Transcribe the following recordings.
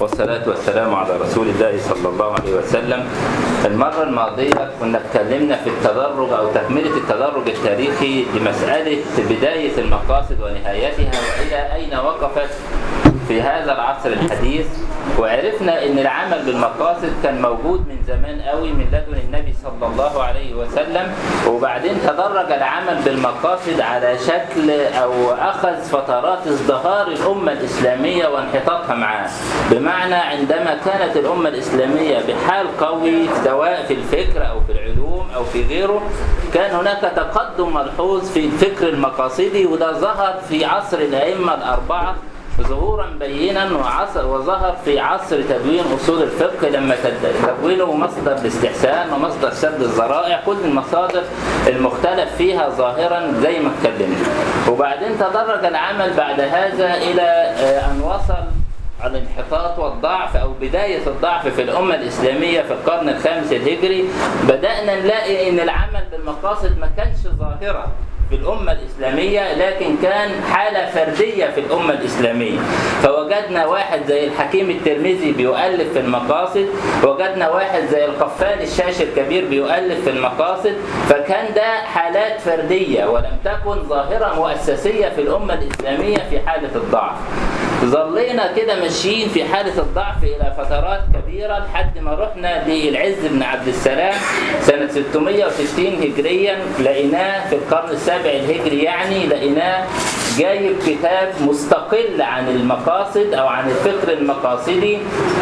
والصلاة والسلام على رسول الله صلى الله عليه وسلم المرة الماضية كنا اتكلمنا في التدرج أو تكملة التدرج التاريخي لمسألة بداية المقاصد ونهايتها وإلى أين وقفت في هذا العصر الحديث وعرفنا ان العمل بالمقاصد كان موجود من زمان قوي من لدن النبي صلى الله عليه وسلم وبعدين تدرج العمل بالمقاصد على شكل او اخذ فترات ازدهار الامه الاسلاميه وانحطاطها معاه بمعنى عندما كانت الامه الاسلاميه بحال قوي سواء في الفكر او في العلوم او في غيره كان هناك تقدم ملحوظ في الفكر المقاصدي وده ظهر في عصر الائمه الاربعه ظهورا بينا وعصر وظهر في عصر تدوين اصول الفقه لما تدونه مصدر الاستحسان ومصدر سد الذرائع كل المصادر المختلف فيها ظاهرا زي ما اتكلمنا وبعدين تدرج العمل بعد هذا الى ان وصل الانحطاط والضعف او بدايه الضعف في الامه الاسلاميه في القرن الخامس الهجري بدانا نلاقي ان العمل بالمقاصد ما كانش ظاهره في الأمة الإسلامية لكن كان حالة فردية في الأمة الإسلامية فوجدنا واحد زي الحكيم الترمذي بيؤلف في المقاصد وجدنا واحد زي القفال الشاش الكبير بيؤلف في المقاصد فكان ده حالات فردية ولم تكن ظاهرة مؤسسية في الأمة الإسلامية في حالة الضعف ظلينا كده ماشيين في حالة الضعف إلى فترات كبيرة لحد ما رحنا للعز بن عبد السلام سنة 660 هجريا لقيناه في القرن السابع الهجري يعني لقيناه جايب كتاب مستقل عن المقاصد أو عن الفكر المقاصدي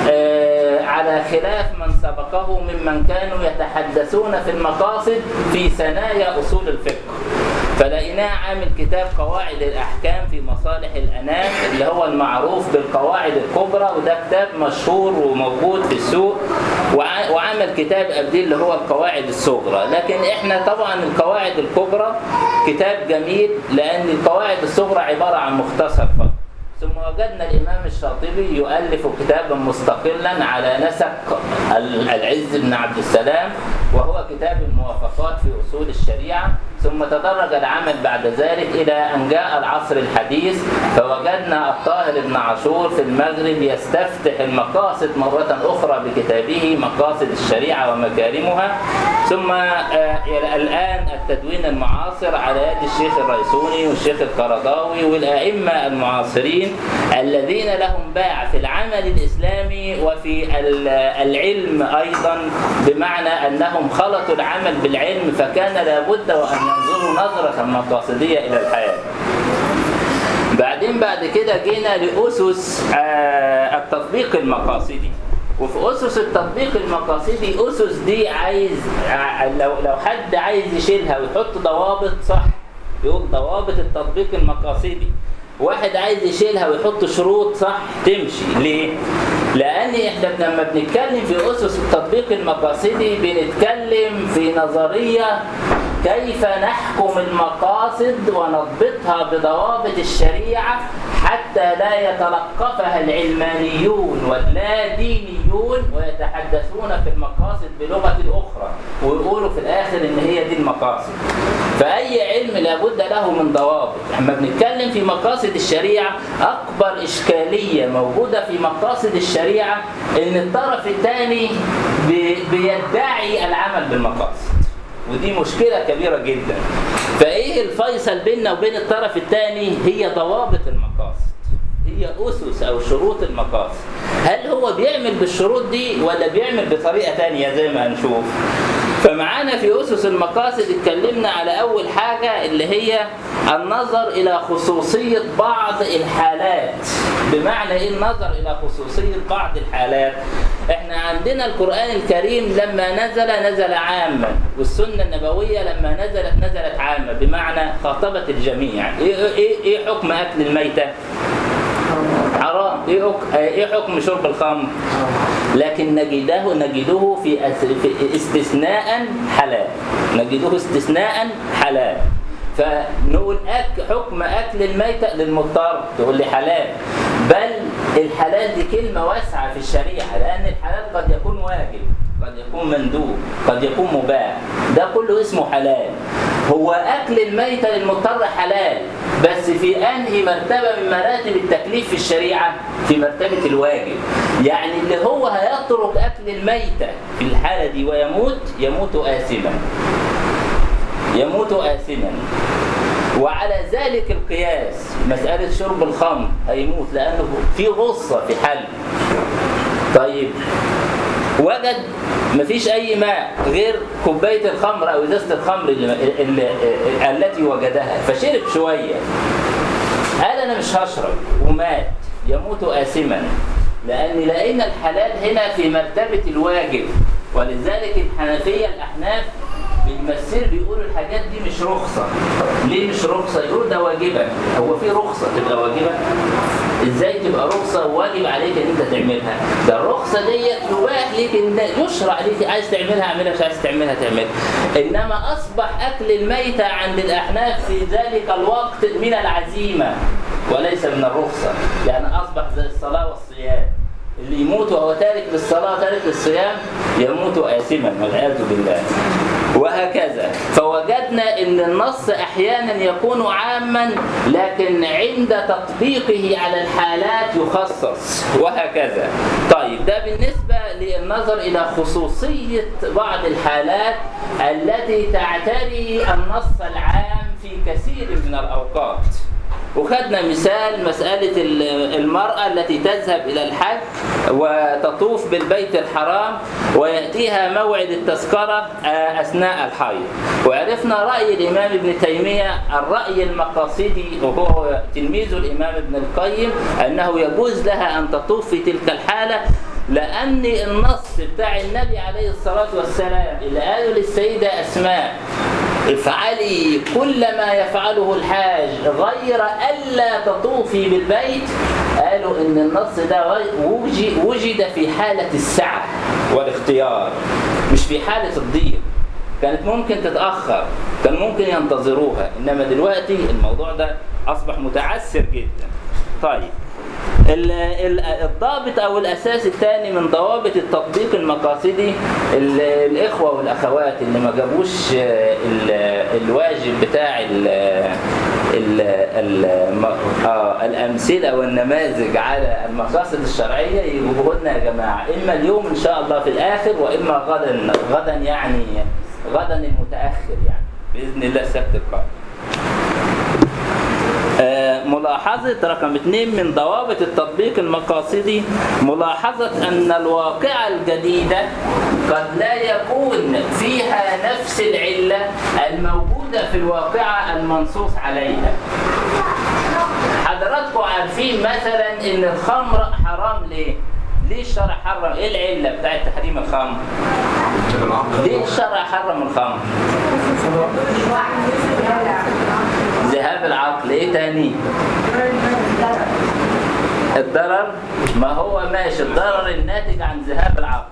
آه على خلاف من سبقه ممن كانوا يتحدثون في المقاصد في ثنايا أصول الفقه فلقيناه عامل كتاب قواعد الأحكام في مصالح الأنام اللي هو المعروف بالقواعد الكبرى وده كتاب مشهور وموجود في السوق وعمل كتاب قبليه اللي هو القواعد الصغرى لكن احنا طبعا القواعد الكبرى كتاب جميل لأن القواعد الصغرى عبارة عن مختصر فقط ثم وجدنا الإمام الشاطبي يؤلف كتابا مستقلا على نسق العز بن عبد السلام وهو كتاب الموافقات في أصول الشريعة ثم تدرج العمل بعد ذلك إلى أن جاء العصر الحديث فوجدنا الطاهر بن عاشور في المغرب يستفتح المقاصد مرة أخرى بكتابه مقاصد الشريعة ومكارمها ثم الآن التدوين المعاصر على يد الشيخ الريسوني والشيخ القرضاوي والأئمة المعاصرين الذين لهم باع في العمل الإسلامي وفي العلم أيضا بمعنى أنهم خلطوا العمل بالعلم فكان لابد وأن ينظروا نظرة مقاصدية إلى الحياة بعدين بعد كده جينا لأسس التطبيق المقاصدي وفي أسس التطبيق المقاصدي أسس دي عايز لو لو حد عايز يشيلها ويحط ضوابط صح يقول ضوابط التطبيق المقاصدي واحد عايز يشيلها ويحط شروط صح تمشي ليه؟ لأن احنا لما بنتكلم في أسس التطبيق المقاصدي بنتكلم في نظرية كيف نحكم المقاصد ونضبطها بضوابط الشريعة حتى لا يتلقفها العلمانيون واللا دينيون ويتحدثون في المقاصد بلغة أخرى ويقولوا في الآخر إن هي دي المقاصد فأي علم لابد له من ضوابط لما بنتكلم في مقاصد الشريعة أكبر إشكالية موجودة في مقاصد الشريعة إن الطرف الثاني بيدعي العمل بالمقاصد ودي مشكلة كبيرة جدا فايه الفيصل بيننا وبين الطرف الثاني هي ضوابط المقاصد هي أسس أو شروط المقاصد هل هو بيعمل بالشروط دي ولا بيعمل بطريقة تانية زي ما هنشوف فمعانا في أسس المقاصد اتكلمنا على أول حاجة اللي هي النظر إلى خصوصية بعض الحالات بمعنى إيه النظر إلى خصوصية بعض الحالات احنا عندنا القرآن الكريم لما نزل نزل عاما والسنة النبوية لما نزلت نزلت عامة بمعنى خاطبت الجميع ايه, إيه, إيه حكم أكل الميتة حرام ايه ايه حكم شرب الخمر لكن نجده نجده في, في استثناء حلال نجده استثناء حلال فنقول أك حكم أكل الميتة للمضطر تقول لي حلال بل الحلال دي كلمة واسعة في الشريعة لأن الحلال قد يكون واجب قد يكون مندوب قد يكون مباح ده كله اسمه حلال هو أكل الميتة للمضطر حلال بس في انهي مرتبه من مراتب التكليف في الشريعه في مرتبه الواجب يعني اللي هو هيترك اكل الميته في الحاله دي ويموت يموت آثما يموت آثما وعلى ذلك القياس مسألة شرب الخمر هيموت لأنه في غصة في حل طيب وجد مفيش أي ماء غير كوباية الخمر أو إزازة الخمر اللي اللي التي وجدها فشرب شوية قال أنا مش هشرب ومات يموت آثما لأن لقينا الحلال هنا في مرتبة الواجب ولذلك الحنفية الأحناف بيمثل بيقولوا الحاجات دي مش رخصة ليه مش رخصة يقول ده واجبة هو في رخصة تبقى واجبة ازاي تبقى رخصة واجب عليك ان انت تعملها ده الرخصة ديت يباح ليك ان يشرع ليك عايز تعملها اعملها مش عايز تعملها تعملها انما اصبح اكل الميتة عند الاحناف في ذلك الوقت من العزيمة وليس من الرخصة يعني اصبح زي الصلاة والصيام اللي يموت وهو تارك للصلاة تارك للصيام يموت آثما والعياذ بالله وهكذا فوجدنا ان النص احيانا يكون عاما لكن عند تطبيقه على الحالات يخصص وهكذا طيب ده بالنسبة للنظر الى خصوصية بعض الحالات التي تعتري النص العام في كثير من الاوقات وخدنا مثال مسألة المرأة التي تذهب إلى الحج وتطوف بالبيت الحرام ويأتيها موعد التذكرة أثناء الحيض وعرفنا رأي الإمام ابن تيمية الرأي المقاصدي وهو تلميذ الإمام ابن القيم أنه يجوز لها أن تطوف في تلك الحالة لأن النص بتاع النبي عليه الصلاة والسلام اللي قاله للسيدة أسماء افعلي كل ما يفعله الحاج غير ألا تطوفي بالبيت قالوا إن النص ده وجد في حالة السعة والاختيار مش في حالة الضيق كانت ممكن تتأخر كان ممكن ينتظروها إنما دلوقتي الموضوع ده أصبح متعسر جدا طيب الضابط او الاساس الثاني من ضوابط التطبيق المقاصدي الاخوه والاخوات اللي ما جابوش الواجب بتاع ال ال ال آه الامثله والنماذج على المقاصد الشرعيه يجيبوه لنا يا جماعه اما اليوم ان شاء الله في الاخر واما غدا غدا يعني غدا المتاخر يعني باذن الله السبت القادم ملاحظة رقم اثنين من ضوابط التطبيق المقاصدي ملاحظة أن الواقعة الجديدة قد لا يكون فيها نفس العلة الموجودة في الواقعة المنصوص عليها حضراتكم عارفين مثلا ان الخمر حرام ليه؟ ليه الشرع حرم؟ ايه العلة بتاعت تحريم الخمر؟ ليه الشرع حرم الخمر؟ ذهاب العقل ايه تاني الضرر ما هو ماشي الضرر الناتج عن ذهاب العقل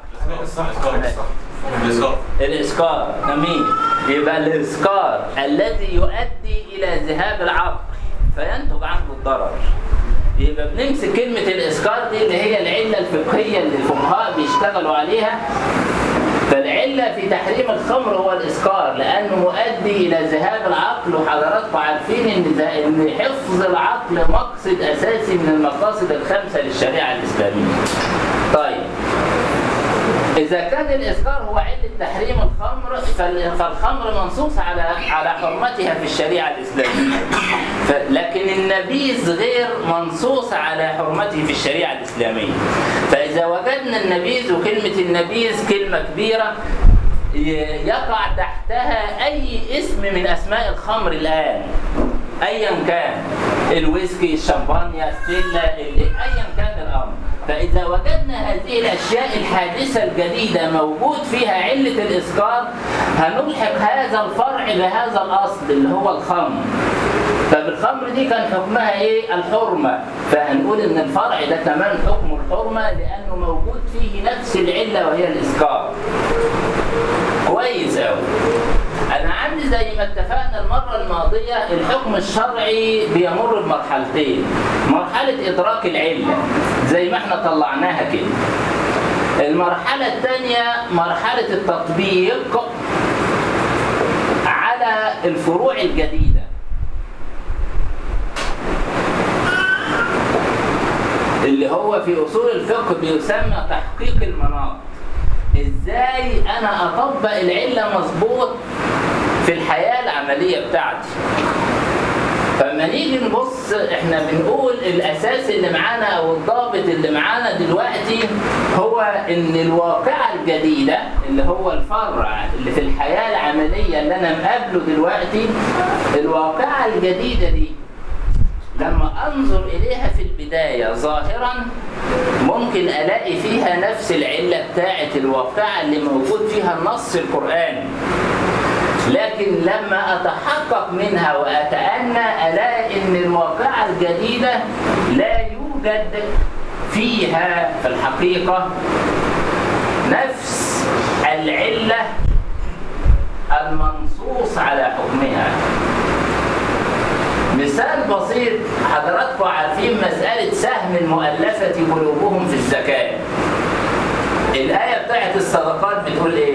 الاسكار جميل يبقى الاسكار الذي يؤدي الى ذهاب العقل فينتج عنه الضرر يبقى بنمسك كلمة الإسكار دي اللي هي العلة الفقهية اللي الفقهاء بيشتغلوا عليها فالعلة في تحريم الخمر هو الإسكار لأنه مؤدي إلى ذهاب العقل وحضراتكم عارفين إن إن حفظ العقل مقصد أساسي من المقاصد الخمسة للشريعة الإسلامية. طيب إذا كان الإسكار هو علة تحريم الخمر فالخمر منصوص على على حرمتها في الشريعة الإسلامية. لكن النبيذ غير منصوص على حرمته في الشريعة الإسلامية. فإذا وجدنا النبيذ وكلمة النبيذ كلمة كبيرة يقع تحتها أي اسم من أسماء الخمر الآن أيا كان الويسكي الشمبانيا ستيلا أيا كان الأمر فإذا وجدنا هذه الأشياء الحادثة الجديدة موجود فيها علة الإسكار هنلحق هذا الفرع بهذا الأصل اللي هو الخمر طب الخمر دي كان حكمها ايه؟ الحرمة فهنقول ان الفرع ده كمان حكم الحرمة لانه موجود فيه نفس العلة وهي الاسكار كويس قوي انا عندي زي ما اتفقنا المرة الماضية الحكم الشرعي بيمر بمرحلتين مرحلة ادراك العلة زي ما احنا طلعناها كده المرحلة الثانية مرحلة التطبيق على الفروع الجديدة اللي هو في أصول الفقه بيسمى تحقيق المناط ازاي انا اطبق العلة مظبوط في الحياة العملية بتاعتي فلما نيجي نبص احنا بنقول الاساس اللي معانا او الضابط اللي معانا دلوقتي هو ان الواقعة الجديدة اللي هو الفرع اللي في الحياة العملية اللي انا مقابله دلوقتي الواقعة الجديدة دي لما انظر اليها في البداية ظاهرا ممكن الاقي فيها نفس العلة بتاعة الواقعة اللي موجود فيها النص القرآني لكن لما اتحقق منها واتأنى الاقي ان الواقعة الجديدة لا يوجد فيها في الحقيقة نفس العلة المنصوص على حكمها مثال بسيط حضراتكم عارفين مسألة سهم المؤلفة قلوبهم في الزكاة الآية بتاعت الصدقات بتقول إيه؟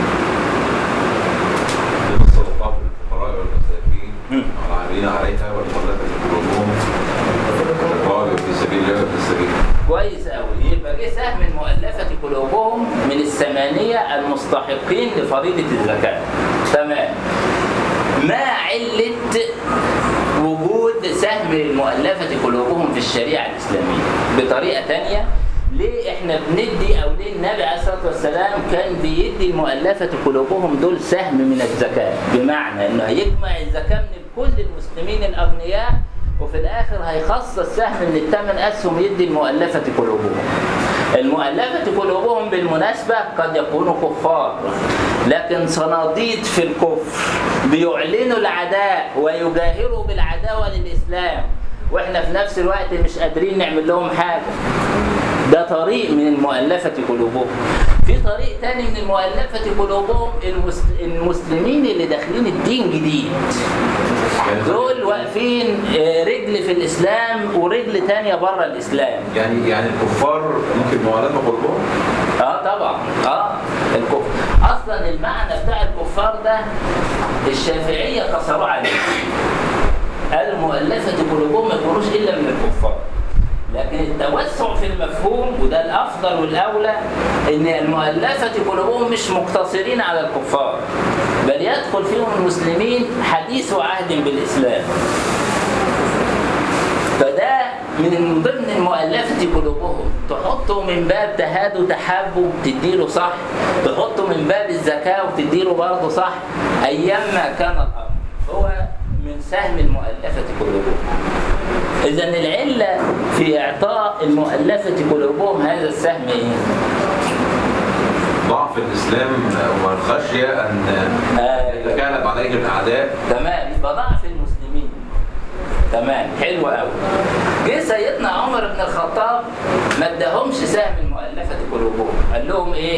من الصدقات للفقراء والمساكين والعاملين عليها والمؤلفة قلوبهم والقائل في سبيل الله وفي السبيل كويس قوي يبقى جه سهم المؤلفة قلوبهم من الثمانية المستحقين لفريضة الزكاة تمام ما علة وجود سهم المؤلفة قلوبهم في الشريعة الإسلامية بطريقة تانية ليه احنا بندي او ليه النبي عليه الصلاه والسلام كان بيدي المؤلفه قلوبهم دول سهم من الزكاه بمعنى انه هيجمع الزكاه من كل المسلمين الاغنياء وفي الاخر هيخصص سهم من الثمان اسهم يدي المؤلفه قلوبهم المؤلفه قلوبهم بالمناسبه قد يكونوا كفار لكن صناديد في الكفر بيعلنوا العداء ويجاهروا بالعداوه للاسلام واحنا في نفس الوقت مش قادرين نعمل لهم حاجه ده طريق من المؤلفة قلوبهم في طريق تاني من المؤلفة قلوبهم المس... المسلمين اللي داخلين الدين جديد دول واقفين آه، رجل في الإسلام ورجل تانية بره الإسلام يعني يعني الكفار ممكن مؤلفة قلوبهم اه طبعا اه الكفر اصلا المعنى بتاع الكفار ده الشافعيه قصروا عليه قالوا مؤلفه قلوبهم ما يكونوش الا من الكفار لكن التوسع في المفهوم وده الافضل والاولى ان المؤلفه قلوبهم مش مقتصرين على الكفار بل يدخل فيهم المسلمين حديث عهد بالاسلام فده من ضمن المؤلفة قلوبهم تحطه من باب تهاد وتحابب تديله صح تحطه من باب الزكاة وتديله برضه صح أيام ما كان الأمر هو من سهم المؤلفة قلوبهم إذا العلة في إعطاء المؤلفة قلوبهم هذا السهم إيه؟ ضعف الإسلام والخشية أن آه. يتكالب عليهم الأعداء تمام يبقى ضعف المسلمين تمام حلو قوي جه سيدنا عمر بن الخطاب ما اداهمش سهم المؤلفة قلوبهم قال لهم ايه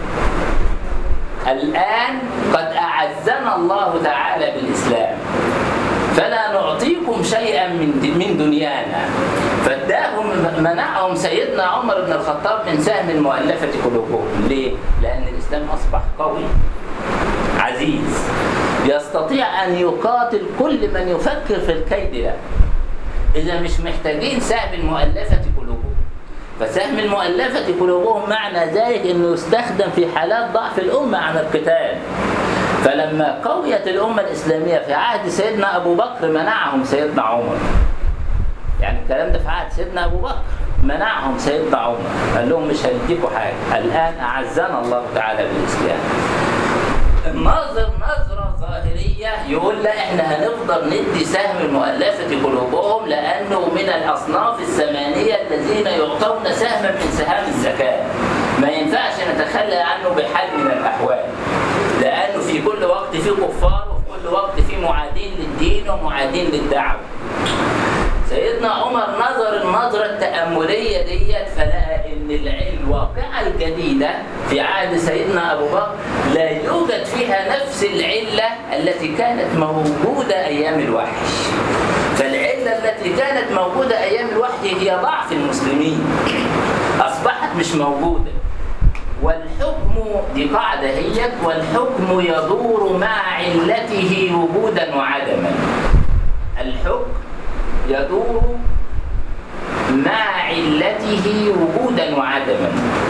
الآن قد أعزنا الله تعالى بالإسلام فلا نعطيكم شيئا من من دنيانا فاداهم منعهم سيدنا عمر بن الخطاب من سهم المؤلفة قلوبهم ليه؟ لأن الإسلام أصبح قوي عزيز يستطيع أن يقاتل كل من يفكر في الكيد له إذا مش محتاجين سهم المؤلفة قلوبهم فسهم المؤلفة قلوبهم معنى ذلك أنه يستخدم في حالات ضعف الأمة عن القتال فلما قويت الأمة الإسلامية في عهد سيدنا أبو بكر منعهم سيدنا عمر يعني الكلام ده في عهد سيدنا أبو بكر منعهم سيدنا عمر قال لهم مش هنديكوا حاجة الآن أعزنا الله تعالى بالإسلام الناظر نظرة ظاهرية يقول لا احنا هنفضل ندي سهم المؤلفة قلوبهم لأنه من الأصناف الثمانية الذين يعطون سهما من سهام الزكاة ما ينفعش نتخلى عنه بحال من الأحوال لأنه في كل وقت في كفار وفي كل وقت في معادين للدين ومعادين للدعوة سيدنا عمر نظر النظرة التأملية ديت فلقى إن الع- الواقعة الجديدة في عهد سيدنا أبو بكر لا يوجد فيها نفس العلة التي كانت موجودة أيام الوحي فالعلة التي كانت موجودة أيام الوحي هي ضعف المسلمين أصبحت مش موجودة والحكم دي قاعدة هي والحكم يدور مع علته وجودا وعدما الحكم يدور مع علته علته وجودا وعدما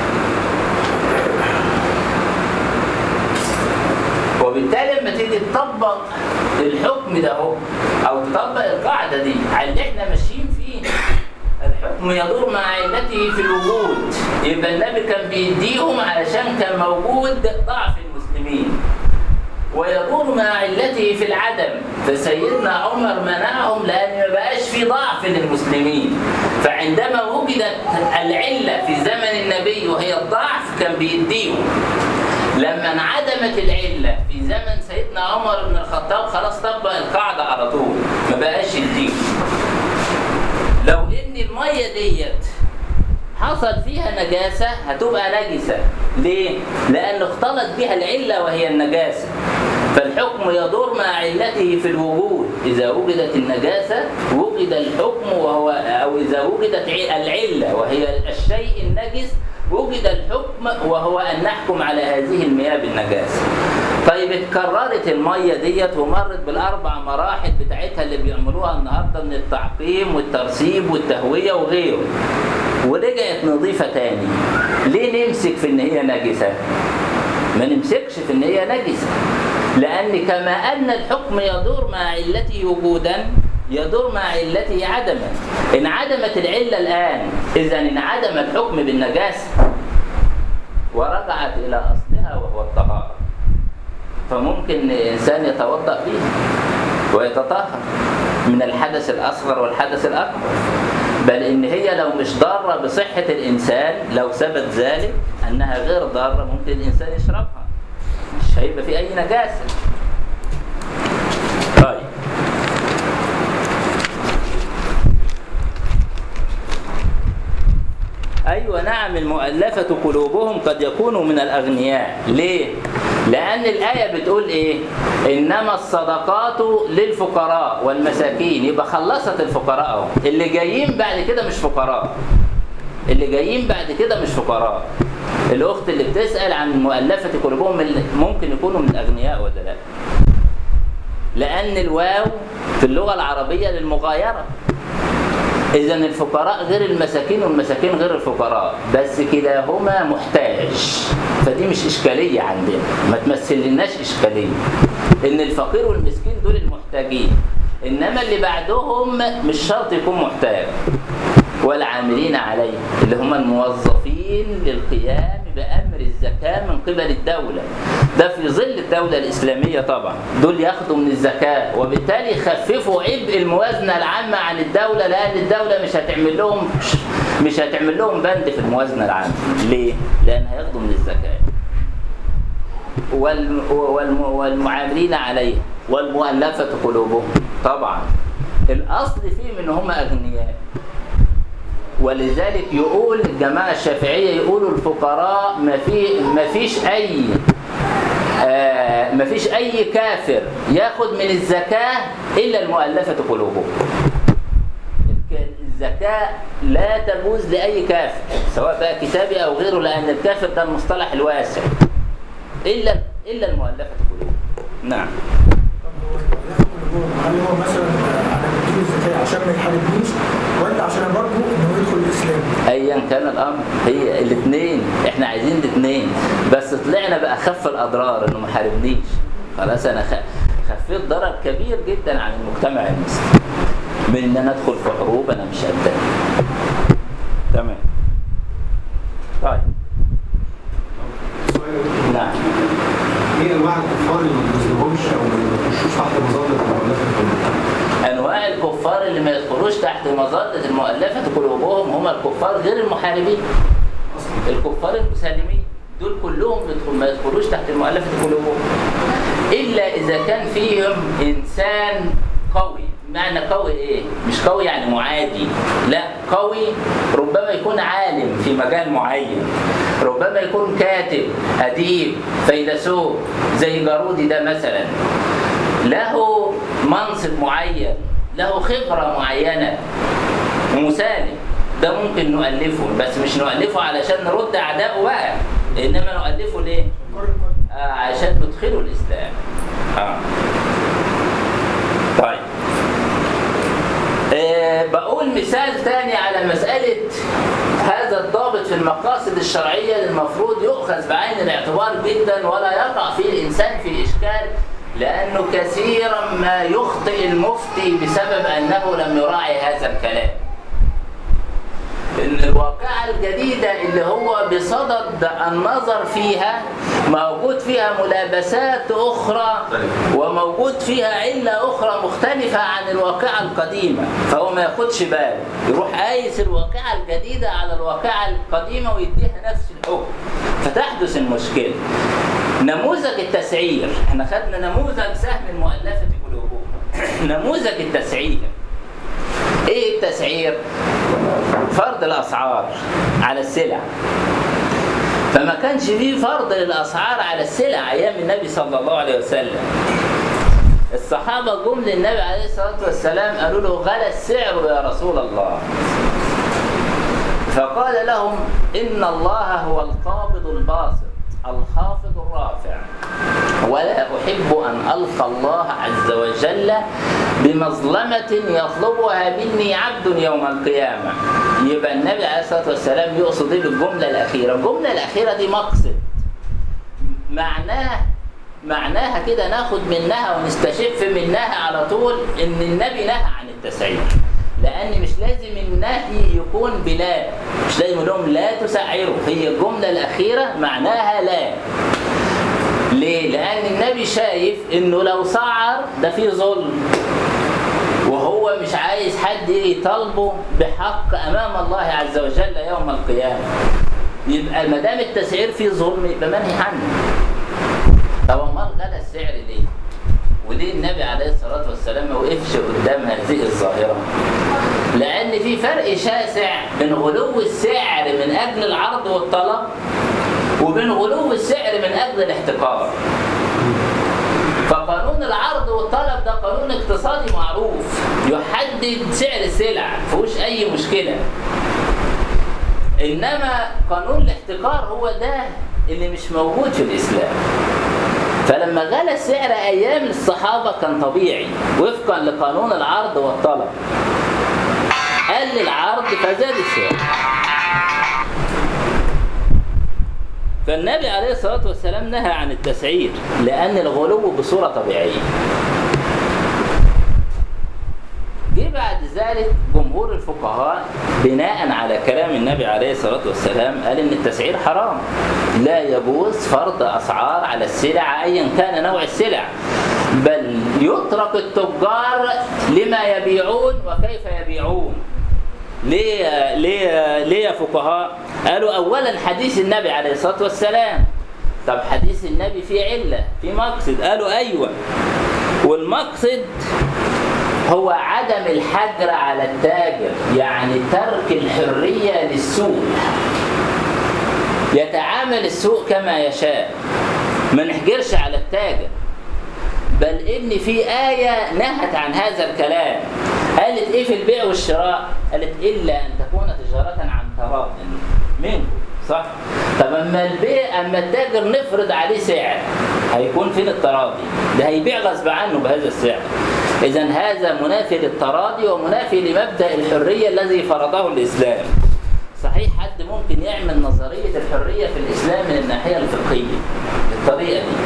وبالتالي لما تيجي تطبق الحكم ده هو او تطبق القاعده دي على اللي احنا ماشيين فيه الحكم يدور مع علته في الوجود يبقى النبي كان بيديهم علشان كان موجود ضعف المسلمين ويدور مع علته في العدم فسيدنا عمر منعهم لان ما بقاش في ضعف للمسلمين فعندما وجدت العله في زمن النبي وهي الضعف كان بيديهم لما انعدمت العله في زمن سيدنا عمر بن الخطاب خلاص طبق القاعده على طول ما بقاش يديهم لو ان الميه ديت حصل فيها نجاسة هتبقى نجسة ليه؟ لأن اختلط بها العلة وهي النجاسة فالحكم يدور مع علته في الوجود إذا وجدت النجاسة وجد الحكم وهو أو إذا وجدت ع- العلة وهي الشيء النجس وجد الحكم وهو أن نحكم على هذه المياه بالنجاسة طيب اتكررت المية ديت ومرت بالأربع مراحل بتاعتها اللي بيعملوها النهاردة من التعقيم والترسيب والتهوية وغيره ورجعت نظيفة تاني ليه نمسك في ان هي نجسة ما نمسكش في ان هي نجسة لان كما ان الحكم يدور مع علته وجودا يدور مع علته عدما انعدمت العلة الآن إذا انعدم الحكم بالنجاسة ورجعت إلى أصلها وهو الطهارة فممكن إنسان يتوضأ فيها ويتطهر من الحدث الأصغر والحدث الأكبر بل إن هي لو مش ضارة بصحة الإنسان لو ثبت ذلك أنها غير ضارة ممكن الإنسان يشربها مش هيبقى في أي نجاسة طيب أيوة نعم المؤلفة قلوبهم قد يكونوا من الأغنياء ليه؟ لأن الآية بتقول إيه؟ إنما الصدقات للفقراء والمساكين يبقى خلصت الفقراء أهو اللي جايين بعد كده مش فقراء اللي جايين بعد كده مش فقراء الأخت اللي بتسأل عن المؤلفة قلوبهم اللي ممكن يكونوا من الأغنياء ولا لا؟ لأن الواو في اللغة العربية للمغايرة إذا الفقراء غير المساكين والمساكين غير الفقراء بس كلاهما محتاج فدي مش إشكالية عندنا ما تمثل لناش إشكالية إن الفقير والمسكين دول المحتاجين إنما اللي بعدهم مش شرط يكون محتاج والعاملين عليه اللي هم الموظفين للقيام بأمر الزكاة من قبل الدولة ده في ظل الدولة الإسلامية طبعا دول ياخدوا من الزكاة وبالتالي يخففوا عبء الموازنة العامة عن الدولة لأن الدولة مش هتعمل لهم مش هتعمل لهم بند في الموازنة العامة ليه؟ لأن هياخدوا من الزكاة والم والم والمعاملين عليه والمؤلفة قلوبهم طبعا الأصل فيهم إن هم أغنياء ولذلك يقول الجماعة الشافعية يقولوا الفقراء ما في ما فيش أي آه ما فيش أي كافر ياخد من الزكاة إلا المؤلفة قلوبهم الزكاة لا تجوز لأي كافر سواء بقى كتابي أو غيره لأن الكافر ده المصطلح الواسع إلا إلا المؤلفة قلوبهم نعم هل هو مثلا انا بديله الزكاه عشان ما يحاربنيش ولا عشان برضه انه يدخل الاسلام؟ ايا كان الامر هي الاثنين احنا عايزين الاثنين بس طلعنا بقى خف الاضرار انه ما حاربنيش خلاص انا خ- خفيت ضرر كبير جدا عن المجتمع المسلم من ان انا ادخل في حروب انا مش قدها تمام طيب نعم ايه انواع الكفار اللي ما بيسلمهمش او ما بيخشوش تحت مظله المؤلفه القلوب؟ انواع الكفار اللي ما يدخلوش تحت مظله المؤلفه قلوبهم هم الكفار غير المحاربين الكفار المسالمين دول كلهم يدخل ما يدخلوش تحت المؤلفه قلوبهم الا اذا كان فيهم انسان قوي معنى قوي ايه مش قوي يعني معادي لا قوي ربما يكون عالم في مجال معين ربما يكون كاتب اديب فيلسوف زي جارودي ده مثلا له منصب معين له خبرة معينة ومسالم ده ممكن نؤلفه بس مش نؤلفه علشان نرد أعدائه بقى إنما نؤلفه ليه؟ آه عشان ندخله الإسلام آه. طيب آه آه، بقول مثال تاني على مسألة هذا الضابط في المقاصد الشرعية اللي المفروض يؤخذ بعين الاعتبار جدا ولا يقع فيه الإنسان في إشكال لأنه كثيرا ما يخطئ المفتي بسبب أنه لم يراعي هذا الكلام ان الواقعة الجديدة اللي هو بصدد النظر فيها موجود فيها ملابسات أخرى وموجود فيها علة أخرى مختلفة عن الواقعة القديمة فهو ما ياخدش باله يروح قايس الواقعة الجديدة على الواقعة القديمة ويديها نفس الحكم فتحدث المشكلة نموذج التسعير احنا خدنا نموذج سهم المؤلفة قلوبهم نموذج التسعير ايه التسعير فرض الاسعار على السلع فما كانش فيه فرض للاسعار على السلع ايام النبي صلى الله عليه وسلم الصحابه جم للنبي عليه الصلاه والسلام قالوا له غلى السعر يا رسول الله فقال لهم ان الله هو القابض الباسط الخافض الرافع ولا احب ان القى الله عز وجل بمظلمه يطلبها مني عبد يوم القيامه يبقى النبي عليه الصلاه والسلام يقصد ايه بالجمله الاخيره الجمله الاخيره دي مقصد معناه معناها كده ناخد منها ونستشف منها على طول ان النبي نهى عن التسعير لان مش لازم النهي يكون بلا مش لازم يقول لهم لا تسعروا هي الجمله الاخيره معناها لا ليه لان النبي شايف انه لو سعر ده فيه ظلم وهو مش عايز حد يجي يطالبه بحق امام الله عز وجل يوم القيامه يبقى ما دام التسعير فيه ظلم يبقى منهي عنه طب امال غلى السعر ليه؟ وليه النبي عليه الصلاه والسلام ما وقفش قدام هذه الظاهره؟ لان في فرق شاسع بين غلو السعر من اجل العرض والطلب وبين غلو السعر من اجل الاحتكار. فقانون العرض والطلب ده قانون اقتصادي معروف يحدد سعر السلع مفيهوش اي مشكله. انما قانون الاحتكار هو ده اللي مش موجود في الاسلام. فلما غلى السعر ايام الصحابه كان طبيعي وفقا لقانون العرض والطلب. قل العرض فزاد السعر. فالنبي عليه الصلاه والسلام نهى عن التسعير لان الغلو بصوره طبيعيه. جه بعد ذلك جمهور الفقهاء بناء على كلام النبي عليه الصلاة والسلام قال إن التسعير حرام لا يجوز فرض أسعار على السلع أيا كان نوع السلع بل يترك التجار لما يبيعون وكيف يبيعون ليه ليه ليه يا فقهاء قالوا اولا حديث النبي عليه الصلاه والسلام طب حديث النبي فيه عله في مقصد قالوا ايوه والمقصد هو عدم الحجر على التاجر يعني ترك الحرية للسوق يتعامل السوق كما يشاء ما نحجرش على التاجر بل ان في آية نهت عن هذا الكلام قالت ايه في البيع والشراء قالت الا ان تكون تجارة عن تراض منكم صح طب اما البيع اما التاجر نفرض عليه سعر هيكون فين التراضي ده هيبيع غصب عنه بهذا السعر اذا هذا منافي للتراضي ومنافي لمبدا الحريه الذي فرضه الاسلام صحيح حد ممكن يعمل نظريه الحريه في الاسلام من الناحيه الفقهيه بالطريقه دي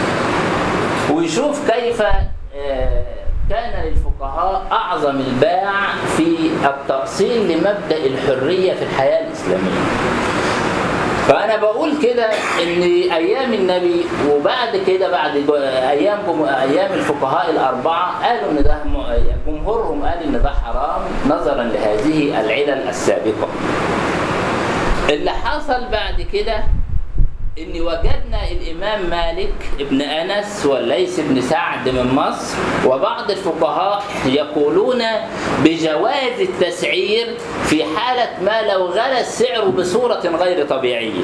ويشوف كيف آه، كان للفقهاء اعظم الباع في التأصيل لمبدا الحريه في الحياه الاسلاميه فانا بقول كده ان ايام النبي وبعد كده بعد جو- ايام جم- ايام الفقهاء الاربعه قالوا ان ده م- جمهورهم قال ان ده حرام نظرا لهذه العلل السابقه اللي حصل بعد كده ان وجدنا الامام مالك ابن انس والليث بن سعد من مصر وبعض الفقهاء يقولون بجواز التسعير في حاله ما لو غلى السعر بصوره غير طبيعيه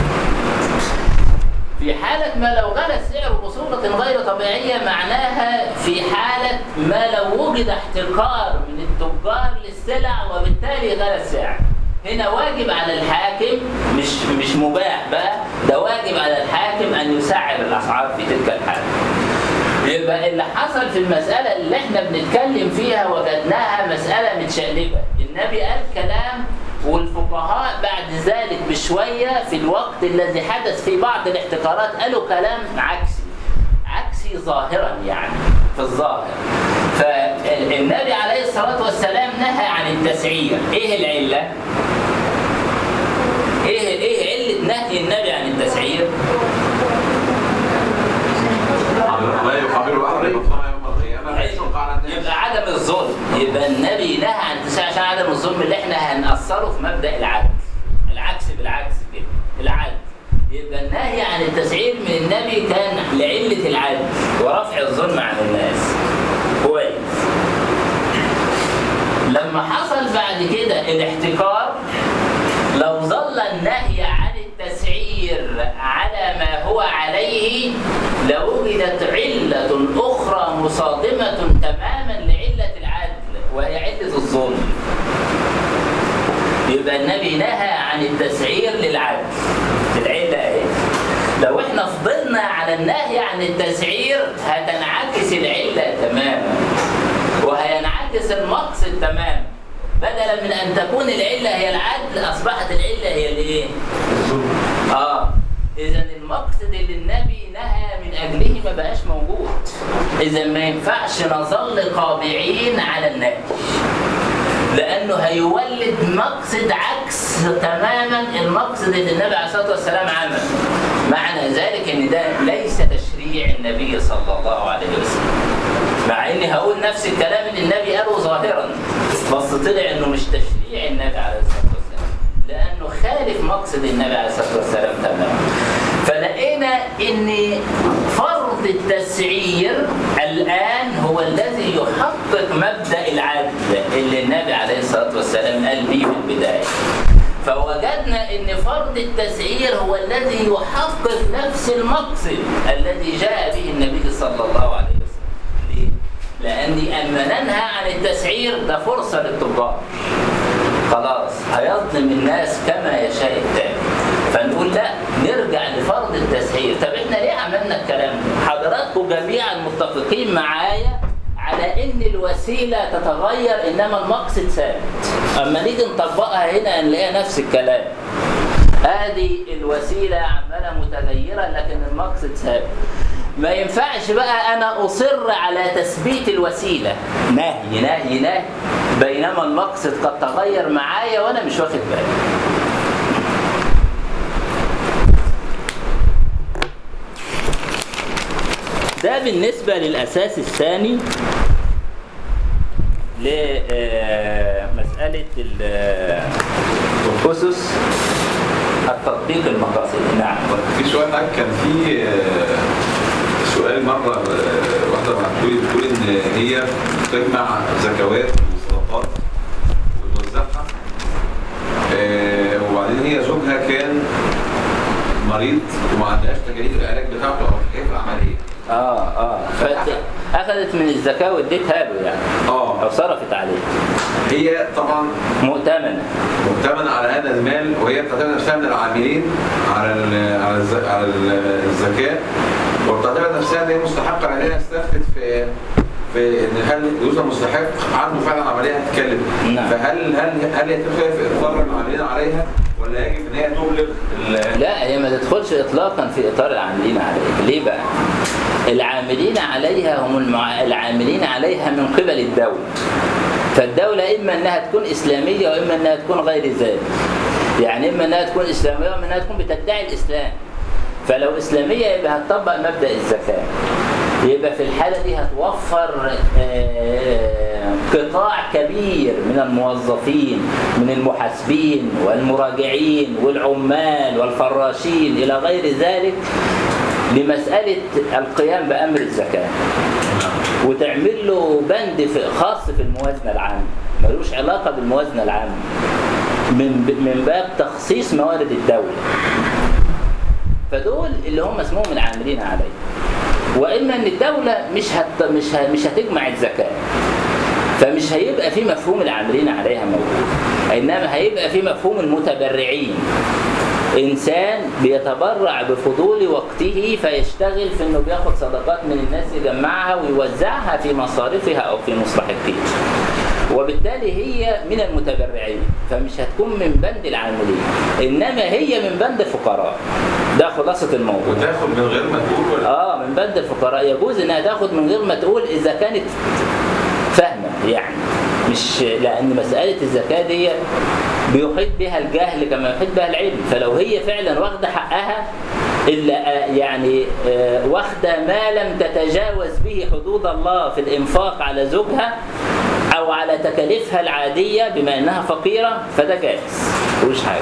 في حالة ما لو غلى السعر بصورة غير طبيعية معناها في حالة ما لو وجد احتكار من التجار للسلع وبالتالي غلى السعر هنا واجب على الحاكم مش مش مباح بقى ده واجب على الحاكم ان يسعر الاسعار في تلك الحاله يبقى اللي حصل في المسألة اللي احنا بنتكلم فيها وجدناها مسألة متشقلبة النبي قال كلام والفقهاء بعد ذلك بشوية في الوقت الذي حدث في بعض الاحتكارات قالوا كلام عكسي عكسي ظاهرا يعني في الظاهر فالنبي عليه الصلاة والسلام نهى عن التسعير ايه العلة؟ ايه ايه علة نهي النبي عن التسعير؟ لا يقابل احد بطلها يوم القيامه فيشق على الناس يبقى عدم الظلم يبقى النبي نهى عن التسعير عشان عدم الظلم اللي احنا هنأثره في مبدأ العدل العكس بالعكس كده العدل يبقى النهي عن التسعير من النبي كان لعلة العدل ورفع الظلم عن الناس كويس لما حصل بعد كده الاحتكار لو ظل النهي عن التسعير على ما هو عليه لوجدت علة أخرى مصادمة تماما لعلة العدل وهي علة الظلم يبقى النبي نهى عن التسعير للعدل العلة ايه؟ لو احنا فضلنا على النهي عن التسعير هتنعكس العلة تماما وهينعكس المقصد تماما بدلا من ان تكون العلة هي العدل اصبحت العلة هي الايه؟ اه اذا المقصد اللي النبي نهى من اجله ما بقاش موجود اذا ما ينفعش نظل قابعين على النهي لانه هيولد مقصد عكس تماما المقصد اللي النبي عليه الصلاه والسلام عمله معنى ذلك ان ده ليس تشريع النبي صلى الله عليه وسلم مع اني هقول نفس الكلام اللي النبي قاله ظاهرا بس طلع انه مش تشريع النبي عليه الصلاه والسلام لانه خالف مقصد النبي عليه الصلاه والسلام تماما فلقينا ان فرض التسعير الان هو الذي يحقق مبدا العدل اللي النبي عليه الصلاه والسلام قال به في البدايه فوجدنا ان فرض التسعير هو الذي يحقق نفس المقصد الذي جاء به النبي صلى الله عليه وسلم ليه؟ لاني اما ننهى عن التسعير ده فرصه للتجار خلاص هيظلم الناس كما يشاء التاني فنقول لا نرجع لفرض التسعير طب احنا ليه عملنا الكلام ده حضراتكم جميعا متفقين معايا على ان الوسيله تتغير انما المقصد ثابت اما نيجي نطبقها هنا نلاقيها نفس الكلام ادي الوسيله عماله متغيره لكن المقصد ثابت ما ينفعش بقى انا اصر على تثبيت الوسيله نهي نهي نهي بينما المقصد قد تغير معايا وانا مش واخد بالي ده بالنسبة للأساس الثاني لمسألة الأسس التطبيق المقاصدي نعم في سؤال معاك كان في آه، سؤال مره آه، واحده بعتولي بتقول ان هي بتجمع زكوات وصدقات وتوزعها آه، وبعدين هي زوجها كان مريض وما عندهاش تكاليف العلاج بتاعته او تكاليف العمليه اه اه فأخذت من الزكاة واديتها له يعني اه أو صرفت عليه هي طبعا مؤتمنة مؤتمنة على هذا المال وهي بتعتبر نفسها من العاملين على ال على الز- على ال- الزكاة وبتعتبر نفسها ان هي مستحقة لانها استفتت في في ان هل جوزها مستحق عنده فعلا عملية هتتكلم نعم. فهل هل هل يتم في اطار العاملين عليها ولا يجب ان هي تبلغ ال- لا هي ما تدخلش اطلاقا في اطار العاملين عليها ليه بقى العاملين عليها هم المع... العاملين عليها من قبل الدولة فالدولة إما أنها تكون إسلامية وإما أنها تكون غير ذلك يعني إما أنها تكون إسلامية وإما أنها تكون بتدعي الإسلام فلو إسلامية يبقى هتطبق مبدأ الزكاة يبقى في الحالة دي هتوفر آه، قطاع كبير من الموظفين من المحاسبين والمراجعين والعمال والفراشين إلى غير ذلك لمسألة القيام بأمر الزكاة وتعمل له بند في خاص في الموازنة العامة ملوش علاقة بالموازنة العامة من من باب تخصيص موارد الدولة فدول اللي هم اسمهم العاملين عليه واما ان الدوله مش هت مش ه... مش هتجمع الزكاه فمش هيبقى في مفهوم العاملين عليها موجود انما هيبقى في مفهوم المتبرعين إنسان بيتبرع بفضول وقته فيشتغل في إنه بياخد صدقات من الناس يجمعها ويوزعها في مصارفها أو في مصلحتها وبالتالي هي من المتبرعين فمش هتكون من بند العاملين إنما هي من بند الفقراء ده خلاصة الموضوع وتاخد من غير ما تقول ولا اه من بند الفقراء يجوز انها تاخد من غير ما تقول اذا كانت فاهمه يعني مش لان مساله الزكاه دي بيحيط بها الجهل كما يحيط بها العلم فلو هي فعلا واخده حقها الا آه، يعني آه، واخده ما لم تتجاوز به حدود الله في الانفاق على زوجها او على تكاليفها العاديه بما انها فقيره فده جائز مش حاجه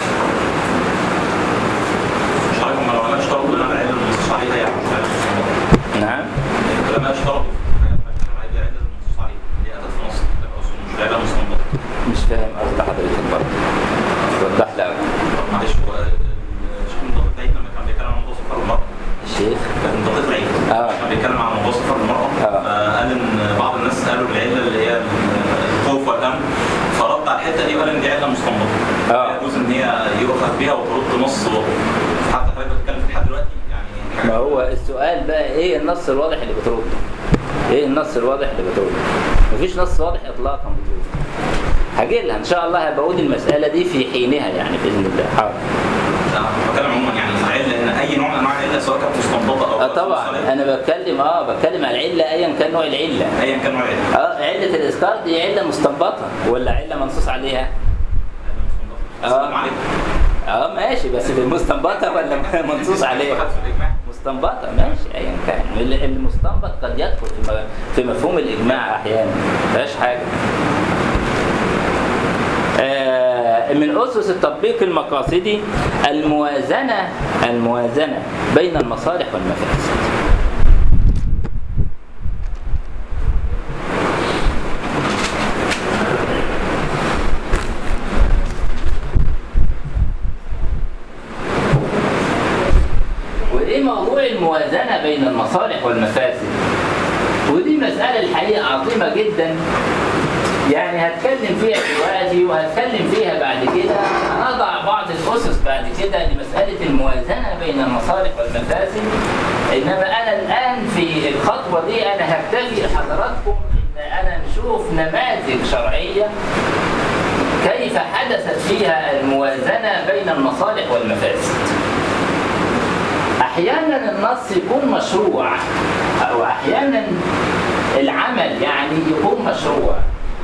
مش عارف هم العلماء اشترطوا ان انا العلم المنصوص عليها يعني نعم العلماء اشترطوا في العلم المنصوص عليها اللي اتت في نص الكتاب او السنه مش العلم المستنبطه مش فاهم قصد حضرتك برضه وضح لي أكتر. طب معلش هو الشيخ مضاد العيد لما كان بيتكلم عن موضوع سفر المرأة الشيخ كان مضاد العيد آه. كان بيتكلم عن موضوع سفر المرأة آه. فقال ان بعض الناس قالوا العلة اللي هي الخوف والأمن فرد على الحتة دي وقال ان دي علة مستنبطة آه. يجوز ان هي يؤخذ بها وترد نص حتى حضرتك بتتكلم في لحد دلوقتي يعني ما هو السؤال بقى ايه النص الواضح اللي بترده ايه النص الواضح اللي بترده مفيش نص واضح اطلاقا بترده هجي لها ان شاء الله هبقول المساله دي في حينها يعني باذن الله حاضر انا بتكلم عموما يعني العله ان اي نوع من انواع العله سواء كانت مستنبطه او اه طبعا مصالحة، انا بتكلم اه بتكلم على العله ايا كان نوع العله ايا كان نوع العله اه عله الاسكار دي عله مستنبطه ولا عله منصوص عليها السلام عليكم اه ماشي بس في المستنبطه ولا منصوص عليها حد في الاجماع مستنبطة ماشي أيا كان ال- المستنبط قد يدخل في م- في مفهوم الإجماع أحيانا مفيهاش حاجة آه، من أسس التطبيق المقاصدي الموازنة الموازنة بين المصالح والمفاسد وإيه موضوع الموازنة بين المصالح والمفاسد ودي مسألة الحقيقة عظيمة جدا يعني هتكلم فيها دلوقتي وهتكلم فيها بعد كده هنضع بعض الأسس بعد كده لمسألة الموازنة بين المصالح والمفاسد إنما أنا الآن في الخطوة دي أنا هكتفي لحضراتكم إن أنا نشوف نماذج شرعية كيف حدثت فيها الموازنة بين المصالح والمفاسد احيانا النص يكون مشروع او احيانا العمل يعني يكون مشروع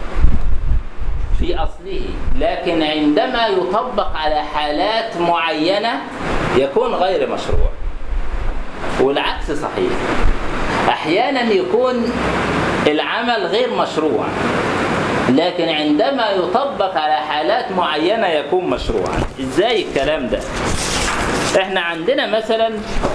في اصله لكن عندما يطبق على حالات معينه يكون غير مشروع والعكس صحيح احيانا يكون العمل غير مشروع لكن عندما يطبق على حالات معينه يكون مشروعا ازاي الكلام ده احنا عندنا مثلا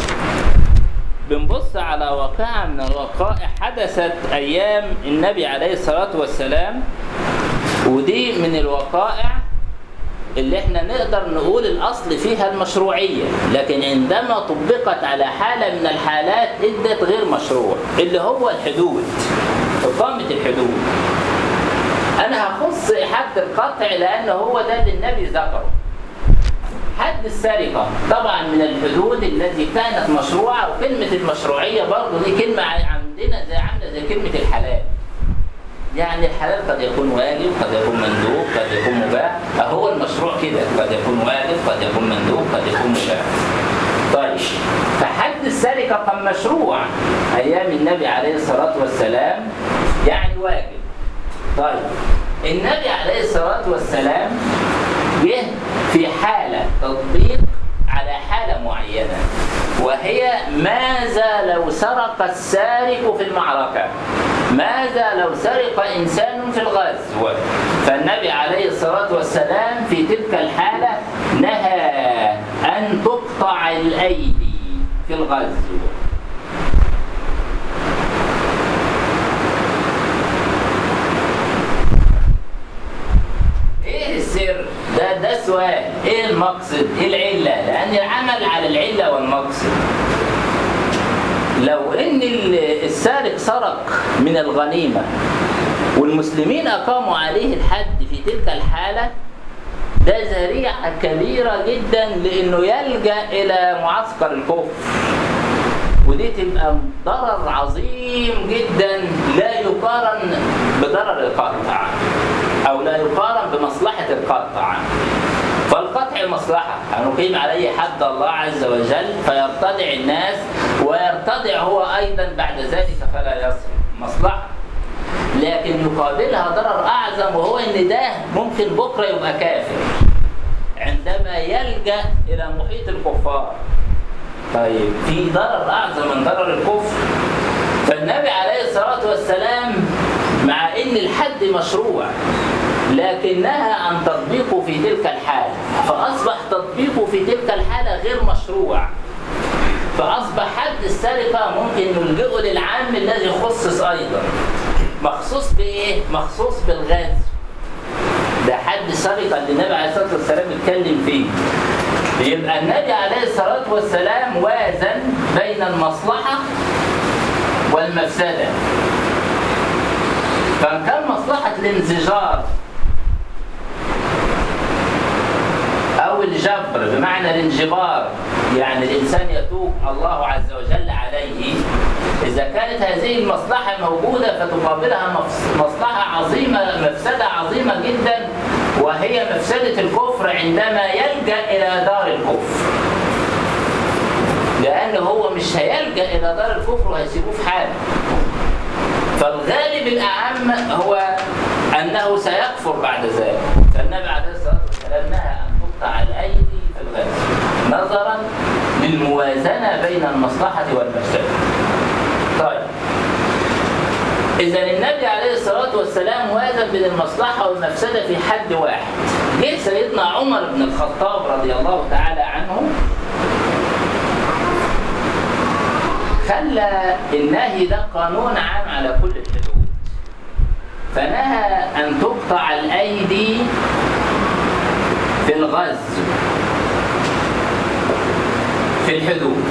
بنبص على واقعة من الوقائع حدثت أيام النبي عليه الصلاة والسلام ودي من الوقائع اللي احنا نقدر نقول الأصل فيها المشروعية لكن عندما طبقت على حالة من الحالات ادت غير مشروع اللي هو الحدود إقامة الحدود أنا هخص حد القطع لأن هو ده اللي النبي ذكره حد السرقة طبعا من الحدود التي كانت مشروعة وكلمة المشروعية برضه دي كلمة عندنا زي عاملة زي كلمة الحلال يعني الحلال قد يكون واجب قد يكون مندوب قد يكون مباح هو المشروع كده قد يكون واجب قد يكون مندوب قد يكون مباح طيب فحد السرقة كان مشروع أيام النبي عليه الصلاة والسلام يعني واجب طيب النبي عليه الصلاة والسلام جه في حالة تطبيق على حالة معينة وهي ماذا لو سرق السارق في المعركة ماذا لو سرق إنسان في الغزو فالنبي عليه الصلاة والسلام في تلك الحالة نهى أن تقطع الأيدي في الغزو ايه السر؟ ده ده سؤال، ايه المقصد؟ ايه العلة؟ لأن العمل على العلة والمقصد. لو إن ال- السارق سرق من الغنيمة والمسلمين أقاموا عليه الحد في تلك الحالة ده ذريعة كبيرة جدا لأنه يلجأ إلى معسكر الكفر ودي تبقى ضرر عظيم جدا لا يقارن بضرر القطع أو لا يقارن بمصلحة القطع فالقطع مصلحة هنقيم عليه حد الله عز وجل فيرتدع الناس ويرتدع هو أيضا بعد ذلك فلا يصل مصلحة لكن يقابلها ضرر أعظم وهو إن ده ممكن بكرة يبقى كافر عندما يلجأ إلى محيط الكفار طيب في ضرر أعظم من ضرر الكفر فالنبي عليه الصلاة والسلام مع إن الحد مشروع لكنها عن تطبيقه في تلك الحالة فأصبح تطبيقه في تلك الحالة غير مشروع فأصبح حد السرقة ممكن نلجئه للعام الذي خصص أيضا مخصوص بإيه؟ مخصوص بالغاز ده حد سرقة اللي النبي عليه الصلاة والسلام اتكلم فيه يبقى النبي عليه الصلاة والسلام وازن بين المصلحة والمفسدة فإن كان مصلحة الانزجار أو الجبر بمعنى الانجبار يعني الإنسان يتوب الله عز وجل عليه إذا كانت هذه المصلحة موجودة فتقابلها مفس- مصلحة عظيمة مفسدة عظيمة جدا وهي مفسدة الكفر عندما يلجأ إلى دار الكفر لأنه هو مش هيلجأ إلى دار الكفر وهيسيبوه في حاله فالغالب الأعم هو أنه سيكفر بعد ذلك فالنبي عليه الصلاة والسلام نهى أن تقطع الأيدي في الغزو نظرا للموازنة بين المصلحة والمفسدة طيب إذا النبي عليه الصلاة والسلام وازن بين المصلحة والمفسدة في حد واحد جه سيدنا عمر بن الخطاب رضي الله تعالى عنه خلى النهي ده قانون عام على كل الحدود فنهى أن تقطع الأيدي في الغزو في الحدود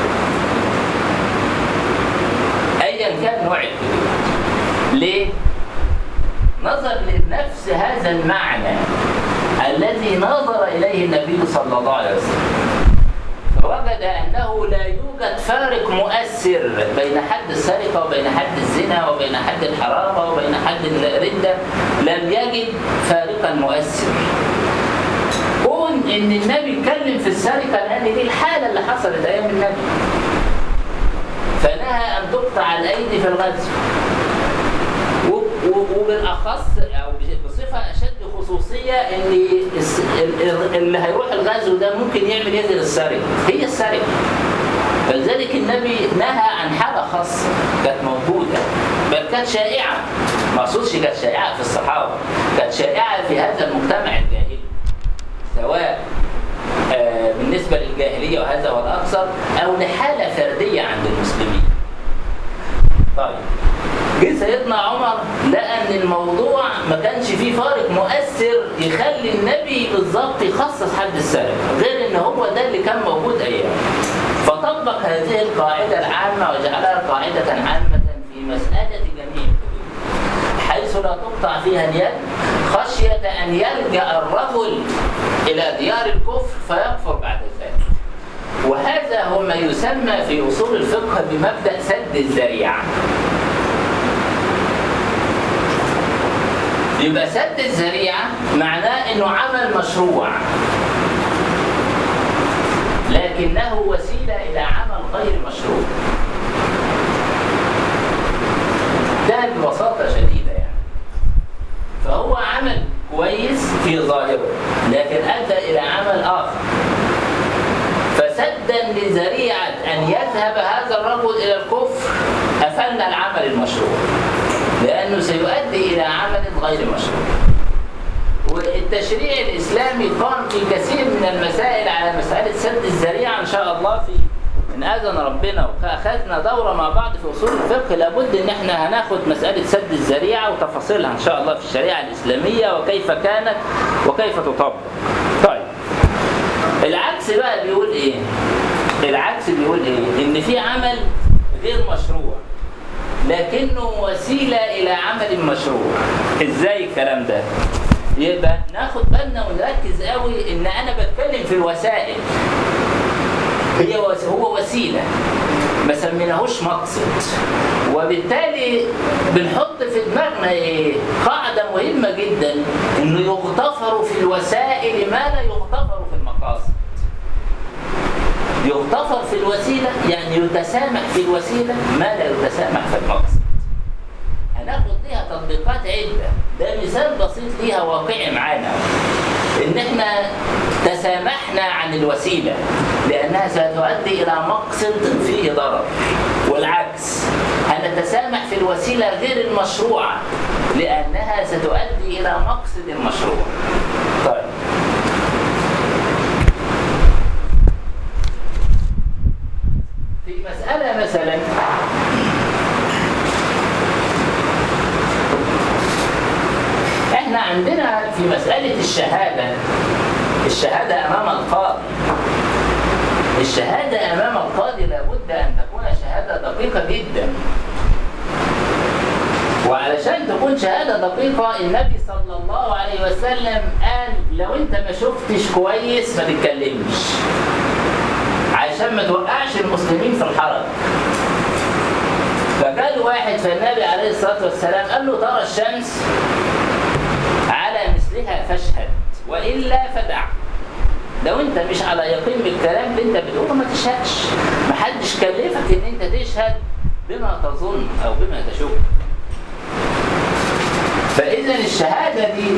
أيا كان نوع الحدود ليه؟ نظر لنفس هذا المعنى الذي نظر إليه النبي صلى الله عليه وسلم فوجد أنه لا يوجد فارق مؤثر بين حد السرقة وبين حد الزنا وبين حد الحرامة وبين حد الردة لم يجد فارقا مؤثر كون ان النبي اتكلم في السرقة لان دي الحالة اللي حصلت ايام النبي فنهى ان تقطع الايدي في الغزو و- و- وبالاخص او بصفه اشد خصوصيه ان الس- ال- ال- اللي هيروح الغزو ده ممكن يعمل يد السرقه هي السرقه فلذلك النبي نهى عن حاله خاصه كانت موجوده بل كانت شائعه ما اقصدش كانت شائعه في الصحابه كانت شائعه في هذا المجتمع الجاهلي سواء آه، بالنسبه للجاهليه وهذا هو الاكثر او لحاله فرديه عند المسلمين طيب جه سيدنا عمر لقى ان الموضوع ما كانش فيه فارق مؤثر يخلي النبي بالظبط يخصص حد السرقه غير ان هو ده اللي كان موجود ايام فطبق هذه القاعده العامه وجعلها قاعده عامه في مساله جميع الحدود حيث لا تقطع فيها اليد خشيه ان يلجا الرجل الى ديار الكفر فيكفر بعد ذلك وهذا هو ما يسمى في اصول الفقه بمبدا سد الذريعه يبقى سد الذريعة معناه انه عمل مشروع لكنه وسيلة الى عمل غير مشروع ده ببساطة شديدة يعني فهو عمل كويس في ظاهره لكن ادى الى عمل اخر فسدا لذريعة ان يذهب هذا الرجل الى الكفر افلنا العمل المشروع لأنه سيؤدي إلى عمل غير مشروع والتشريع الإسلامي قام في كثير من المسائل على مسألة سد الذريعة إن شاء الله في إن أذن ربنا وأخذنا دورة مع بعض في أصول الفقه لابد إن إحنا هناخد مسألة سد الذريعة وتفاصيلها إن شاء الله في الشريعة الإسلامية وكيف كانت وكيف تطبق. طيب العكس بقى بيقول إيه؟ العكس بيقول إيه؟ إن في عمل غير مشروع لكنه وسيلة إلى عمل مشروع إزاي الكلام ده؟ يبقى ناخد بالنا ونركز قوي ان انا بتكلم في الوسائل هي وس- هو وسيله ما سميناهوش مقصد وبالتالي بنحط في دماغنا ايه قاعده مهمه جدا انه يغتفر في الوسائل ما لا يغتفر في المقاصد يغتفر في الوسيله يعني يتسامح في الوسيله ما لا يتسامح في المقصد هناخد ليها تطبيقات عده ده مثال بسيط ليها واقعي معانا ان احنا تسامحنا عن الوسيله لانها ستؤدي الى مقصد فيه ضرر والعكس هنتسامح في الوسيله غير المشروعه لانها ستؤدي الى مقصد المشروع طيب في مساله مثلا احنا عندنا في مسألة الشهادة الشهادة أمام القاضي الشهادة أمام القاضي لابد أن تكون شهادة دقيقة جدا وعلشان تكون شهادة دقيقة النبي صلى الله عليه وسلم قال لو انت ما شفتش كويس ما تتكلمش عشان ما توقعش المسلمين في الحرج فقال واحد فالنبي عليه الصلاة والسلام قال له ترى الشمس على مثلها فاشهد والا فدع لو انت مش على يقين بالكلام اللي انت بتقوله ما تشهدش محدش كلفك ان انت تشهد بما تظن او بما تشك فاذا الشهاده دي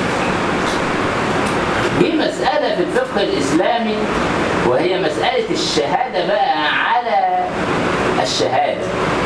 دي مساله في الفقه الاسلامي وهي مساله الشهاده بقى على الشهاده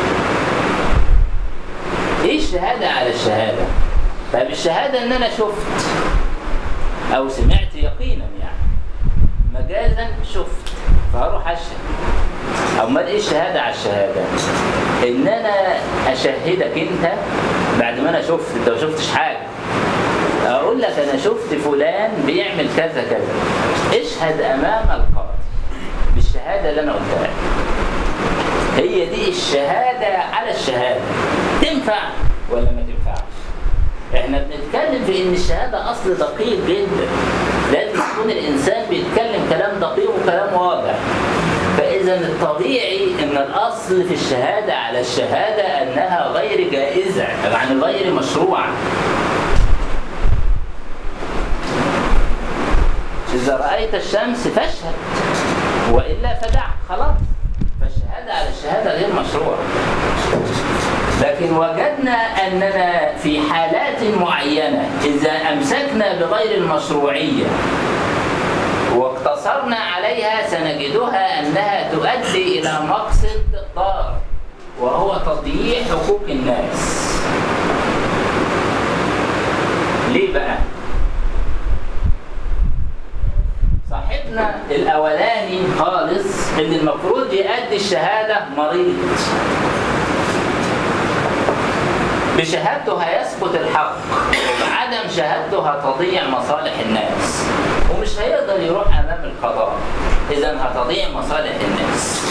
ايه الشهاده على الشهاده طيب الشهادة إن أنا شفت أو سمعت يقينا يعني مجازا شفت فهروح أشهد أمال إيه الشهادة على الشهادة؟ إن أنا أشهدك أنت بعد ما أنا شفت أنت ما شفتش حاجة أقول لك أنا شفت فلان بيعمل كذا كذا اشهد أمام القاضي بالشهادة اللي أنا قلتها لك. هي دي الشهادة على الشهادة تنفع ولا ما تنفعش؟ احنا بنتكلم في ان الشهاده اصل دقيق جدا لازم يكون الانسان بيتكلم كلام دقيق وكلام واضح فاذا الطبيعي ان الاصل في الشهاده على الشهاده انها غير جائزه يعني غير مشروعه اذا رايت الشمس فاشهد والا فدع خلاص فالشهاده على الشهاده غير مشروعه لكن وجدنا أننا في حالات معينة إذا أمسكنا بغير المشروعية واقتصرنا عليها سنجدها أنها تؤدي إلى مقصد ضار وهو تضييع حقوق الناس ليه بقى؟ صاحبنا الأولاني خالص اللي المفروض يأدي الشهادة مريض بشهادته هيثبت الحق وبعدم شهادته هتضيع مصالح الناس ومش هيقدر يروح امام القضاء اذا هتضيع مصالح الناس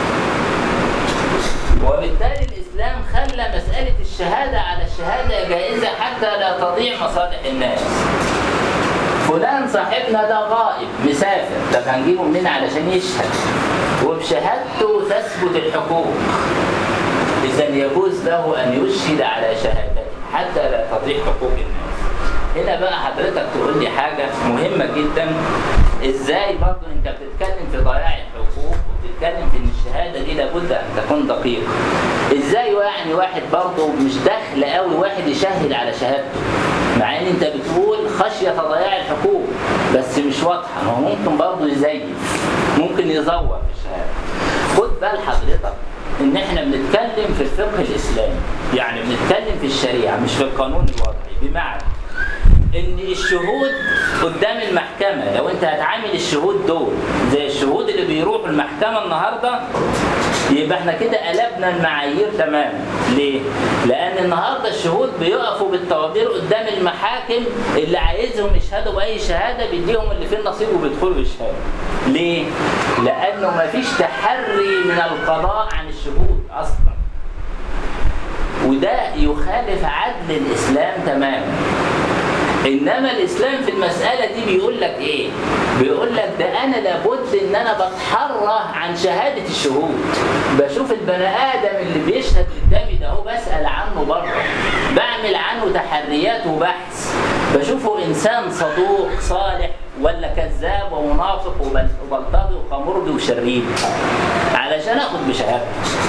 وبالتالي الاسلام خلى مساله الشهاده على الشهاده جائزه حتى لا تضيع مصالح الناس فلان صاحبنا ده غائب مسافر طب هنجيبه منين علشان يشهد وبشهادته تثبت الحقوق إذا يجوز له أن يشهد على شهادته حتى لا تضيع حقوق الناس. هنا بقى حضرتك تقول لي حاجة مهمة جدا إزاي برضه أنت بتتكلم في ضياع الحقوق وبتتكلم في إن الشهادة دي لابد أن تكون دقيقة. إزاي يعني واحد برضه مش داخل قوي واحد يشهد على شهادته مع إن أنت بتقول خشية ضياع الحقوق بس مش واضحة ما هو ممكن برضه يزيف ممكن يزور في الشهادة. خد بال حضرتك ان احنا بنتكلم في الفقه الاسلامي يعني بنتكلم في الشريعه مش في القانون الوضعي بمعنى ان الشهود قدام المحكمه لو انت هتعامل الشهود دول زي الشهود اللي بيروحوا المحكمه النهارده يبقى احنا كده قلبنا المعايير تماما ليه لان النهارده الشهود بيقفوا بالطوابير قدام المحاكم اللي عايزهم يشهدوا باي شهاده بيديهم اللي فيه النصيب وبيدخلوا يشهدوا ليه لانه مفيش تحري من القضاء عن الشهود اصلا وده يخالف عدل الاسلام تماما انما الاسلام في المساله دي بيقول لك ايه بيقول لك ده انا لابد ان انا بتحرى عن شهاده الشهود بشوف البني ادم اللي بيشهد قدامي ده هو بسال عنه بره بعمل عنه تحريات وبحث بشوفه انسان صدوق صالح ولا كذاب ومنافق وبل- وبلطجي وخمرجي وشرير علشان اخد بشهادته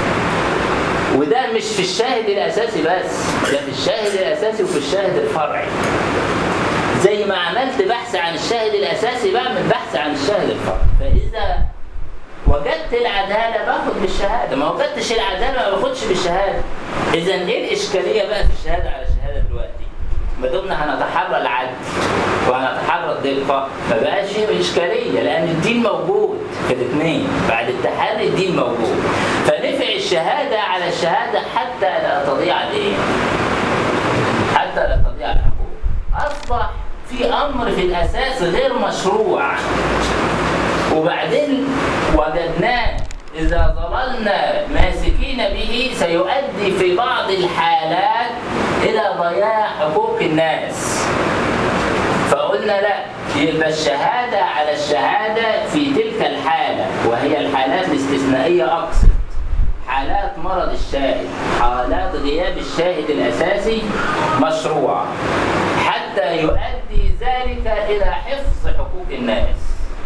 وده مش في الشاهد الاساسي بس ده في الشاهد الاساسي وفي الشاهد الفرعي زي ما عملت بحث عن الشاهد الاساسي بعمل بحث عن الشاهد الفرعي فاذا وجدت العداله باخد بالشهاده ما وجدتش العداله ما باخدش بالشهاده اذا ايه الاشكاليه بقى في الشهاده على الشهاده دلوقتي ما دمنا هنتحرى العدل وهنتحرى الدقه ما بقاش فيه اشكاليه لان الدين موجود في الاثنين بعد التحري الدين موجود فنفع الشهاده على الشهاده حتى لا تضيع الايه؟ حتى لا تضيع الحقوق اصبح في امر في الاساس غير مشروع وبعدين وجدناه إذا ظللنا ماسكين به سيؤدي في بعض الحالات إلى ضياع حقوق الناس فقلنا لا يبقى الشهادة على الشهادة في تلك الحالة وهي الحالات الاستثنائية أقصد حالات مرض الشاهد حالات غياب الشاهد الأساسي مشروع حتى يؤدي ذلك إلى حفظ حقوق الناس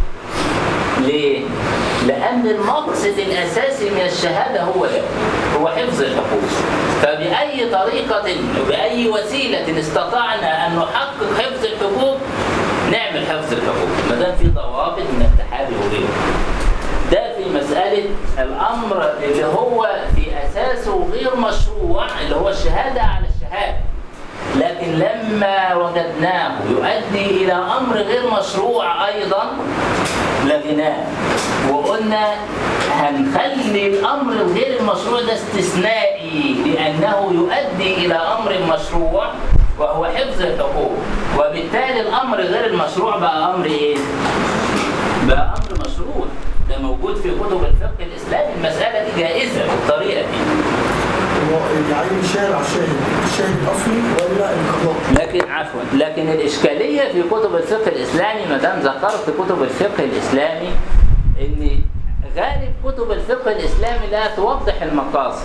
ليه؟ لأن المقصد الأساسي من الشهادة هو ده هو حفظ الحقوق فبأي طريقة وبأي وسيلة استطعنا أن نحقق حفظ الحقوق نعمل حفظ الحقوق ما دام في ضوابط من التحري وغيره ده في مسألة الأمر اللي هو في أساسه غير مشروع اللي هو الشهادة على الشهادة لكن لما وجدناه يؤدي إلى أمر غير مشروع أيضا لغيناه وقلنا هنخلي الأمر الغير المشروع ده استثنائي لأنه يؤدي إلى أمر مشروع وهو حفظ الحقوق وبالتالي الأمر غير المشروع بقى أمر إيه؟ بقى أمر مشروع ده موجود في كتب الفقه الإسلامي المسألة دي جائزة بالطريقة دي هو يعين الشاهد على الشاهد الشاهد الاصلي ولا القضاء؟ لكن عفوا لكن الإشكالية في كتب الفقه الإسلامي ما دام ذكرت كتب الفقه الإسلامي إن غالب كتب الفقه الإسلامي لا توضح المقاصد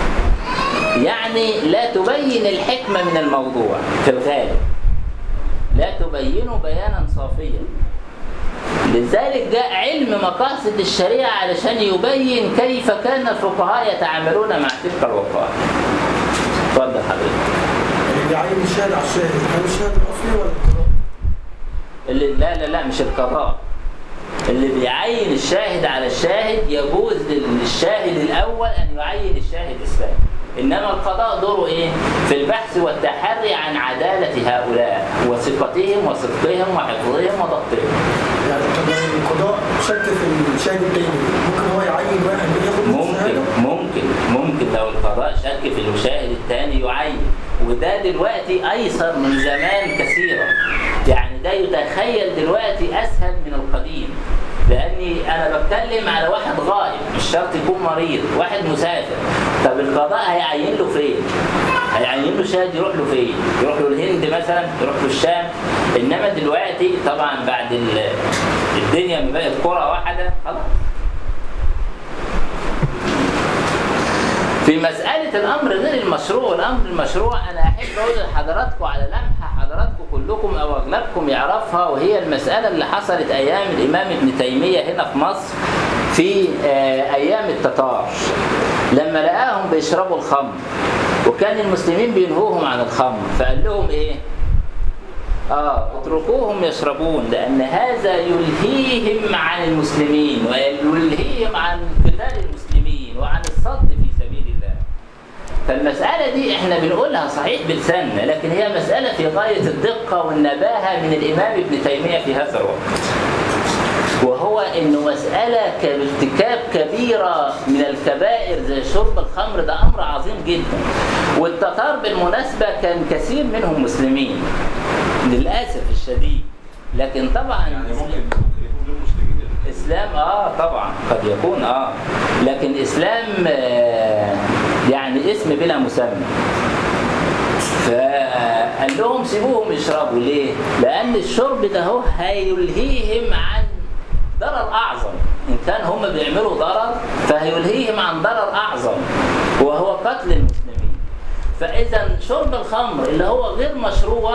يعني لا تبين الحكمة من الموضوع في الغالب لا تبينه بيانا صافيا لذلك جاء علم مقاصد الشريعة علشان يبين كيف كان الفقهاء يتعاملون مع تلك الوقائع اتفضل حضرتك اللي يعين الشاهد على الشاهد هل الشاهد الاصلي ولا القضاء؟ اللي لا لا لا مش القضاء اللي بيعين الشاهد على الشاهد يجوز للشاهد الأول أن يعين الشاهد الثاني إنما القضاء دوره إيه؟ في البحث والتحري عن عدالة هؤلاء وثقتهم وصدقهم وحفظهم وضبطهم يعني طب يعني القضاء شك في الشاهد التاني ممكن هو يعين واحد ياخد منه ممكن الشهاده؟ ممكن ممكن لو القضاء شك في المشاهد الثاني يعين وده دلوقتي ايسر من زمان كثيرا يعني ده يتخيل دلوقتي اسهل من القديم لاني انا بتكلم على واحد غائب مش شرط يكون مريض واحد مسافر طب القضاء هيعين له فين هيعين له شاهد يروح له فين يروح له الهند مثلا يروح له الشام انما دلوقتي طبعا بعد ال- الدنيا ما بقت قرى واحده خلاص في مسألة الأمر غير المشروع الأمر المشروع أنا أحب أقول لحضراتكم على لمحة حضراتكم كلكم أو أغلبكم يعرفها وهي المسألة اللي حصلت أيام الإمام ابن تيمية هنا في مصر في آه، أيام التتار لما لقاهم بيشربوا الخمر وكان المسلمين بينهوهم عن الخمر فقال لهم إيه؟ آه اتركوهم يشربون لأن هذا يلهيهم عن المسلمين ويلهيهم عن قتال المسلمين وعن الصد في سبيل الله فالمسألة دي احنا بنقولها صحيح بلساننا لكن هي مسألة في غاية الدقة والنباهة من الإمام ابن تيمية في هذا الوقت وهو انه مسألة كارتكاب كبيرة من الكبائر زي شرب الخمر ده أمر عظيم جدا والتتار بالمناسبة كان كثير منهم مسلمين للأسف الشديد لكن طبعا يعني ممكن ممكن يكون دول مسلمين اسلام اه طبعا قد يكون اه لكن اسلام آه يعني اسم بلا مسمى قال لهم سيبوهم يشربوا ليه؟ لأن الشرب ده هو هيلهيهم عن ضرر أعظم إن كان هم بيعملوا ضرر فهيلهيهم عن ضرر أعظم وهو قتل المسلمين فإذا شرب الخمر اللي هو غير مشروع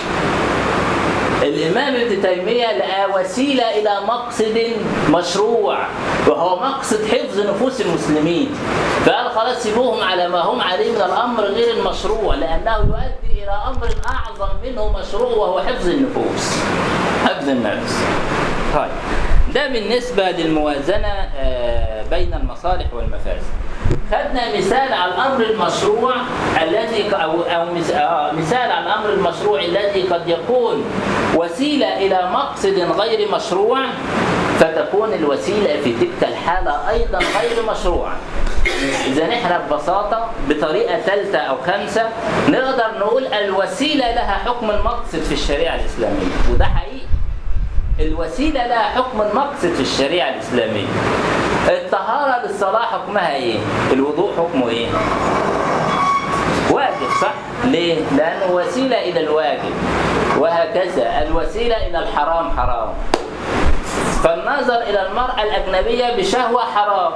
الإمام ابن تيمية لقى وسيلة إلى مقصد مشروع وهو مقصد حفظ نفوس المسلمين فقال خلاص سيبوهم على ما هم عليه من الأمر غير المشروع لأنه يؤدي إلى أمر أعظم منه مشروع وهو حفظ النفوس حفظ النفس طيب ده بالنسبة للموازنة آه، بين المصالح والمفاسد خدنا مثال على الامر المشروع الذي او او مس- آه، مثال على الامر المشروع الذي قد يكون وسيله الى مقصد غير مشروع فتكون الوسيله في تلك الحاله ايضا غير مشروعه. اذا احنا ببساطه بطريقه ثالثه او خامسه نقدر نقول الوسيله لها حكم المقصد في الشريعه الاسلاميه وده حقيقي. الوسيله لها حكم المقصد في الشريعه الاسلاميه. الطهارة للصلاة حكمها ايه؟ الوضوء حكمه ايه؟ واجب صح؟ ليه؟ لأنه وسيلة إلى الواجب وهكذا الوسيلة إلى الحرام حرام فالنظر إلى المرأة الأجنبية بشهوة حرام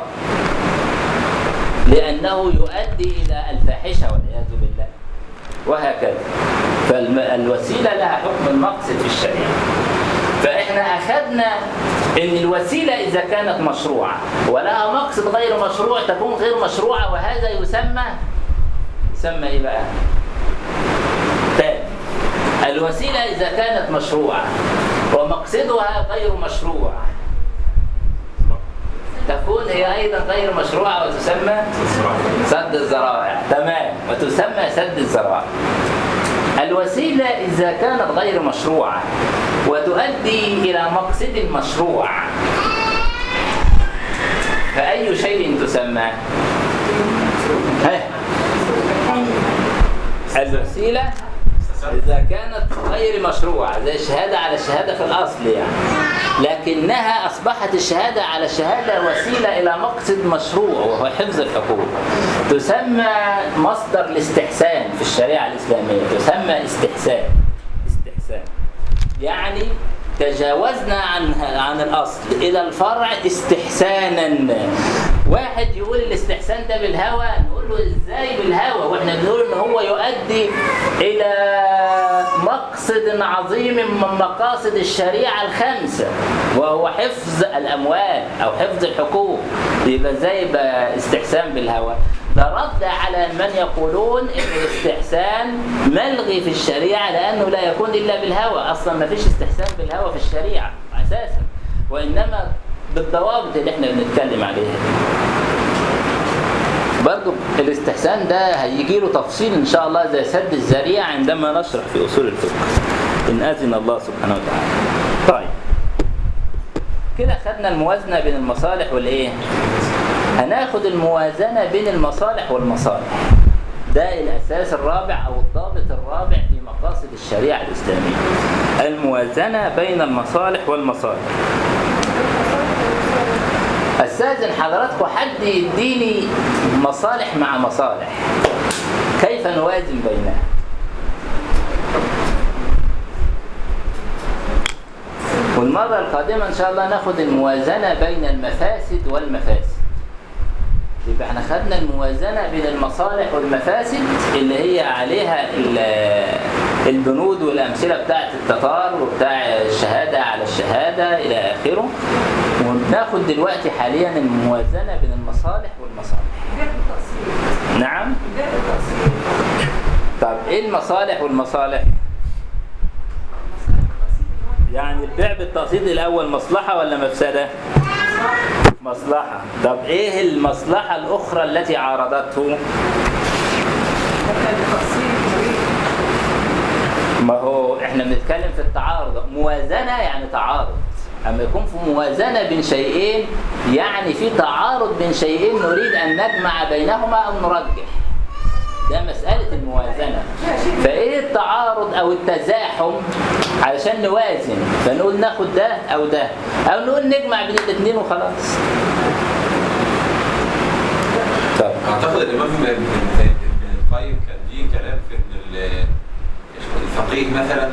لأنه يؤدي إلى الفاحشة والعياذ بالله وهكذا فالوسيلة لها حكم المقصد في الشريعة فإحنا أخذنا إن الوسيلة إذا كانت مشروعة ولها مقصد غير مشروع تكون غير مشروعة وهذا يسمى يسمى إيه بقى؟ تاني الوسيلة إذا كانت مشروعة ومقصدها غير مشروع تكون هي أيضا غير مشروعة وتسمى سد الذرائع تمام وتسمى سد الذرائع الوسيلة إذا كانت غير مشروعة وتؤدي إلى مقصد مشروع فأي شيء تسمى؟ ها؟ الوسيلة إذا كانت غير مشروعة زي الشهادة على الشهادة في الأصل يعني لكنها أصبحت الشهادة على الشهادة وسيلة إلى مقصد مشروع وهو حفظ الحقوق تسمى مصدر الاستحسان في الشريعة الإسلامية تسمى استحسان استحسان يعني تجاوزنا عن عن الاصل الى الفرع استحسانا واحد يقول الاستحسان ده بالهوى نقول له ازاي بالهوى واحنا بنقول ان هو يؤدي الى مقصد عظيم من مقاصد الشريعه الخمسه وهو حفظ الاموال او حفظ الحقوق يبقى ازاي يبقى استحسان بالهوى ده رد على من يقولون ان الاستحسان ملغي في الشريعه لانه لا يكون الا بالهوى اصلا ما فيش استحسان بالهوى في الشريعه اساسا وانما بالضوابط اللي احنا بنتكلم عليها برضو الاستحسان ده هيجي له تفصيل ان شاء الله زي سد الذريعه عندما نشرح في اصول الفقه ان اذن الله سبحانه وتعالى طيب كده خدنا الموازنه بين المصالح والايه هناخد الموازنة بين المصالح والمصالح ده الأساس الرابع أو الضابط الرابع في مقاصد الشريعة الإسلامية الموازنة بين المصالح والمصالح أستاذن حضراتكم حد يديني مصالح مع مصالح كيف نوازن بينها والمرة القادمة إن شاء الله ناخد الموازنة بين المفاسد والمفاسد يبقى احنا خدنا الموازنة بين المصالح والمفاسد اللي هي عليها ال- البنود والأمثلة بتاعة التتار وبتاع الشهادة على الشهادة إلى آخره وناخد دلوقتي حاليا الموازنة بين المصالح والمصالح نعم طب ايه المصالح والمصالح يعني البيع بالتقسيط الاول مصلحة ولا مفسدة مصلحة طب ايه المصلحة الاخرى التي عارضته ما هو احنا بنتكلم في التعارض موازنة يعني تعارض اما يكون في موازنة بين شيئين يعني في تعارض بين شيئين نريد ان نجمع بينهما او نرجح ده مسألة الموازنة فايه التعارض او التزاحم علشان نوازن فنقول ناخد ده او ده او نقول نجمع بين الاثنين وخلاص طب اعتقد الامام ابن ابن القيم كان ليه كلام في ان ال- الفقيه مثلا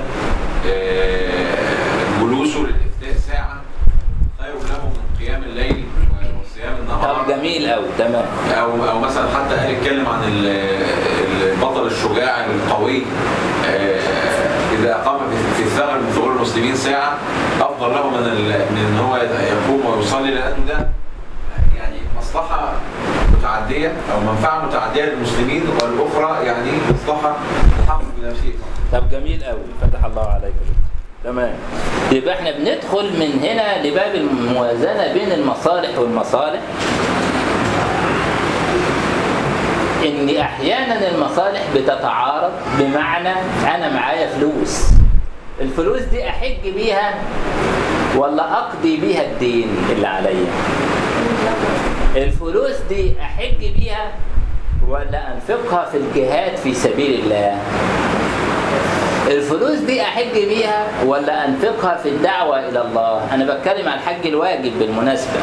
آه، جلوسه للافتاء ساعه خير له من قيام الليل وصيام النهار طب جميل قوي تمام او او مثلا حتى قال اتكلم عن ال- البطل الشجاع القوي آه، اذا اقام في- في الثغر من ثغور المسلمين ساعه افضل له من ال- من ان هو يقوم ويصلي لان ده يعني مصلحه متعديه او منفعه متعديه للمسلمين والاخرى يعني مصلحه تحقق بنفسه فقط. طب جميل قوي فتح الله عليك تمام يبقى احنا بندخل من هنا لباب الموازنه بين المصالح والمصالح ان احيانا المصالح بتتعارض بمعنى انا معايا فلوس الفلوس دي احج بيها ولا اقضي بيها الدين اللي عليا الفلوس دي احج بيها ولا انفقها في الجهاد في سبيل الله الفلوس دي احج بيها ولا انفقها في الدعوه الى الله انا بتكلم عن الحج الواجب بالمناسبه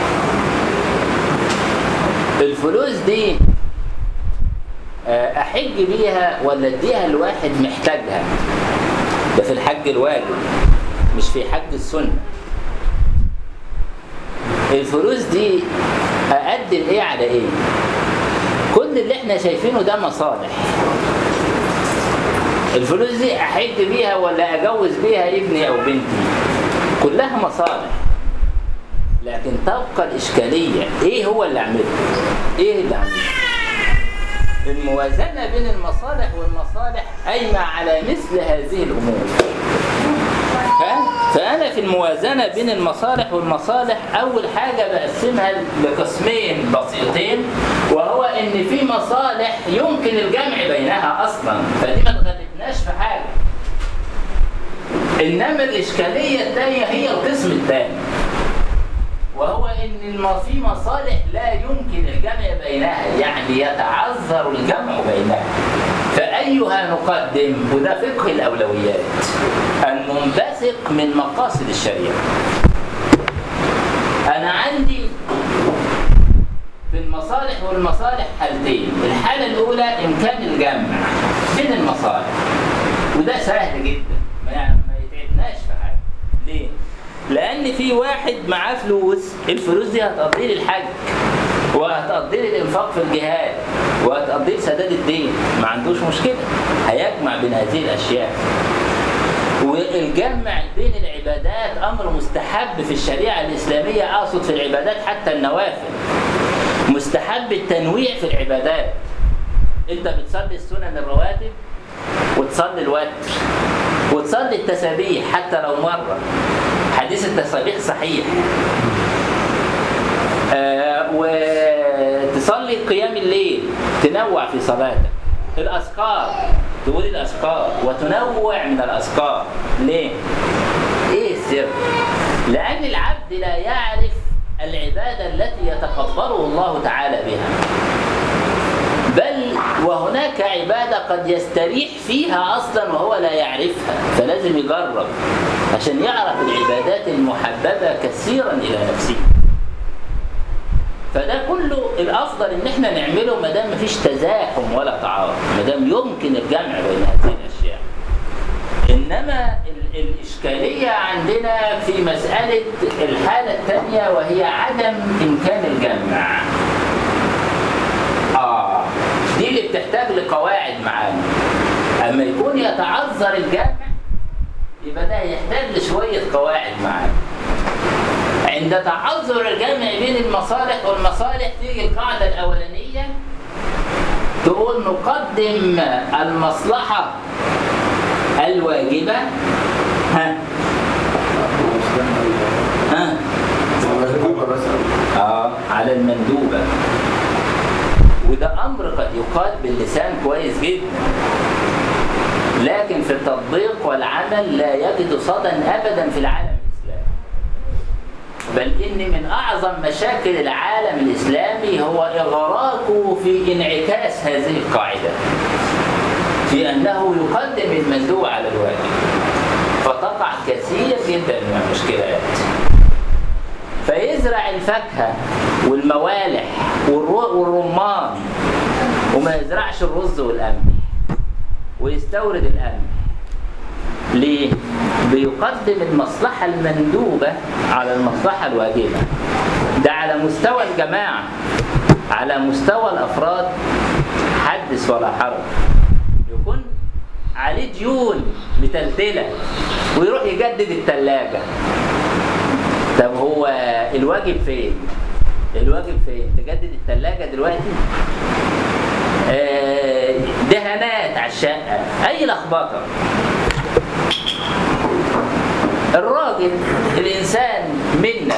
الفلوس دي آه، احج بيها ولا اديها لواحد محتاجها ده في الحج الواجب مش في حج السنه الفلوس دي اقدم ايه على ايه كل اللي احنا شايفينه ده مصالح الفلوس دي احج بيها ولا اجوز بيها ابني او بنتي كلها مصالح لكن تبقى الاشكاليه ايه هو اللي عمله ايه اللي عمله الموازنه بين المصالح والمصالح قايمه على مثل هذه الامور ف- فانا في الموازنه بين المصالح والمصالح اول حاجه بقسمها لقسمين بسيطين وهو ان في مصالح يمكن الجمع بينها اصلا فدي ما تغلبناش في حاجه انما الاشكاليه الثانيه هي القسم الثاني وهو ان الم- في مصالح لا يمكن الجمع بينها يعني يتعذر الجمع بينها فايها نقدم وده فقه الاولويات المنبثق من مقاصد الشريعه انا عندي في المصالح والمصالح حالتين الحاله الاولى امكان الجمع بين المصالح وده سهل جدا ما يعني ما يتعبناش في حاجه ليه لان في واحد معاه فلوس الفلوس دي هتقضي لي الحج وهتقضي لي الانفاق في الجهاد وهتقضي لي سداد الدين ما عندوش مشكله هيجمع بين هذه الاشياء والجمع بين العبادات امر مستحب في الشريعه الاسلاميه اقصد في العبادات حتى النوافل مستحب التنويع في العبادات انت بتصلي السنن الرواتب وتصلي الوتر وتصلي التسابيح حتى لو مره حديث التسابيح صحيح آه وتصلي قيام الليل تنوع في صلاتك الأذكار تقول الأذكار وتنوع من الأذكار ليه؟ إيه السر؟ لأن العبد لا يعرف العبادة التي يتقبله الله تعالى بها بل وهناك عبادة قد يستريح فيها أصلا وهو لا يعرفها فلازم يجرب عشان يعرف العبادات المحببة كثيرا إلى نفسه فده كله الافضل ان احنا نعمله ما دام مفيش تزاحم ولا تعارض ما دام يمكن الجمع بين هذه الاشياء انما ال- الاشكاليه عندنا في مساله الحاله الثانيه وهي عدم امكان الجمع اه دي اللي بتحتاج لقواعد معانا اما يكون يتعذر الجمع يبقى ده يحتاج لشويه قواعد معانا عند تعذر الجمع بين المصالح والمصالح تيجي القاعدة الأولانية تقول نقدم المصلحة الواجبة ها ها آه على المندوبة وده أمر قد يقال باللسان كويس جدا لكن في التطبيق والعمل لا يجد صدى أبدا في العالم الإسلامي بل إن من أعظم مشاكل العالم الإسلامي هو إغراقه في انعكاس هذه القاعدة في أنه يقدم المندوب على الواجب فتقع كثير جدا من المشكلات فيزرع الفاكهة والموالح والرو- والرمان وما يزرعش الرز والقمح ويستورد القمح ليه؟ بيقدم المصلحة المندوبة على المصلحة الواجبة ده على مستوى الجماعة على مستوى الأفراد حدث ولا حرج يكون عليه ديون متلتلة ويروح يجدد التلاجة طب هو الواجب فين؟ الواجب فين؟ تجدد التلاجة دلوقتي؟ آه، دهانات على الشقة أي لخبطة الراجل الإنسان منا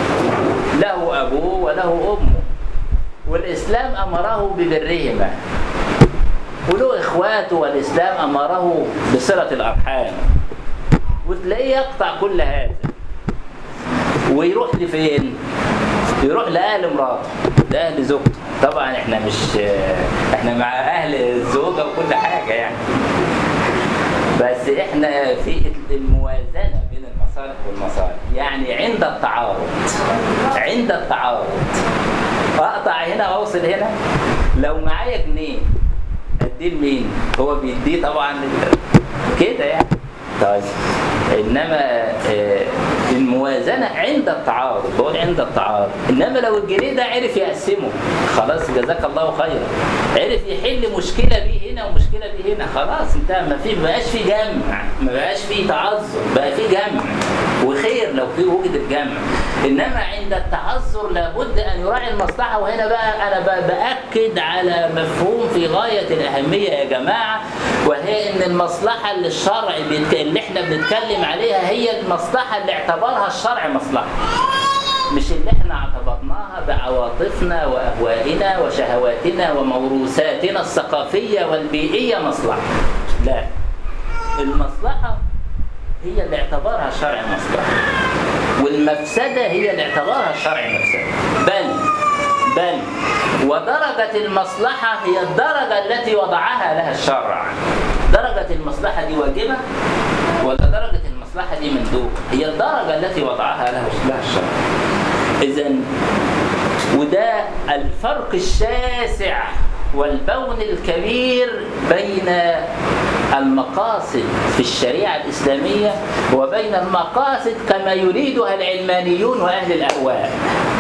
له أبوه وله أمه والإسلام أمره ببرهما وله إخواته والإسلام أمره بصلة الأرحام وتلاقيه يقطع كل هذا ويروح لفين؟ يروح لأهل مراته لأهل زوجته طبعا احنا مش احنا مع أهل الزوجة وكل حاجة يعني بس احنا في الموازنة بين المصالح والمصالح يعني عند التعارض عند التعارض اقطع هنا واوصل هنا لو معايا جنيه اديه لمين هو بيديه طبعا لل- كده يعني طيب انما آه، الموازنه عند التعارض بقول عند التعارض انما لو الجنيه ده عرف يقسمه خلاص جزاك الله خيرا عرف يحل مشكله دي هنا ومشكله دي هنا خلاص انتهى ما في ما بقاش في جمع ما بقاش في تعذر بقى في جمع وخير لو في وجد الجمع انما عند التعذر لابد ان يراعي المصلحه وهنا بقى انا ب- باكد على مفهوم في غايه الاهميه يا جماعه وهي ان المصلحه اللي الشرع بيتك... اللي احنا بنتكلم عليها هي المصلحه اللي اعتبرها الشرع مصلحه مش اللي احنا اعتبرناها بعواطفنا واهوائنا وشهواتنا وموروثاتنا الثقافيه والبيئيه مصلحه لا المصلحه هي اللي اعتبرها الشرع مصلحه والمفسده هي اللي اعتبرها الشرع مفسده بل بل ودرجة المصلحة هي الدرجة التي وضعها لها الشرع درجة المصلحة دي واجبة ولا درجة المصلحة دي مندوبة هي الدرجة التي وضعها لها لها الشرع إذا وده الفرق الشاسع والبون الكبير بين المقاصد في الشريعة الإسلامية وبين المقاصد كما يريدها العلمانيون وأهل الأهواء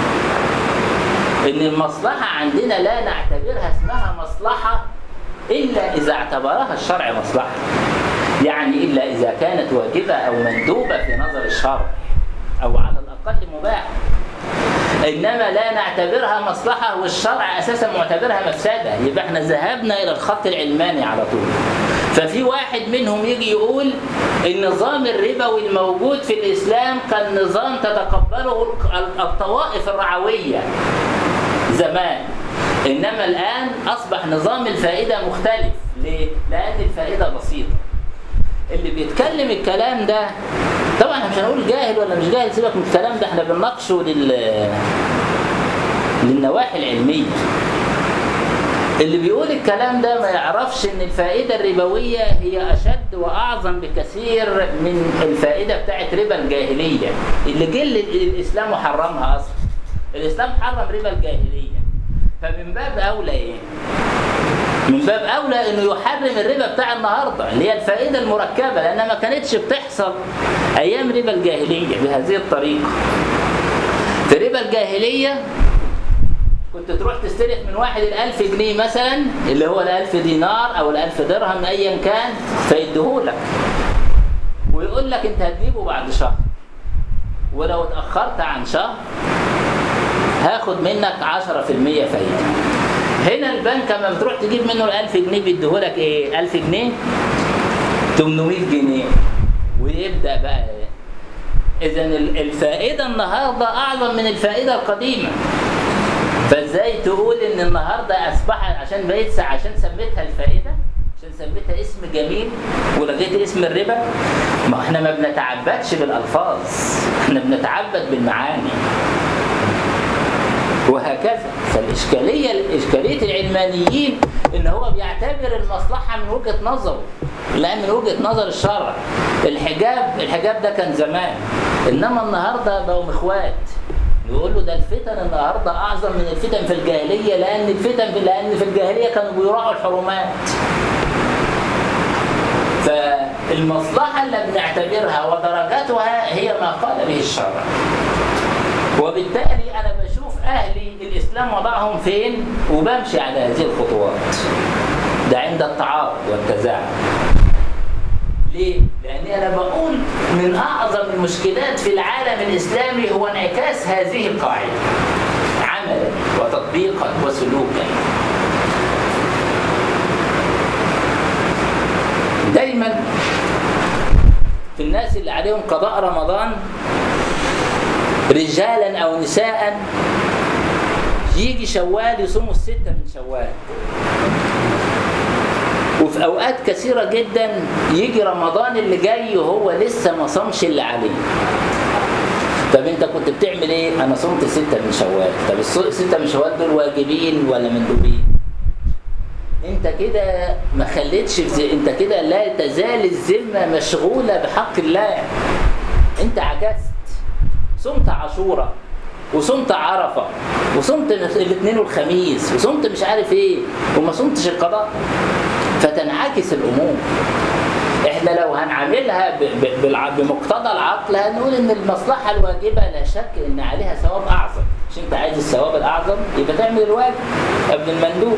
إن المصلحة عندنا لا نعتبرها اسمها مصلحة إلا إذا اعتبرها الشرع مصلحة يعني إلا إذا كانت واجبة أو مندوبة في نظر الشرع أو على الأقل مباح انما لا نعتبرها مصلحه والشرع اساسا معتبرها مفسده يبقى احنا ذهبنا الى الخط العلماني على طول ففي واحد منهم يجي يقول النظام الربوي الموجود في الاسلام كان نظام تتقبله ال- الطوائف الرعويه زمان انما الان اصبح نظام الفائده مختلف ليه لان الفائده بسيطه اللي بيتكلم الكلام ده طبعا احنا مش هنقول جاهل ولا مش جاهل سيبك من الكلام ده احنا بنناقشه لل للنواحي العلميه اللي بيقول الكلام ده ما يعرفش ان الفائده الربويه هي اشد واعظم بكثير من الفائده بتاعت ربا الجاهليه اللي جل الاسلام حرمها اصلا الاسلام حرم ربا الجاهليه فمن باب اولى ايه من باب اولى انه يحرم الربا بتاع النهارده اللي هي الفائده المركبه لانها ما كانتش بتحصل ايام ربا الجاهليه بهذه الطريقه في ربا الجاهليه كنت تروح تستلف من واحد الألف جنيه مثلا اللي هو الألف دينار أو الألف درهم أيا كان فيديهولك ويقول لك أنت هتجيبه بعد شهر ولو اتأخرت عن شهر هاخد منك 10% فايدة هنا البنك لما بتروح تجيب منه ال 1000 جنيه بيديهولك ايه 1000 جنيه 800 جنيه ويبدا بقى اذا الفائده النهارده اعظم من الفائده القديمه فازاي تقول ان النهارده اصبحت عشان بقيت عشان سميتها الفائده عشان سميتها اسم جميل ولغيت اسم الربا ما احنا ما بنتعبدش بالالفاظ احنا بنتعبد بالمعاني وهكذا فالإشكالية إشكالية العلمانيين إن هو بيعتبر المصلحة من وجهة نظره لا من وجهة نظر الشرع الحجاب الحجاب ده كان زمان إنما النهاردة بقوا إخوات يقول له ده الفتن النهارده أعظم من الفتن في الجاهلية لأن الفتن لأن في الجاهلية كانوا بيراعوا الحرمات المصلحة اللي بنعتبرها ودرجاتها هي ما قال به الشرع وبالتالي أنا بشوف أهلي الإسلام وضعهم فين وبمشي على هذه الخطوات ده عند التعارض والتزاحم ليه؟ لأن أنا بقول من أعظم المشكلات في العالم الإسلامي هو انعكاس هذه القاعدة عملا وتطبيقا وسلوكا دايما في الناس اللي عليهم قضاء رمضان رجالا أو نساء يجي شوال يصوموا الستة من شوال وفي اوقات كثيره جدا يجي رمضان اللي جاي وهو لسه ما صامش اللي عليه طب انت كنت بتعمل ايه انا صمت ستة من شوال طب الستة من شوال دول واجبين ولا مندوبين انت كده ما خليتش في انت كده لا تزال الذمه مشغوله بحق الله انت عكست صمت عاشوره وصمت عرفه وصمت الاثنين والخميس وصمت مش عارف ايه وما صمتش القضاء فتنعكس الامور احنا لو هنعاملها ب- ب- بالع- بمقتضى العقل هنقول ان المصلحه الواجبه لا شك ان عليها ثواب اعظم مش انت عايز الثواب الاعظم يبقى تعمل الواجب قبل المندوب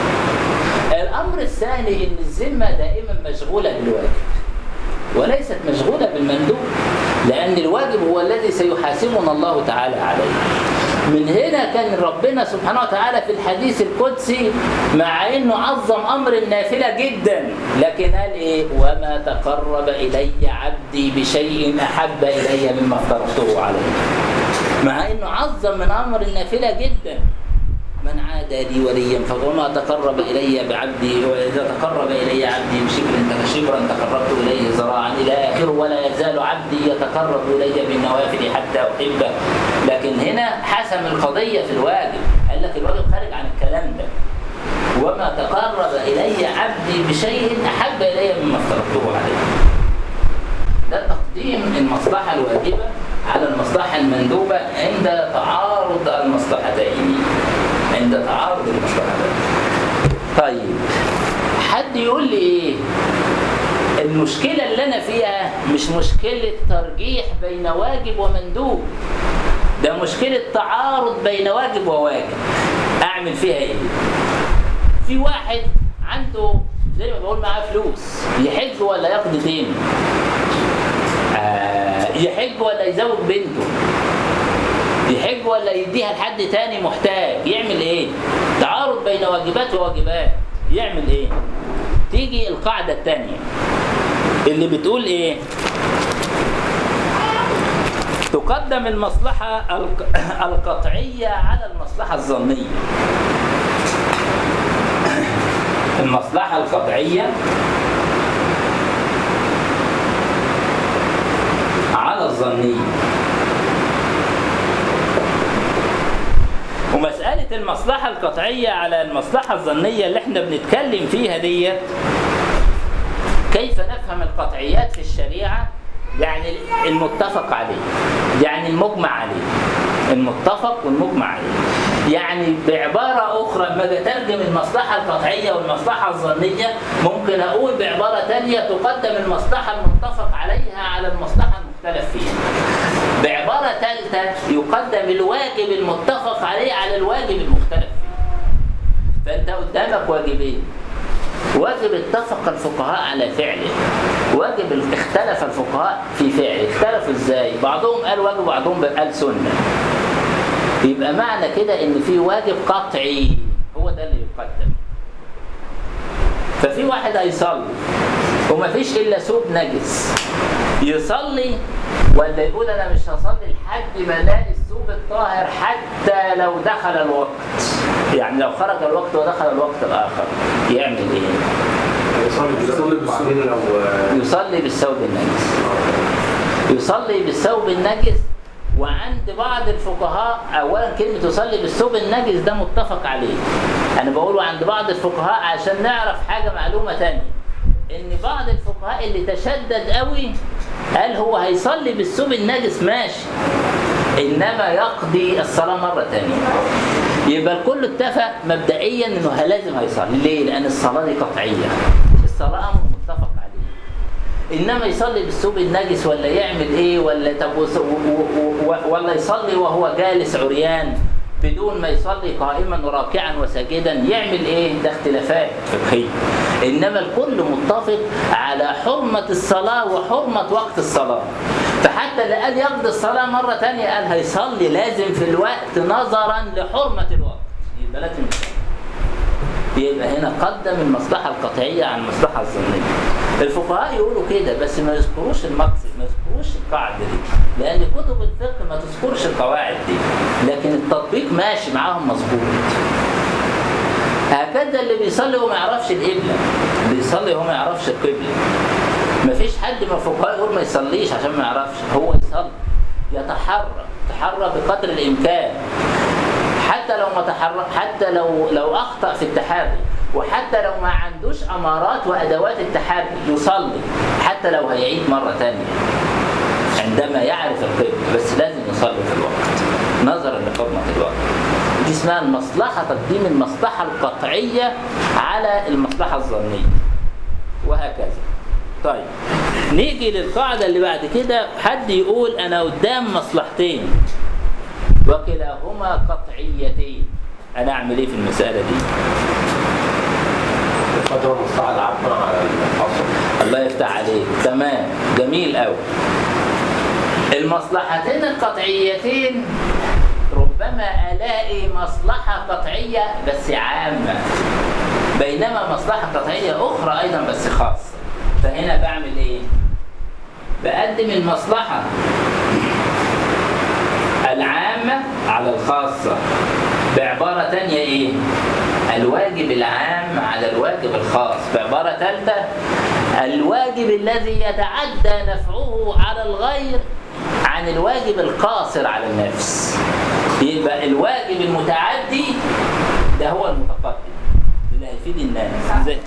الامر الثاني ان الذمه دائما مشغوله بالواجب وليست مشغوله بالمندوب لان الواجب هو الذي سيحاسبنا الله تعالى عليه من هنا كان ربنا سبحانه وتعالى في الحديث القدسي مع انه عظم امر النافله جدا لكن قال ايه وما تقرب الي عبدي بشيء احب الي مما افترضته عليه مع انه عظم من امر النافله جدا من عادى لي وليا فوما تقرب الي بعبدي واذا تقرب الي عبدي بشبر شبرا تقربت اليه ذراعا الى اخره ولا يزال عبدي يتقرب الي بالنوافل حتى احبه لكن هنا حسم القضيه في الواجب قال لك الواجب خارج عن الكلام ده وما تقرب الي عبدي بشيء احب الي مما افترضته عليه ده تقديم المصلحه الواجبه على المصلحه المندوبه عند تعارض المصلحتين عند تعارض المصلحتين طيب حد يقول لي ايه المشكلة اللي أنا فيها مش مشكلة ترجيح بين واجب ومندوب ده مشكلة تعارض بين واجب وواجب أعمل فيها إيه؟ في واحد عنده زي ما بقول معاه فلوس يحج ولا يقضي دين آه يحج ولا يزوج بنته يحج ولا يديها لحد تاني محتاج يعمل ايه تعارض بين واجبات وواجبات يعمل ايه تيجي القاعدة التانية اللي بتقول ايه تقدم المصلحة الق- القطعية على المصلحة الظنية المصلحة القطعية على الظنية ومسألة المصلحة القطعية على المصلحة الظنية اللي احنا بنتكلم فيها ديت كيف نفهم القطعيات في الشريعة يعني المتفق عليه يعني المجمع عليه المتفق والمجمع عليه يعني بعبارة أخرى لما بترجم المصلحة القطعية والمصلحة الظنية ممكن أقول بعبارة تانية تقدم المصلحة المتفق عليها على المصلحة المختلف فيها بعبارة ثالثة يقدم الواجب المتفق عليه على الواجب المختلف فيه فأنت قدامك واجبين واجب اتفق الفقهاء على فعله واجب ال- اختلف الفقهاء في فعله اختلفوا ازاي بعضهم قال واجب وبعضهم قال سنة يبقى معنى كده ان في واجب قطعي هو ده اللي يقدم ففي واحد هيصلي ومفيش الا ثوب نجس يصلي ولا يقول انا مش هصلي لحد ما الاقي الثوب الطاهر حتى لو دخل الوقت يعني لو خرج الوقت ودخل الوقت الاخر يعمل ايه يصلي وبعدين لو يصلي بالثوب النجس يصلي بالثوب النجس وعند بعض الفقهاء اولا كلمه يصلي بالثوب النجس ده متفق عليه انا بقوله عند بعض الفقهاء عشان نعرف حاجه معلومه تانية ان بعض الفقهاء اللي تشدد قوي قال هو هيصلي بالثوب النجس ماشي انما يقضي الصلاه مره تانية يبقى الكل اتفق مبدئيا انه لازم هيصلي ليه لان الصلاه دي قطعيه الصلاه امر متفق عليه انما يصلي بالثوب النجس ولا يعمل ايه ولا طب وص- و- و- و- ولا يصلي وهو جالس عريان بدون ما يصلي قائما وراكعا وساجدا يعمل ايه ده اختلافات فقهيه انما الكل متفق على حرمه الصلاه وحرمه وقت الصلاه فحتى اللي قال يقضي الصلاه مره تانية قال هيصلي لازم في الوقت نظرا لحرمه الوقت يبقى لازم يصلي. يبقى هنا قدم المصلحة القطعية عن المصلحة الظنية. الفقهاء يقولوا كده بس ما يذكروش المقصد ما يذكروش القاعدة دي لأن كتب الفقه ما تذكرش القواعد دي لكن التطبيق ماشي معاهم مظبوط. هكذا اللي بيصلي وما يعرفش القبلة بيصلي وهو ما يعرفش القبلة مفيش حد من الفقهاء يقول ما يصليش عشان ما يعرفش هو يصلي يتحرى يتحرى بقدر الإمكان حتى لو ما تحرك حتى لو لو اخطا في التحري وحتى لو ما عندوش امارات وادوات التحري يصلي حتى لو هيعيد مره ثانيه عندما يعرف القبله بس لازم يصلي في الوقت نظرا لحرمه الوقت دي اسمها المصلحه تقديم المصلحه القطعيه على المصلحه الظنيه وهكذا طيب نيجي للقاعده اللي بعد كده حد يقول انا قدام مصلحتين وكلاهما قطعيتين انا اعمل ايه في المساله دي قدر المصلحة العامة على الحصر الله يفتح عليك تمام جميل قوي المصلحتين القطعيتين ربما الاقي مصلحه قطعيه بس عامه بينما مصلحه قطعيه اخرى ايضا بس خاصه فهنا بعمل ايه بقدم المصلحه العامة على الخاصة بعبارة تانية إيه؟ الواجب العام على الواجب الخاص بعبارة ثالثة الواجب الذي يتعدى نفعه على الغير عن الواجب القاصر على النفس يبقى الواجب المتعدي ده هو المتقدم اللي هيفيد الناس زي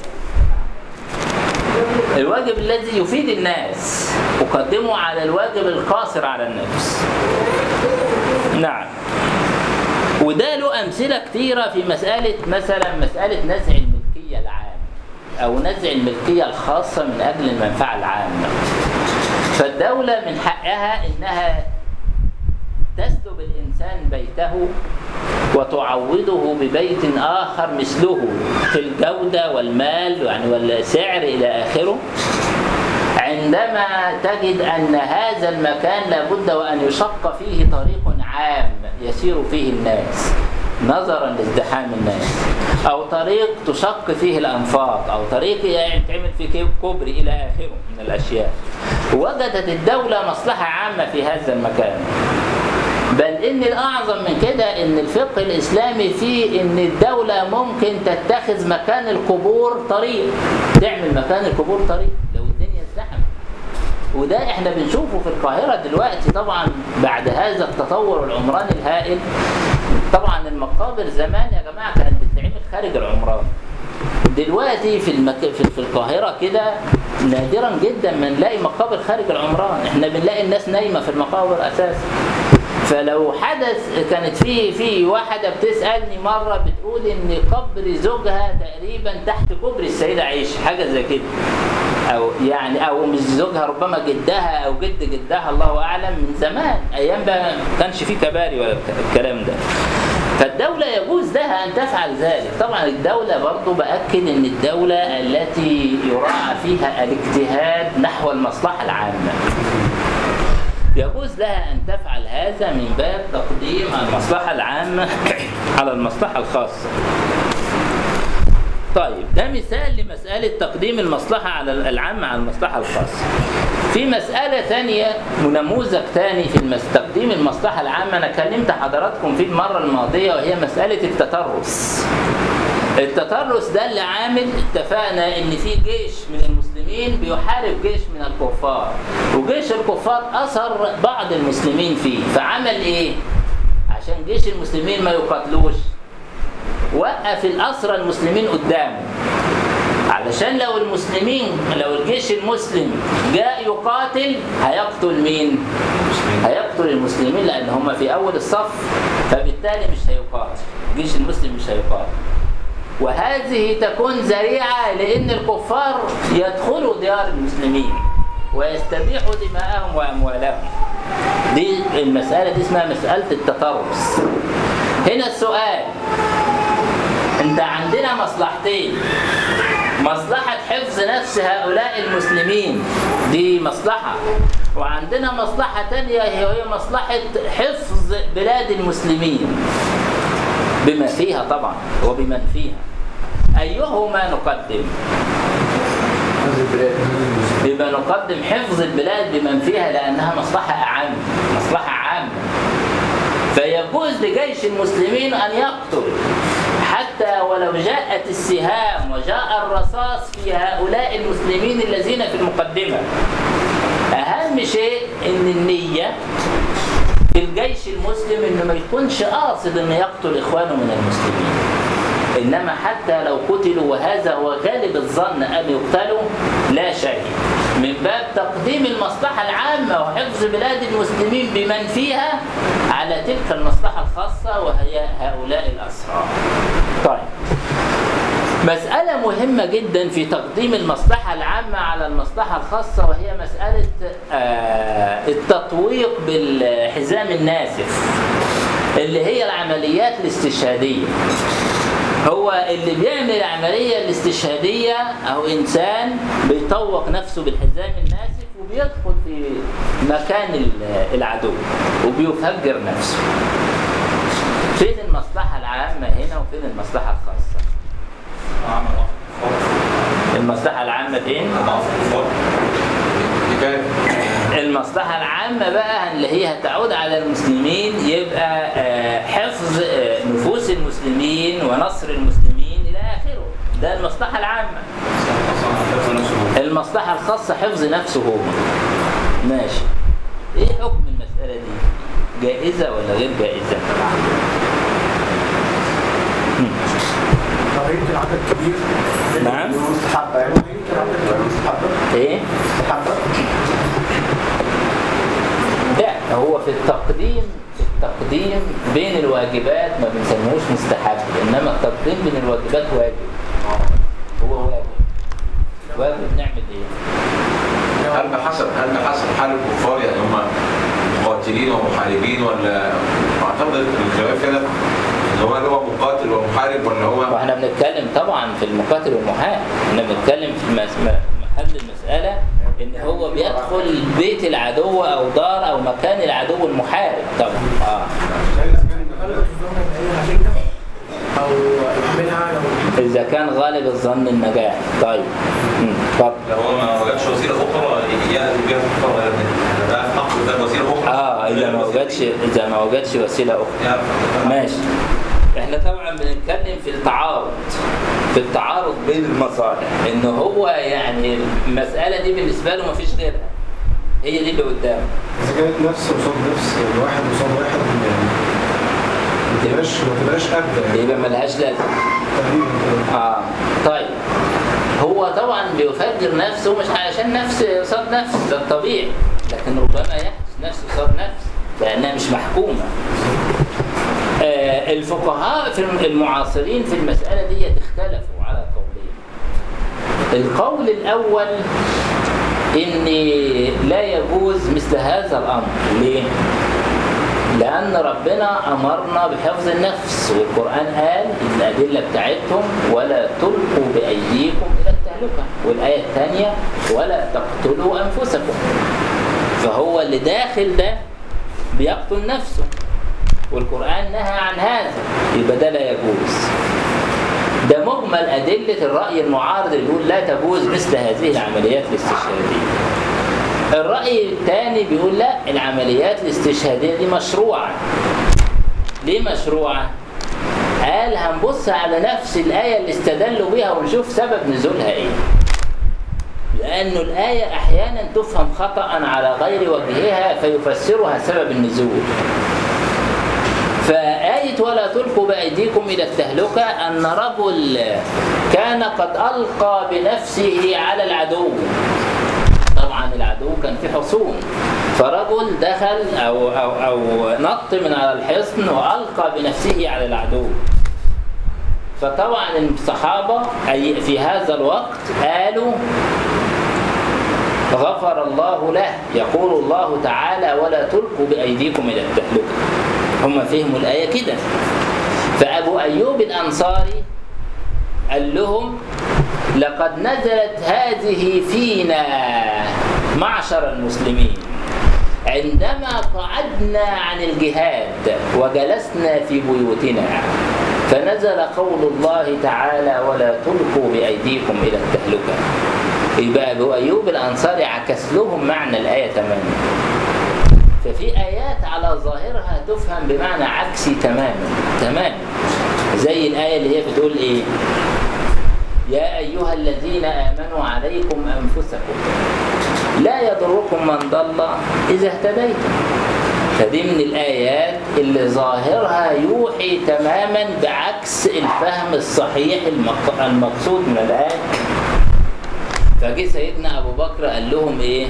الواجب الذي يفيد الناس أقدمه على الواجب القاصر على النفس نعم وده له أمثلة كثيرة في مسألة مثلا مسألة نزع الملكية العامة أو نزع الملكية الخاصة من أجل المنفعة العامة فالدولة من حقها إنها تسلب الإنسان بيته وتعوضه ببيت آخر مثله في الجودة والمال يعني والسعر إلى آخره عندما تجد أن هذا المكان لابد وأن يشق فيه طريق عام يسير فيه الناس نظرا لازدحام الناس أو طريق تشق فيه الأنفاق أو طريق يعني تعمل فيه كوبري إلى آخره من الأشياء وجدت الدولة مصلحة عامة في هذا المكان بل ان الاعظم من كده ان الفقه الاسلامي فيه ان الدوله ممكن تتخذ مكان القبور طريق تعمل مكان القبور طريق لو الدنيا ازدحمت وده احنا بنشوفه في القاهره دلوقتي طبعا بعد هذا التطور العمراني الهائل طبعا المقابر زمان يا جماعه كانت بتتعمل خارج العمران دلوقتي في المك... في في القاهره كده نادرا جدا ما نلاقي مقابر خارج العمران احنا بنلاقي الناس نايمه في المقابر اساسا فلو حدث كانت في في واحده بتسالني مره بتقول ان قبر زوجها تقريبا تحت كوبري السيده عائشه حاجه زي كده او يعني او مش زوجها ربما جدها او جد جدها الله اعلم من زمان ايام بقى ما كانش في كباري ولا الكلام ده فالدولة يجوز لها أن تفعل ذلك طبعا الدولة برضو بأكد أن الدولة التي يراعى فيها الاجتهاد نحو المصلحة العامة يجوز لها أن تفعل هذا من باب تقديم المصلحة العامة على المصلحة الخاصة طيب ده مثال لمسألة تقديم المصلحة على العامة على المصلحة الخاصة في مسألة ثانية ونموذج ثاني في المس... تقديم المصلحة العامة أنا كلمت حضراتكم فيه المرة الماضية وهي مسألة التترس التترس ده اللي عامل اتفقنا ان في جيش من المسلمين بيحارب جيش من الكفار وجيش الكفار اثر بعض المسلمين فيه فعمل ايه عشان جيش المسلمين ما يقاتلوش وقف الاسرى المسلمين قدامه علشان لو المسلمين لو الجيش المسلم جاء يقاتل هيقتل مين هيقتل المسلمين لان هم في اول الصف فبالتالي مش هيقاتل الجيش المسلم مش هيقاتل وهذه تكون ذريعة لأن الكفار يدخلوا ديار المسلمين ويستبيحوا دماءهم وأموالهم دي المسألة دي اسمها مسألة التطرس هنا السؤال انت عندنا مصلحتين مصلحة حفظ نفس هؤلاء المسلمين دي مصلحة وعندنا مصلحة تانية هي مصلحة حفظ بلاد المسلمين بما فيها طبعا وبمن فيها أيهما نقدم يبقى نقدم حفظ البلاد بمن فيها لأنها مصلحة أعم مصلحة عامة فيجوز لجيش المسلمين أن يقتل حتى ولو جاءت السهام وجاء الرصاص في هؤلاء المسلمين الذين في المقدمة أهم شيء أن النية في الجيش المسلم أنه ما يكونش قاصد أنه يقتل إخوانه من المسلمين إنما حتى لو قتلوا وهذا هو غالب الظن أن يقتلوا لا شيء من باب تقديم المصلحة العامة وحفظ بلاد المسلمين بمن فيها على تلك المصلحة الخاصة وهي هؤلاء الأسرى طيب مسألة مهمة جدا في تقديم المصلحة العامة على المصلحة الخاصة وهي مسألة آه، التطويق بالحزام الناسف اللي هي العمليات الاستشهادية هو اللي بيعمل العملية الاستشهادية أو إنسان بيطوق نفسه بالحزام الناسف وبيدخل في مكان ال- العدو وبيفجر نفسه فين المصلحة العامة هنا وفين المصلحة الخاصة عمل واحد المصلحة العامة فين ضعف الكفار حكايه المصلحة العامة بقى اللي هي هتعود على المسلمين يبقى آه، حفظ آه، نفوس المسلمين ونصر المسلمين إلى آخره ده المصلحة العامة المصلحة الخاصة حفظ نفسه هو ماشي ايه حكم المسألة دي جائزة ولا غير جائزة قضية العدد كبير نعم مستحبة يعني قضية العدد كبير مستحبة ايه مستحبة لا هو في التقديم في التقديم بين الواجبات ما بنسموهوش مستحب انما التقديم بين الواجبات واجب هو واجب واجب نعمل ايه هل بحسب هل بحسب حال الكفار يعني هم مقاتلين ومحاربين ولا اعتقد الخلاف هنا ان هو هل هو مقاتل ومحارب ولا هو واحنا بنتكلم طبعا في المقاتل والمحارب احنا بنتكلم في المس... م- محل المسألة ان هو بيدخل بيت العدو او دار او مكان العدو المحارب طبعا اه غلبة الظن ان هي هتنجح او يحملها لو اذا كان غالب الظن النجاح طيب مم، اتفضل لو هو ما وجدش وسيله اخرى ياتي بها الكفار غير ذلك ده نقل ده وسيله اخرى اه اذا ما وجدش اذا ما وجدش وسيله اخرى يعرف. ماشي احنا طبعا بنتكلم في التعارض في التعارض بين المصالح ان هو يعني المساله دي بالنسبه له ما فيش غيرها هي دي اللي قدامه إذا كانت نفس قصاد نفس يعني واحد قصاد واحد يعني ما تبقاش ما تبقاش أبدا يعني يبقى ملهاش لازمه تقريبا كده. اه طيب هو طبعا بيفجر نفسه مش علشان نفس قصاد نفس ده الطبيعي لكن ربما يحدث نفس قصاد نفس لانها مش محكومه آه الفقهاء في المعاصرين في المساله دي اختلفوا على قولين القول الاول ان لا يجوز مثل هذا الامر ليه لأن ربنا أمرنا بحفظ النفس والقرآن قال الأدلة بتاعتهم ولا تلقوا بأيديكم إلى التهلكة والآية الثانية ولا تقتلوا أنفسكم فهو اللي داخل ده بيقتل نفسه والقرآن نهى عن هذا يبقى ده لا يجوز ده مجمل أدلة الرأي المعارض اللي يقول لا تجوز مثل هذه العمليات الاستشهادية الرأي الثاني بيقول لا العمليات الاستشهادية دي مشروعة ليه مشروعة؟ قال هنبص على نفس الآية اللي استدلوا بيها ونشوف سبب نزولها إيه لأنه الآية أحيانا تفهم خطأ على غير وجهها فيفسرها سبب النزول فآية ولا تلقوا بأيديكم إلى التهلكة أن رجل كان قد ألقى بنفسه على العدو طبعا العدو كان في حصون فرجل دخل أو, أو, أو نط من على الحصن وألقى بنفسه على العدو فطبعا الصحابة أي في هذا الوقت قالوا غفر الله له يقول الله تعالى ولا تلقوا بأيديكم إلى التهلكة هم فهموا الآية كده فأبو أيوب الأنصاري قال لهم لقد نزلت هذه فينا معشر المسلمين عندما قعدنا عن الجهاد وجلسنا في بيوتنا فنزل قول الله تعالى ولا تلقوا بأيديكم إلى التهلكة يبقى أبو أيوب الأنصاري عكس لهم معنى الآية تماما ففي آيات على ظاهرها تفهم بمعنى عكسي تماما تماما زي الآية اللي هي بتقول إيه يا أيها الذين آمنوا عليكم أنفسكم لا يضركم من ضل إذا اهتديتم فدي من الآيات اللي ظاهرها يوحي تماما بعكس الفهم الصحيح المق- المقصود من الآية فجه سيدنا أبو بكر قال لهم إيه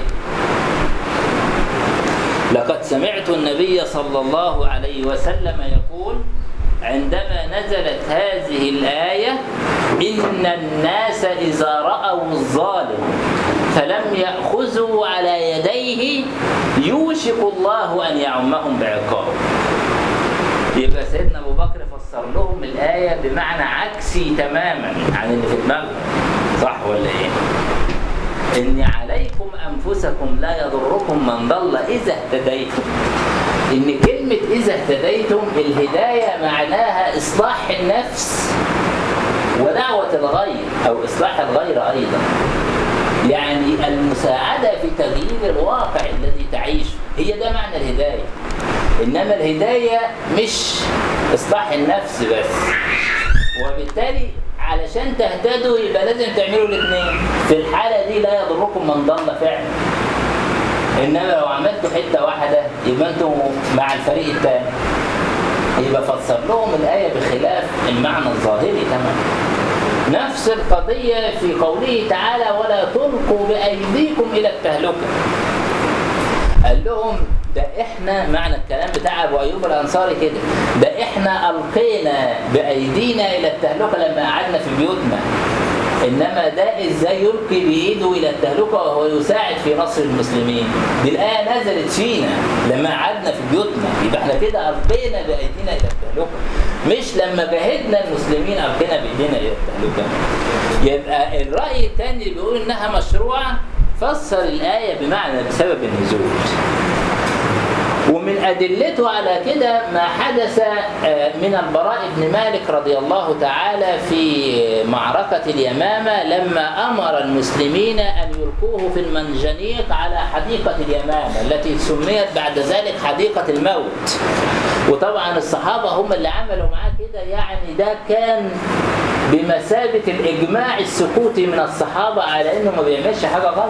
لقد سمعت النبي صلى الله عليه وسلم يقول عندما نزلت هذه الآية إن الناس إذا رأوا الظالم فلم يأخذوا على يديه يوشك الله أن يعمهم بعقاب يبقى سيدنا أبو بكر فسر لهم الآية بمعنى عكسي تماما عن اللي في دماغهم صح ولا إيه؟ إن عليكم أنفسكم لا يضركم من ضل إذا اهتديتم إن كلمة إذا اهتديتم الهداية معناها إصلاح النفس ودعوة الغير أو إصلاح الغير أيضا يعني المساعدة في تغيير الواقع الذي تعيشه هي ده معنى الهداية إنما الهداية مش إصلاح النفس بس وبالتالي علشان تهتدوا يبقى لازم تعملوا الاثنين في الحالة دي لا يضركم من ضل فعلا انما لو عملتوا حته واحده يبقى انتوا مع الفريق الثاني يبقى فسر لهم الايه بخلاف المعنى الظاهري تماما نفس القضيه في قوله تعالى ولا تلقوا بايديكم الى التهلكه قال لهم ده احنا معنى الكلام بتاع ابو ايوب الانصاري كده ده احنا القينا بايدينا الى التهلكه لما قعدنا في بيوتنا انما ده ازاي يلقي بايده الى التهلكه وهو يساعد في نصر المسلمين دي الايه نزلت فينا لما قعدنا في بيوتنا يبقى احنا كده القينا بايدينا الى التهلكه مش لما جاهدنا المسلمين القينا بايدينا الى التهلكه يبقى الراي الثاني اللي بيقول انها مشروعه فسر الايه بمعنى بسبب النزول ومن أدلته على كده ما حدث آه، من البراء بن مالك رضي الله تعالى في معركة اليمامة لما أمر المسلمين أن يلقوه في المنجنيق على حديقة اليمامة التي سميت بعد ذلك حديقة الموت وطبعا الصحابة هم اللي عملوا معاه كده يعني ده كان بمثابة الإجماع السكوتي من الصحابة على إنه ما بيعملش حاجة غلط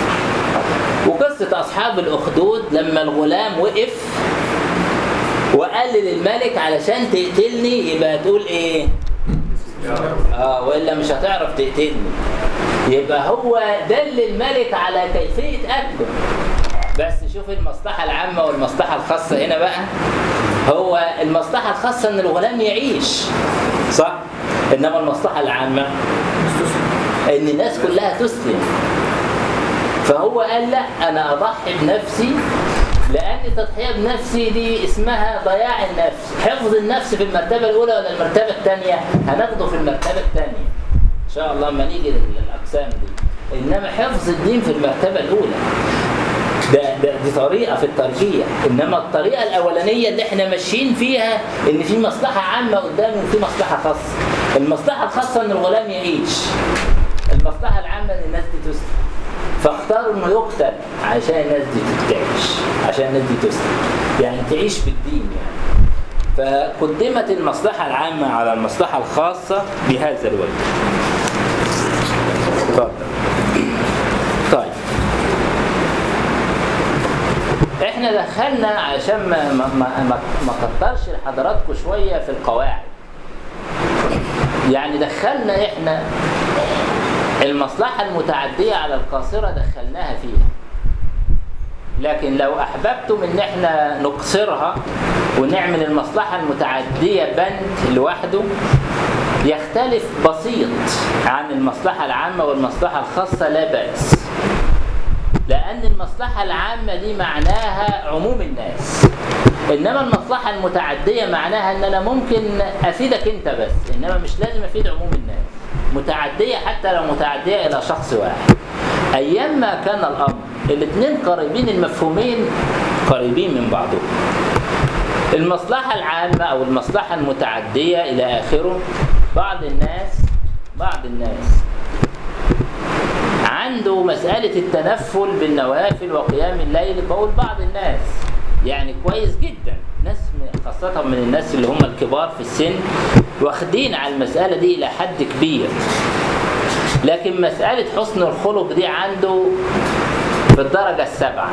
وقصة أصحاب الأخدود لما الغلام وقف وقال للملك علشان تقتلني يبقى تقول إيه؟ آه وإلا مش هتعرف تقتلني يبقى هو دل الملك على كيفية قتله بس شوف المصلحة العامة والمصلحة الخاصة هنا بقى هو المصلحة الخاصة إن الغلام يعيش صح؟ إنما المصلحة العامة إن الناس كلها تسلم فهو قال لا انا اضحي بنفسي لان التضحيه بنفسي دي اسمها ضياع النفس حفظ النفس في المرتبه الاولى ولا المرتبه الثانيه هناخده في المرتبه الثانيه ان شاء الله لما نيجي للاقسام دي انما حفظ الدين في المرتبه الاولى ده, ده دي طريقه في الترجيح انما الطريقه الاولانيه اللي احنا ماشيين فيها ان في مصلحه عامه قدام وفي مصلحه خاصه المصلحه الخاصه ان الغلام يعيش المصلحه العامه ان الناس دي تسلم فاختاروا انه يقتل عشان الناس دي تعيش عشان الناس دي تسلم يعني تعيش بالدين يعني فقدمت المصلحة العامة على المصلحة الخاصة بهذا الوجه اتفضل طيب احنا دخلنا عشان ما ما ما, ما, ما كترش لحضراتكم شوية في القواعد يعني دخلنا احنا المصلحة المتعدية على القاصرة دخلناها فيها لكن لو أحببتم إن إحنا نقصرها ونعمل المصلحة المتعدية بند لوحده يختلف بسيط عن المصلحة العامة والمصلحة الخاصة لا بأس لأن المصلحة العامة دي معناها عموم الناس إنما المصلحة المتعدية معناها إن أنا ممكن أفيدك أنت بس إنما مش لازم أفيد عموم الناس متعدية حتى لو متعدية إلى شخص واحد أيام ما كان الأمر الاثنين قريبين المفهومين قريبين من بعضهم المصلحة العامة أو المصلحة المتعدية إلى آخره بعض الناس بعض الناس عنده مسألة التنفل بالنوافل وقيام الليل بقول بعض الناس يعني كويس جدا ناس من- خاصة من الناس اللي هم الكبار في السن واخدين على المسألة دي إلى حد كبير لكن مسألة حسن الخلق دي عنده في الدرجة السابعة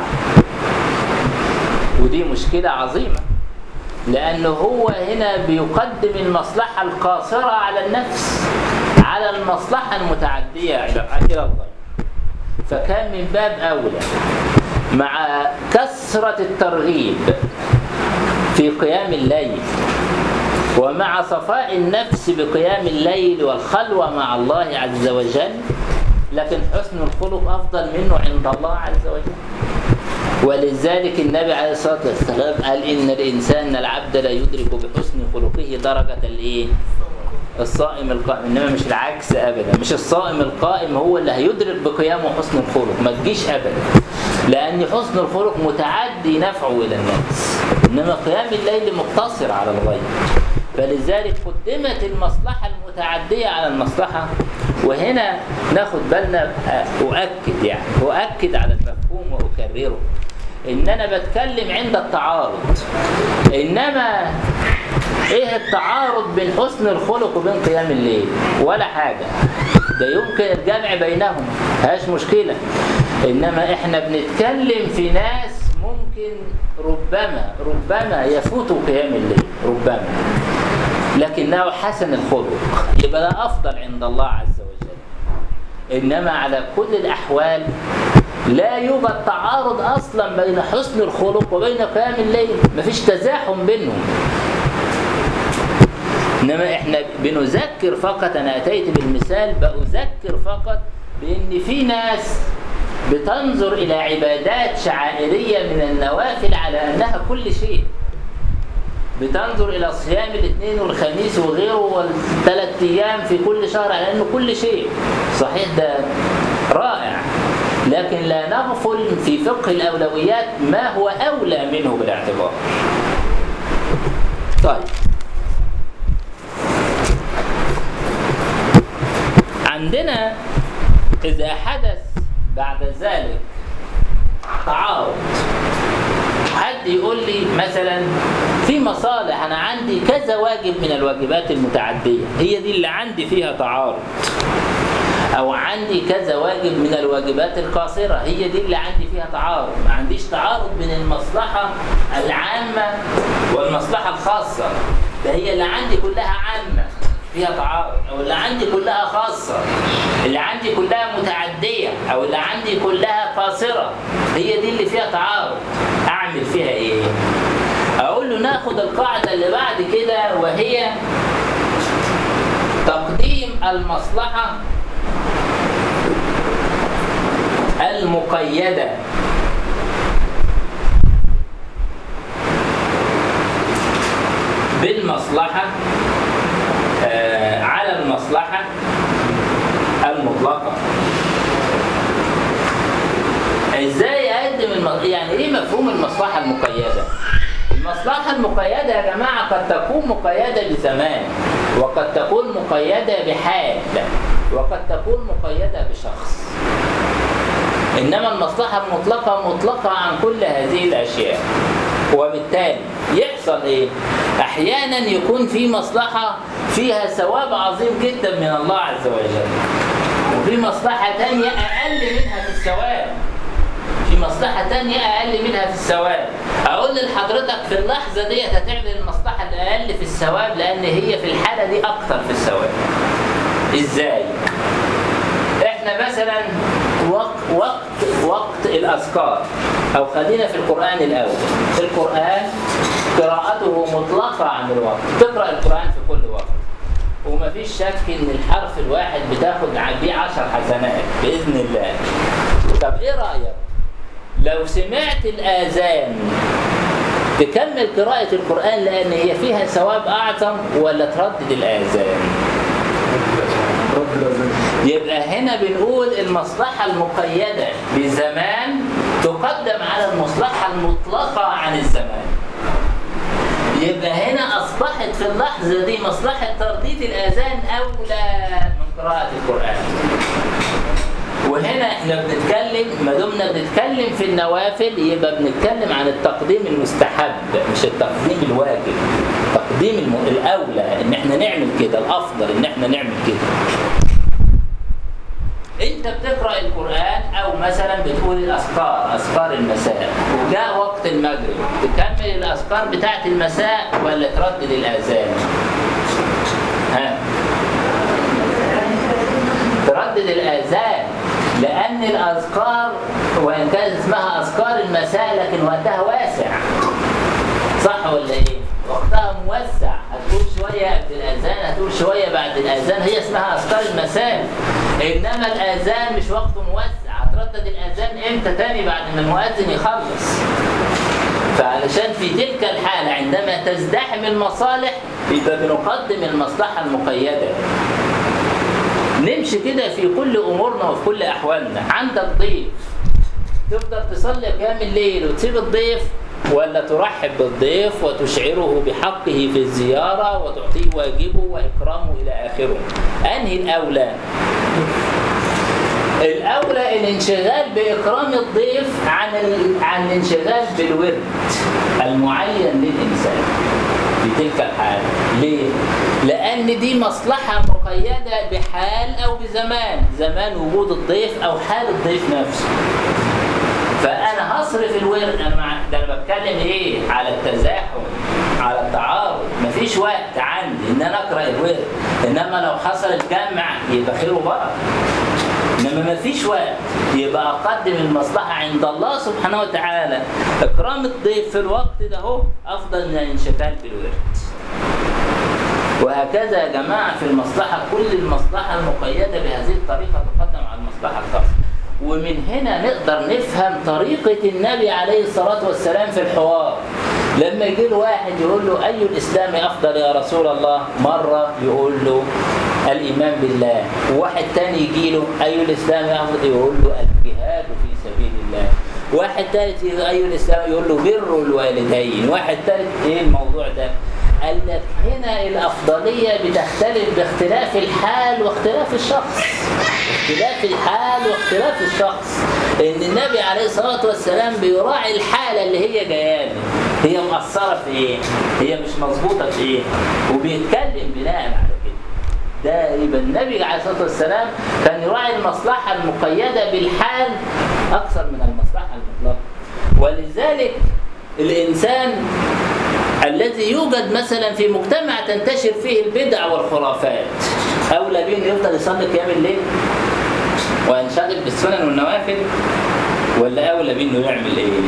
ودي مشكلة عظيمة لأنه هو هنا بيقدم المصلحة القاصرة على النفس على المصلحة المتعدية إلى إلى الله فكان من باب أولى مع كثرة الترغيب في قيام الليل ومع صفاء النفس بقيام الليل والخلوة مع الله عز وجل لكن حسن الخلق أفضل منه عند الله عز وجل ولذلك النبي عليه الصلاة والسلام قال إن الإنسان العبد لا يدرك بحسن خلقه درجة الإيه؟ الصائم القائم إنما مش العكس أبدا مش الصائم القائم هو اللي هيدرك بقيامه حسن الخلق ما تجيش أبدا لأن حسن الخلق متعدي نفعه إلى الناس إنما قيام الليل مقتصر على الغير فلذلك قدمت المصلحة المتعدية على المصلحة وهنا ناخد بالنا أؤكد يعني أؤكد على المفهوم وأكرره إن أنا بتكلم عند التعارض إنما إيه التعارض بين حسن الخلق وبين قيام الليل ولا حاجة ده يمكن الجمع بينهم هاش مشكلة إنما إحنا بنتكلم في ناس ممكن ربما ربما يفوت قيام الليل ربما لكنه حسن الخلق يبقى ده أفضل عند الله عز وجل إنما على كل الأحوال لا يوجد تعارض أصلا بين حسن الخلق وبين قيام الليل مفيش تزاحم بينهم إنما إحنا بنذكر فقط أنا أتيت بالمثال بأذكر فقط بأن في ناس بتنظر إلى عبادات شعائرية من النوافل على أنها كل شيء بتنظر إلى صيام الاثنين والخميس وغيره والثلاث أيام في كل شهر على أنه كل شيء صحيح ده رائع لكن لا نغفل في فقه الأولويات ما هو أولى منه بالاعتبار طيب عندنا إذا حدث بعد ذلك تعارض حد يقول لي مثلا في مصالح انا عندي كذا واجب من الواجبات المتعديه هي دي اللي عندي فيها تعارض او عندي كذا واجب من الواجبات القاصره هي دي اللي عندي فيها تعارض ما عنديش تعارض بين المصلحه العامه والمصلحه الخاصه ده هي اللي عندي كلها عامه فيها تعارض او اللي عندي كلها خاصه اللي عندي كلها متعديه او اللي عندي كلها قاصره هي دي اللي فيها تعارض اعمل فيها ايه اقول له ناخد القاعده اللي بعد كده وهي تقديم المصلحه المقيده بالمصلحه آه، على المصلحة المطلقة ازاي اقدم الم... يعني ايه مفهوم المصلحة المقيدة المصلحة المقيدة يا جماعة قد تكون مقيدة بزمان وقد تكون مقيدة بحال وقد تكون مقيدة بشخص إنما المصلحة المطلقة مطلقة عن كل هذه الأشياء وبالتالي يحصل إيه؟ أحيانا يكون في مصلحة فيها ثواب عظيم جدا من الله عز وجل وفي مصلحة تانية أقل منها في الثواب في مصلحة تانية أقل منها في الثواب أقول لحضرتك في اللحظة ديت هتعمل المصلحة الأقل في الثواب لأن هي في الحالة دي أكتر في الثواب إزاي؟ إحنا مثلا وقت وقت وقت الأذكار أو خلينا في القرآن الأول في القرآن قراءته مطلقة عن الوقت تقرأ القرآن في كل وقت ومفيش شك ان الحرف الواحد بتاخد بيه عشر حسنات باذن الله طب ايه رايك لو سمعت الآذان تكمل قراءة القرآن لأن هي فيها ثواب أعظم ولا تردد الآذان رب الأذان يبقى هنا بنقول المصلحة المقيدة بزمان تقدم على المصلحة المطلقة عن الزمان يبقى هنا أصبحت في اللحظة دي مصلحة ترديد الآذان أولى من قراءة القرآن وهنا احنا بنتكلم ما دمنا بنتكلم في النوافل يبقى بنتكلم عن التقديم المستحب مش التقديم الواجب تقديم الم... الاولى ان احنا نعمل كده الافضل ان احنا نعمل كده انت بتقرا القران او مثلا بتقول الاذكار اذكار المساء وجاء وقت المغرب تكمل الاذكار بتاعت المساء ولا تردد الاذان ها تردد الآذان لأن الأذكار وإن كانت اسمها أذكار المساء لكن وقتها واسع صح ولا إيه؟ وقتها موسع هتقول شوية قبل الأذان هتقول شوية بعد الأذان هي اسمها أذكار المساء إنما الأذان مش وقته موسع هتردد الأذان إمتى تاني بعد ما المؤذن يخلص فعلشان في تلك الحالة عندما تزدحم المصالح يبقى بنقدم المصلحة المقيدة نمشي كده في كل امورنا وفي كل احوالنا عندك ضيف تفضل تصلي قيام الليل وتسيب الضيف ولا ترحب بالضيف وتشعره بحقه في الزيارة وتعطيه واجبه وإكرامه إلى آخره أنهي الأولى؟ الأولى الانشغال بإكرام الضيف عن ال... عن الانشغال بالورد المعين للإنسان في تلك الحالة ليه؟ لأن دي مصلحة مقيدة بحال أو بزمان زمان وجود الضيف أو حال الضيف نفسه فأنا هصرف الورد أنا مع... ده أنا بتكلم إيه؟ على التزاحم على التعارض مفيش وقت عندي إن أنا أقرأ الورد إنما لو حصل الجمع يبقى خير وبركة انما ما فيش وقت يبقى اقدم المصلحه عند الله سبحانه وتعالى اكرام الضيف في الوقت ده هو افضل من الانشغال بالورد وهكذا يا جماعه في المصلحه كل المصلحه المقيده بهذه الطريقه تقدم على المصلحه الخاصه ومن هنا نقدر نفهم طريقه النبي عليه الصلاه والسلام في الحوار لما يجي له واحد يقول له اي الاسلام افضل يا رسول الله مره يقول له الايمان بالله وواحد تاني يجي له اي الاسلام افضل يقول له الجهاد في سبيل الله واحد ثالث اي الاسلام يقول له بر الوالدين واحد ثالث ايه الموضوع ده قال لك هنا الافضليه بتختلف باختلاف الحال واختلاف الشخص اختلاف الحال واختلاف الشخص ان النبي عليه الصلاه والسلام بيراعي الحاله اللي هي جايه له هي مقصره في ايه هي مش مظبوطه في ايه وبيتكلم بناء على كده ده يبقى النبي عليه الصلاه والسلام كان يراعي المصلحه المقيده بالحال اكثر من المصلحه المطلقه ولذلك الانسان الذي يوجد مثلا في مجتمع تنتشر فيه البدع والخرافات اولى بيه انه يفضل يصلي قيام الليل وينشغل بالسنن والنوافل ولا اولى بيه انه يعمل ايه؟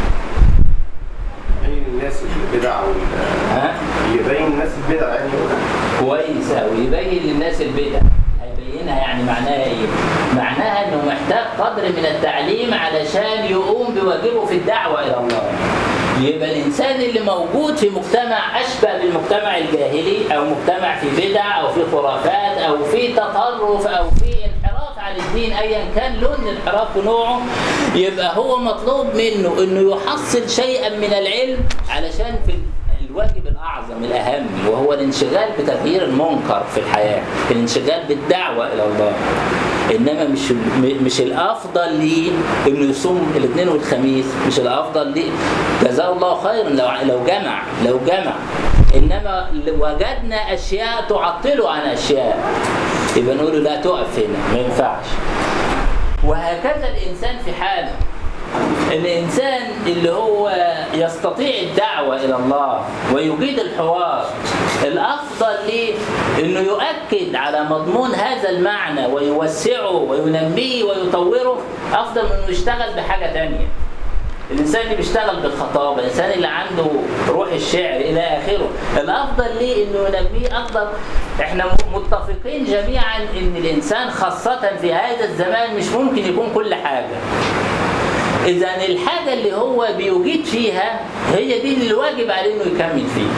يبين الناس البدع وال ها؟ يبين الناس البدع يعني كويس أوي يبين للناس البدع هيبينها يعني معناها ايه؟ معناها انه محتاج قدر من التعليم علشان يقوم بواجبه في الدعوه الى الله. يبقى الانسان اللي موجود في مجتمع اشبه بالمجتمع الجاهلي او مجتمع في بدع او في خرافات او في تطرف او في انحراف عن الدين ايا كان لون الانحراف ونوعه يبقى هو مطلوب منه انه يحصل شيئا من العلم علشان في الواجب الأعظم الأهم وهو الانشغال بتغيير المنكر في الحياة الانشغال بالدعوة إلى الله إنما مش مش الأفضل ليه إنه يصوم الاثنين والخميس مش الأفضل ليه جزاه الله خيرا لو لو جمع لو جمع إنما وجدنا أشياء تعطله عن أشياء يبقى نقول له لا تقف هنا ما ينفعش وهكذا الإنسان في حاله الإنسان اللي هو يستطيع الدعوة إلى الله ويجيد الحوار الأفضل ليه إنه يؤكد على مضمون هذا المعنى ويوسعه وينميه ويطوره أفضل من إنه يشتغل بحاجة تانية الإنسان اللي بيشتغل بالخطابة الإنسان اللي عنده روح الشعر إلى آخره الأفضل ليه إنه ينميه أفضل إحنا متفقين جميعا إن الإنسان خاصة في هذا الزمان مش ممكن يكون كل حاجة اذا الحاجه اللي هو بيجيد فيها هي دي اللي الواجب عليه انه يكمل فيها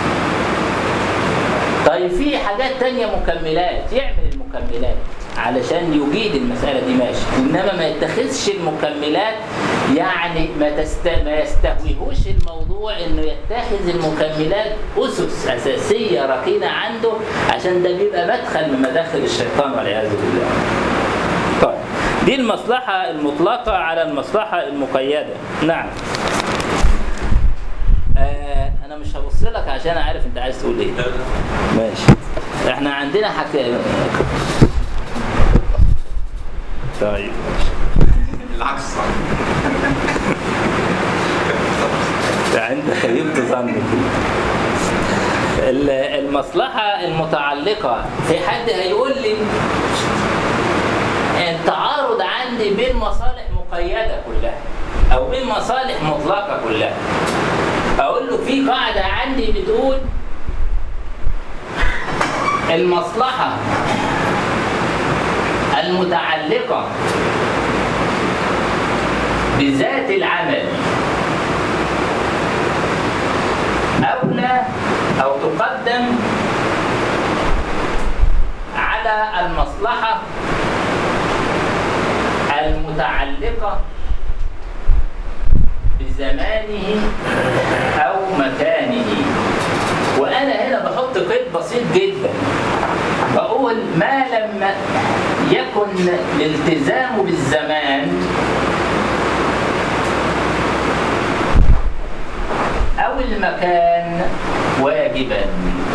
طيب في حاجات تانية مكملات يعمل المكملات علشان يجيد المسألة دي ماشي إنما ما يتخذش المكملات يعني ما, تست... ما يستهويهوش الموضوع إنه يتخذ المكملات أسس أساسية ركينة عنده عشان ده بيبقى مدخل من مداخل الشيطان والعياذ بالله طيب دي المصلحة المطلقة على المصلحة المقيدة نعم آه أنا مش هبص لك عشان أعرف أنت عايز تقول إيه ماشي احنا عندنا حكاية طيب العكس صح يعني انت خيبت ظني ال- المصلحة المتعلقة في حد هيقول لي التعارض عندي بين مصالح مقيدة كلها أو بين مصالح مطلقة كلها أقول له في قاعدة عندي بتقول المصلحة المتعلقة بذات العمل أولى أو تقدم على المصلحة المتعلقة بزمانه أو مكانه وأنا هنا بحط قيد بسيط جدا بقول ما لم يكن الالتزام بالزمان أو المكان واجبا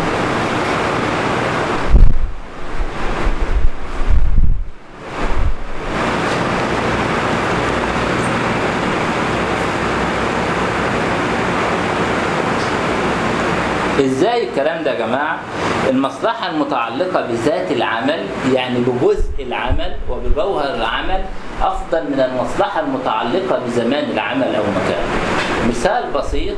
ازاي الكلام ده يا جماعه المصلحه المتعلقه بذات العمل يعني بجزء العمل وبجوهر العمل افضل من المصلحه المتعلقه بزمان العمل او مكانه مثال بسيط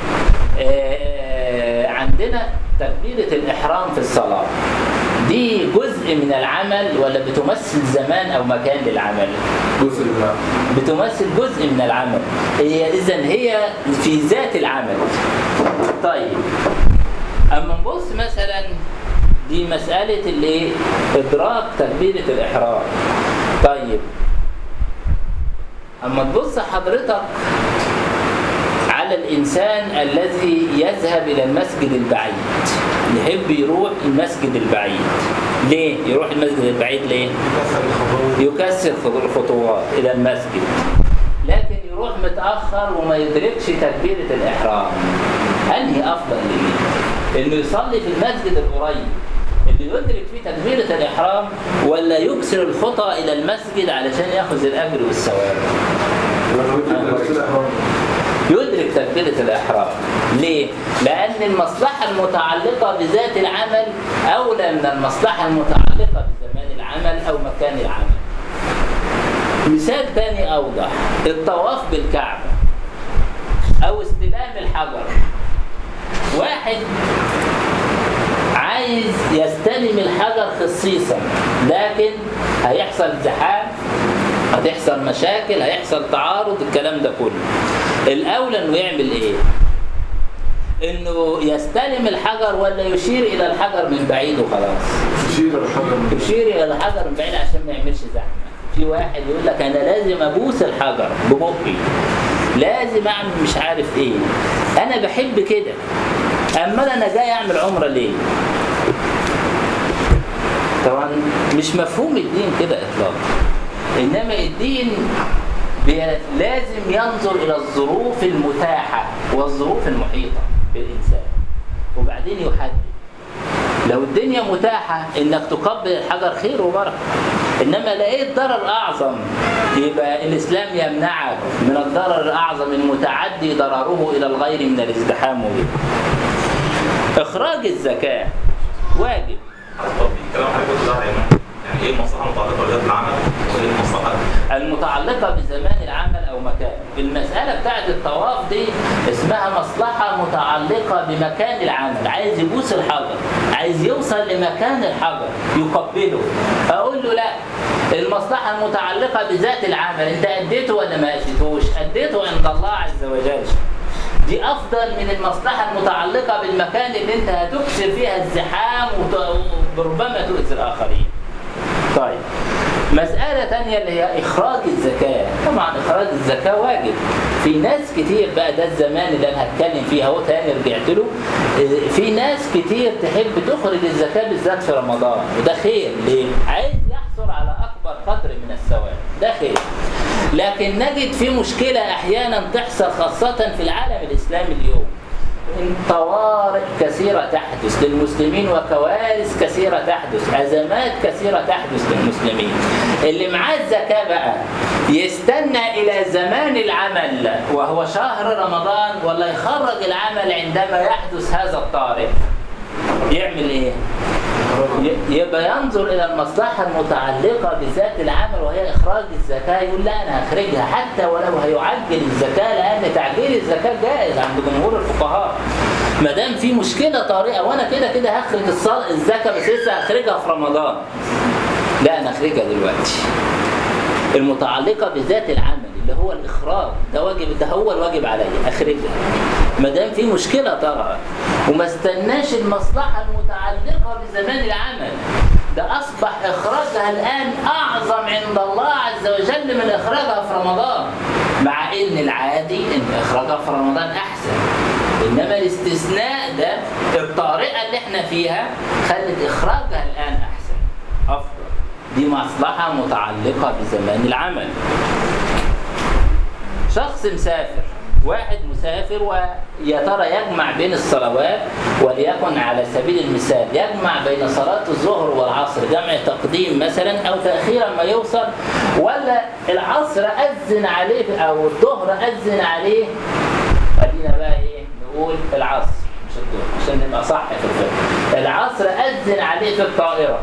آه، عندنا تكبيره الاحرام في الصلاه دي جزء من العمل ولا بتمثل زمان او مكان للعمل جزء من بتمثل جزء من العمل هي اذا هي في ذات العمل طيب اما نبص مثلا دي مسألة الايه؟ إدراك تكبيرة الإحرام. طيب أما تبص حضرتك على الإنسان الذي يذهب إلى المسجد البعيد يحب يروح المسجد البعيد ليه؟ يروح المسجد البعيد ليه؟ يكسر الخطوات إلى المسجد لكن يروح متأخر وما يدركش تكبيرة الإحرام أنهي أفضل ليه؟ إنه يصلي في المسجد القريب اللي يدرك فيه تكبيرة الإحرام ولا يكسر الخطى إلى المسجد علشان ياخذ الأجر والثواب يدرك تكبيرة الإحرام ليه؟ لأن المصلحة المتعلقة بذات العمل أولى من المصلحة المتعلقة بزمان العمل أو مكان العمل مثال تاني أوضح الطواف بالكعبة أو استلام الحجر واحد عايز يستلم الحجر خصيصا لكن هيحصل زحام هتحصل مشاكل هيحصل تعارض الكلام ده كله الاولى انه يعمل ايه انه يستلم الحجر ولا يشير الى الحجر من بعيد وخلاص تشير الحجر من يشير الى الحجر من بعيد عشان ما يعملش زحمه في واحد يقول لك انا لازم ابوس الحجر ببقي لازم اعمل مش عارف ايه انا بحب كده اما انا جاي اعمل عمره ليه طبعا مش مفهوم الدين كده اطلاقا انما الدين بي- لازم ينظر الى الظروف المتاحه والظروف المحيطه بالانسان وبعدين يحدد لو الدنيا متاحة انك تقبل الحجر خير وبركة انما لقيت ضرر اعظم يبقى الاسلام يمنعك من الضرر الاعظم المتعدي ضرره الى الغير من الازدحام به اخراج الزكاة واجب طب كلام حضرتك صح يا إمام. يعني ايه المصلحه المتعلقه بذات العمل وايه المصلحه المتعلقة بزمان العمل أو مكان المسألة بتاعت الطواف دي اسمها مصلحة متعلقة بمكان العمل عايز يبوس الحجر عايز يوصل لمكان الحجر يقبله أقول له لا المصلحة المتعلقة بذات العمل انت أديته ولا ما أديتوش أديته عند الله عز وجل دي أفضل من المصلحة المتعلقة بالمكان اللي انت هتكسر فيها الزحام وت- وربما تؤذي الآخرين طيب مسألة تانية اللي هي إخراج الزكاة طبعا إخراج الزكاة واجب في ناس كتير بقى ده الزمان اللي أنا هتكلم فيه أهو تاني رجعت له إيه، في ناس كتير تحب تخرج الزكاة بالذات في رمضان وده خير ليه؟ عايز يحصل على أكبر قدر من الثواب ده خير لكن نجد في مشكلة أحيانا تحصل خاصة في العالم الإسلامي اليوم إن طوارئ كثيرة تحدث للمسلمين وكوارث كثيرة تحدث أزمات كثيرة تحدث للمسلمين اللي معاه الزكاة بقى يستنى إلى زمان العمل وهو شهر رمضان ولا يخرج العمل عندما يحدث هذا الطارئ يعمل إيه؟ ي- يبقى ينظر إلى المصلحة المتعلقة بذات العمل وهي إخراج الزكاة يقول لا أنا هخرجها حتى ولو هيعجل الزكاة لأن تعجيل الزكاة جائز عند جمهور الفقهاء ما دام في مشكلة طارئة وأنا كده كده هخرج الص- الزكاة بس لسه هخرجها في رمضان لا أنا هخرجها دلوقتي المتعلقة بذات العمل اللي هو الإخراج ده واجب ده هو الواجب عليا أخرجها ما دام في مشكلة طرأت وما استناش المصلحة المتعلقة بزمان العمل ده أصبح إخراجها الآن أعظم عند الله عز وجل من إخراجها في رمضان مع إن العادي إن إخراجها في رمضان أحسن إنما الاستثناء ده الطارئة اللي إحنا فيها خلت إخراجها الآن أحسن أفضل دي مصلحة متعلقة بزمان العمل شخص مسافر واحد مسافر ويا ترى يجمع بين الصلوات وليكن على سبيل المثال يجمع بين صلاة الظهر والعصر جمع تقديم مثلا أو تأخيرا ما يوصل ولا العصر أذن عليه أو الظهر أذن عليه خلينا بقى إيه نقول العصر مش الظهر عشان نبقى صح في الفقه العصر أذن عليه في الطائرة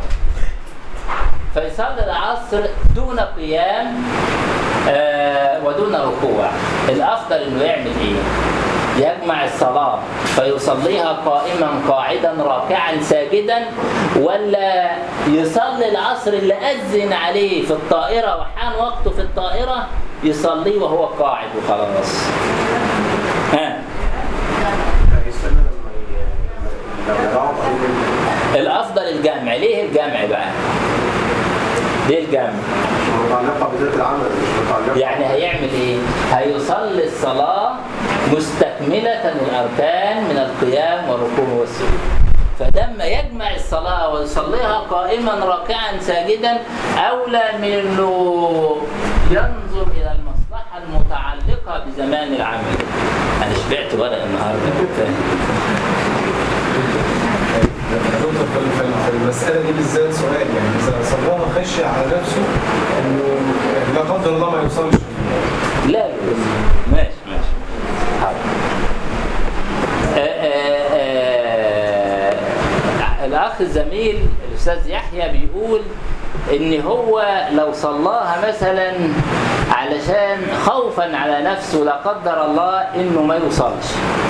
فيصلي العصر دون قيام آه ودون ركوع الافضل انه يعمل ايه يجمع الصلاة فيصليها قائما قاعدا راكعا ساجدا ولا يصلي العصر اللي أذن عليه في الطائرة وحان وقته في الطائرة يصليه وهو قاعد وخلاص ها هيستنى لما ي- لو يرعوا قليل الأفضل الجمع ليه الجمع بقى ليه الجمع متعلقة بذات العمل مش متعلقة يعني هيعمل ايه هيصلي الصلاة مستكملة الأركان من القيام والركوع والسجود فلما يجمع الصلاة ويصليها قائما راكعا ساجدا أولى من أنه ينظر إلى المصلحة المتعلقة بزمان العمل أنا شبعت ورق النهاردة دكتور في في- في المسألة دي بالذات سؤال يعني إذا صلاها خشي على نفسه إنه لا قدر الله ما يوصلش لا لا ماشي ماشي حاضر آه، آه، آه، الأخ الزميل الأستاذ يحيى بيقول إن هو لو صلاها مثلا علشان خوفا على نفسه لا قدر الله إنه ما يوصلش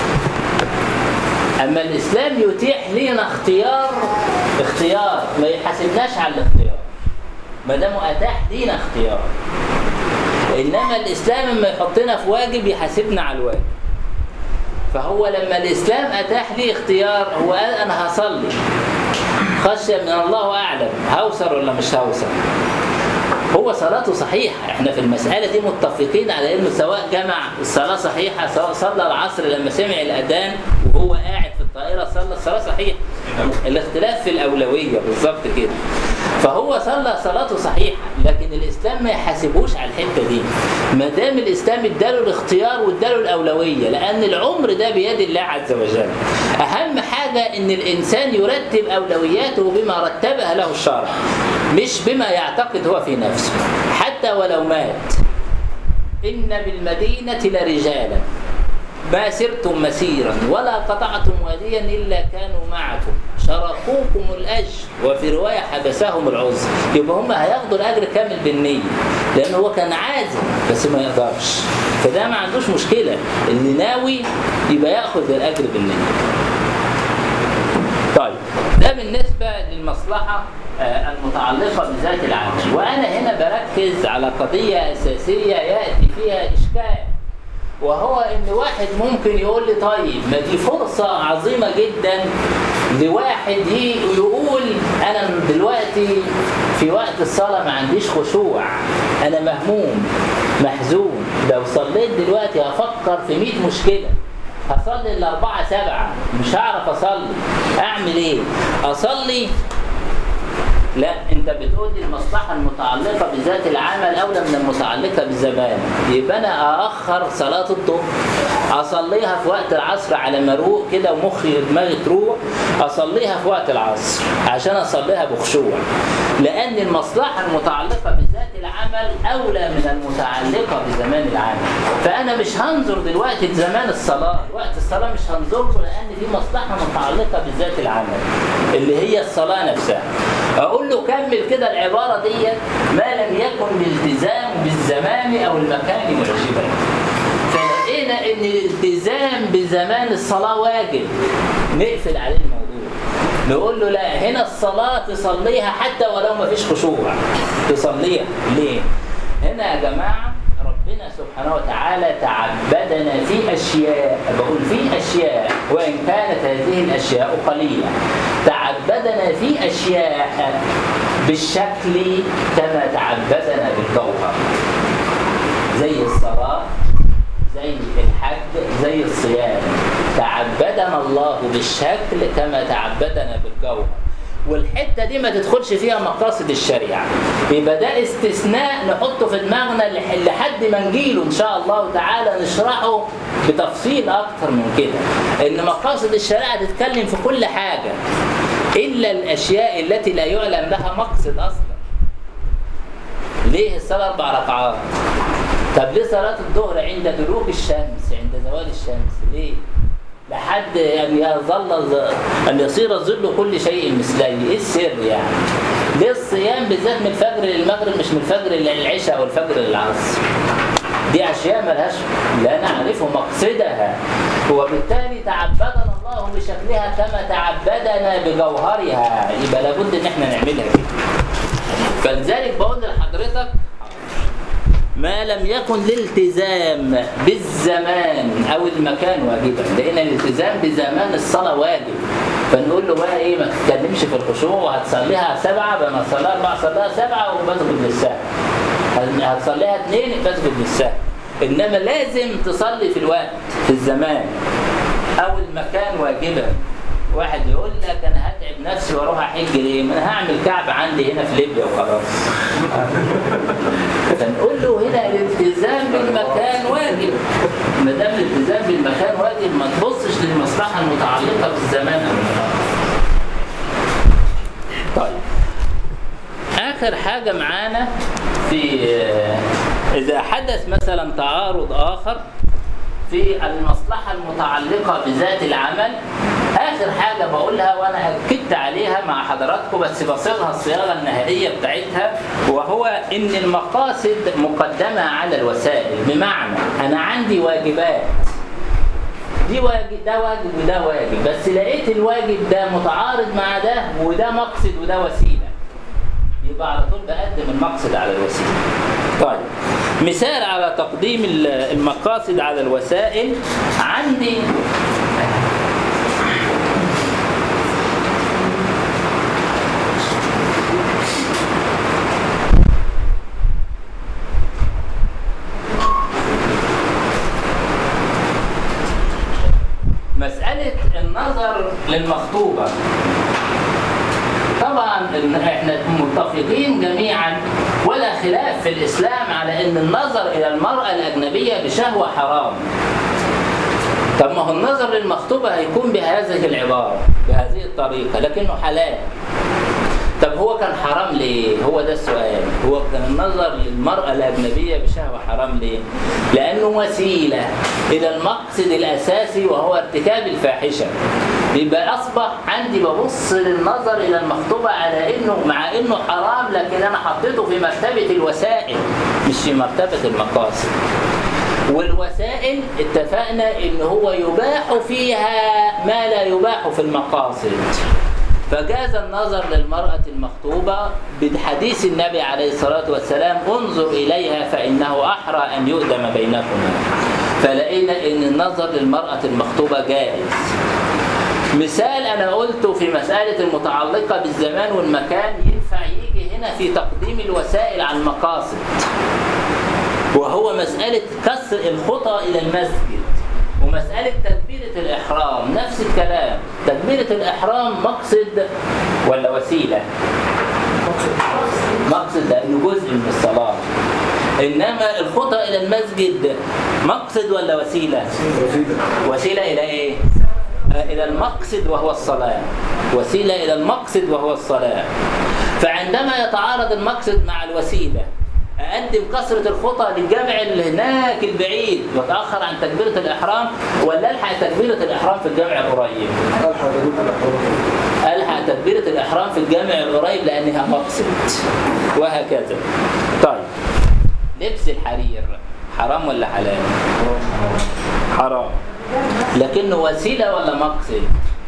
أما الإسلام يتيح لنا اختيار اختيار ما يحاسبناش على الاختيار ما دام أتاح لينا اختيار انما الاسلام لما يحطنا في واجب يحاسبنا على الواجب فهو لما الاسلام اتاح لي اختيار هو قال انا هصلي خشيه من الله اعلم هوصل ولا مش هوصل هو صلاته صحيحة احنا في المسألة دي متفقين على انه سواء جمع الصلاة صحيحة سواء صلى العصر لما سمع الأذان وهو قاعد في الطائرة صلى الصلاة صحيحة الاختلاف في الأولوية بالظبط كده فهو صلى صلاته صحيحة لكن الإسلام ما يحاسبوش على الحتة دي ما دام الإسلام اداله الاختيار واداله الأولوية لأن العمر ده بيد الله عز وجل أهم حاجة إن الإنسان يرتب أولوياته بما رتبها له الشرع مش بما يعتقد هو في نفسه حتى ولو مات إن بالمدينة لرجالا ما سرتم مسيرا ولا قطعتم واديا إلا كانوا معكم شركوكم الأجر وفي رواية حبسهم العذر يبقى هم هياخدوا الأجر كامل بالنية لأن هو كان عازم بس ما يقدرش فده ما عندوش مشكلة اللي ناوي يبقى ياخد الأجر بالنية طيب ده بالنسبة للمصلحة آه، المتعلقة بذات العمل وأنا هنا بركز على قضية أساسية يأتي فيها إشكال وهو إن واحد ممكن يقول لي طيب ما دي فرصة عظيمة جدا لواحد ي- يقول أنا دلوقتي في وقت الصلاة ما عنديش خشوع أنا مهموم محزون لو صليت دلوقتي هفكر في 100 مشكلة هصلي الأربعة سبعة مش هعرف أصلي أعمل إيه؟ أصلي لا انت بتقول لي المصلحه المتعلقه بذات العمل اولى من المتعلقه بالزمان يبقى انا ااخر صلاه الظهر اصليها في وقت العصر على ما اروق كده ومخي ودماغي تروق اصليها في وقت العصر عشان اصليها بخشوع لان المصلحه المتعلقه بذات العمل اولى من المتعلقه بزمان العمل فانا مش هنظر دلوقتي لزمان الصلاه وقت الصلاه مش هنظر له لان دي مصلحه متعلقه بذات العمل اللي هي الصلاه نفسها اقول له كمل كده العباره ديت ما لم يكن الالتزام بالزمان او المكان معجبا فلقينا ان الالتزام بزمان الصلاه واجب نقفل عليه الموضوع نقول له لا هنا الصلاه تصليها حتى ولو ما فيش خشوع تصليها ليه هنا يا جماعه ربنا سبحانه وتعالى تعبدنا في اشياء بقول في اشياء وان كانت هذه الاشياء قليله تعبدنا في اشياء بالشكل كما تعبدنا بالجوهر زي الصلاه زي الحج زي الصيام تعبدنا الله بالشكل كما تعبدنا بالجوهر والحته دي ما تدخلش فيها مقاصد الشريعه يبقى ده استثناء نحطه في دماغنا لح- لحد ما نجيله ان شاء الله تعالى نشرحه بتفصيل اكتر من كده ان مقاصد الشريعه تتكلم في كل حاجه الا الاشياء التي لا يعلم لها مقصد اصلا ليه الصلاه اربع ركعات طب ليه صلاه الظهر عند دلوك الشمس عند زوال الشمس ليه لحد ان يظل ان يصير ظل كل شيء مثلي ايه السر يعني ليه الصيام بالذات من الفجر للمغرب مش من الفجر للعشاء او الفجر للعصر دي اشياء ملهاش لا نعرف مقصدها وبالتالي تعبدنا الله بشكلها كما تعبدنا بجوهرها يبقى لابد ان احنا نعملها كده فلذلك بقول لحضرتك ما لم يكن الالتزام بالزمان او المكان واجبا لان الالتزام بزمان الصلاه واجب فنقول له بقى ايه ما تتكلمش في الخشوع وهتصليها سبعه بقى ما تصليها اربع صليها سبعه وبسجد للسهو هتصليها اثنين بسجد للسهو انما لازم تصلي في الوقت في الزمان او المكان واجبا واحد يقول لك انا هتعب نفسي واروح احج ليه؟ ما انا هعمل كعبه عندي هنا في ليبيا وخلاص. فنقول له هنا الالتزام بالمكان واجب. ما دام الالتزام بالمكان واجب ما تبصش للمصلحه المتعلقه بالزمان او المكان. طيب اخر حاجه معانا في اذا حدث مثلا تعارض اخر في المصلحة المتعلقة بذات العمل آخر حاجة بقولها وأنا أكدت عليها مع حضراتكم بس بصيغها الصياغة النهائية بتاعتها وهو إن المقاصد مقدمة على الوسائل بمعنى أنا عندي واجبات دي واجب ده واجب وده واجب بس لقيت الواجب ده متعارض مع ده وده مقصد وده وسيلة يبقى على طول بقدم المقصد على الوسيلة طيب مثال على تقديم المقاصد على الوسائل عندي مسألة النظر للمخطوبة طبعا إن احنا متفقين جميعا ولا خلاف في الاسلام على ان النظر الى المراه الاجنبيه بشهوه حرام. طب ما هو النظر للمخطوبه هيكون بهذه العباره بهذه الطريقه لكنه حلال. طب هو كان حرام ليه؟ هو ده السؤال هو كان النظر للمرأة الأجنبية بشهوة حرام ليه؟ لأنه وسيلة إلى المقصد الأساسي وهو ارتكاب الفاحشة يبقى أصبح عندي ببص للنظر إلى المخطوبة على إنه مع إنه حرام لكن أنا حطيته في مرتبة الوسائل مش في مرتبة المقاصد والوسائل اتفقنا ان هو يباح فيها ما لا يباح في المقاصد فجاز النظر للمرأة المخطوبة بحديث النبي عليه الصلاة والسلام انظر إليها فإنه أحرى أن يؤدم بينكما فلقينا إن النظر للمرأة المخطوبة جائز مثال أنا قلته في مسألة المتعلقة بالزمان والمكان ينفع يجي هنا في تقديم الوسائل على المقاصد وهو مسألة كسر الخطى إلى المسجد ومسألة تكبيرة الإحرام نفس الكلام تكبيرة الإحرام مقصد ولا وسيلة مقصد لأنه جزء من الصلاة إنما الخطى إلى المسجد مقصد ولا وسيلة وسيلة إلى إيه آه، إلى المقصد وهو الصلاة وسيلة إلى المقصد وهو الصلاة فعندما يتعارض المقصد مع الوسيلة أقدم كثرة الخطى للجامع اللي هناك البعيد وأتأخر عن تكبيرة الإحرام ولا ألحق تكبيرة الإحرام في الجامع القريب؟ ألحق تكبيرة الإحرام في الجامع القريب لأنها مقصد وهكذا طيب لبس الحرير حرام ولا حلال؟ حرام لكنه وسيلة ولا مقصد؟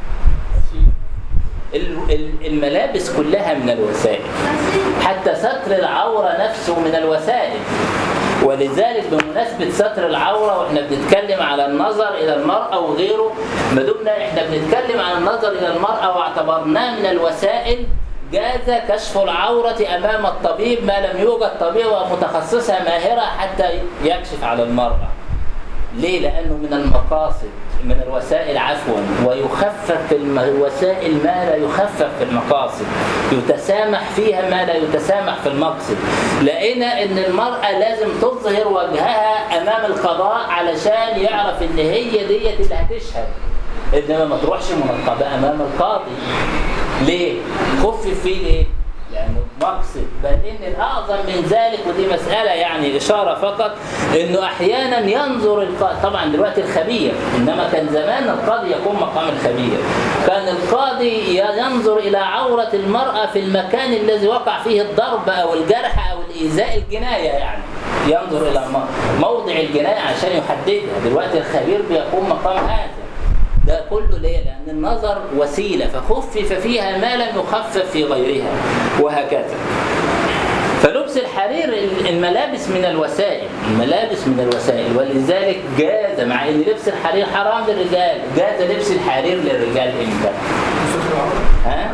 ال- ال- الملابس كلها من الوسائل حتى ستر العورة نفسه من الوسائل ولذلك بمناسبة ستر العورة واحنا بنتكلم على النظر إلى المرأة وغيره ما دمنا احنا بنتكلم عن النظر إلى المرأة واعتبرناه من الوسائل جاز كشف العورة أمام الطبيب ما لم يوجد طبيب متخصصة ماهرة حتى يكشف على المرأة ليه؟ لأنه من المقاصد من الوسائل عفوا ويخفف في الم- الوسائل ما لا يخفف في المقاصد يتسامح فيها ما لا يتسامح في المقصد لقينا ان المرأة لازم تظهر وجهها امام القضاء علشان يعرف ان هي ديت اللي هتشهد انما ما تروحش منقبة امام القاضي ليه؟ خفف فيه ليه؟ لأنه مقصد بل إن الأعظم من ذلك ودي مسألة يعني إشارة فقط إنه أحيانا ينظر القاضي طبعا دلوقتي الخبير إنما كان زمان القاضي يكون مقام الخبير كان القاضي ينظر إلى عورة المرأة في المكان الذي وقع فيه الضرب أو الجرح أو الإيذاء الجناية يعني ينظر إلى م- موضع الجناية عشان يحددها دلوقتي الخبير بيقوم مقام هذا ده كله ليه؟ لأن النظر وسيلة فخفف فيها ما لم يخفف في غيرها وهكذا فلبس الحرير الملابس من الوسائل الملابس من الوسائل ولذلك جاز مع ان لبس الحرير حرام للرجال جاز لبس الحرير للرجال امتى ها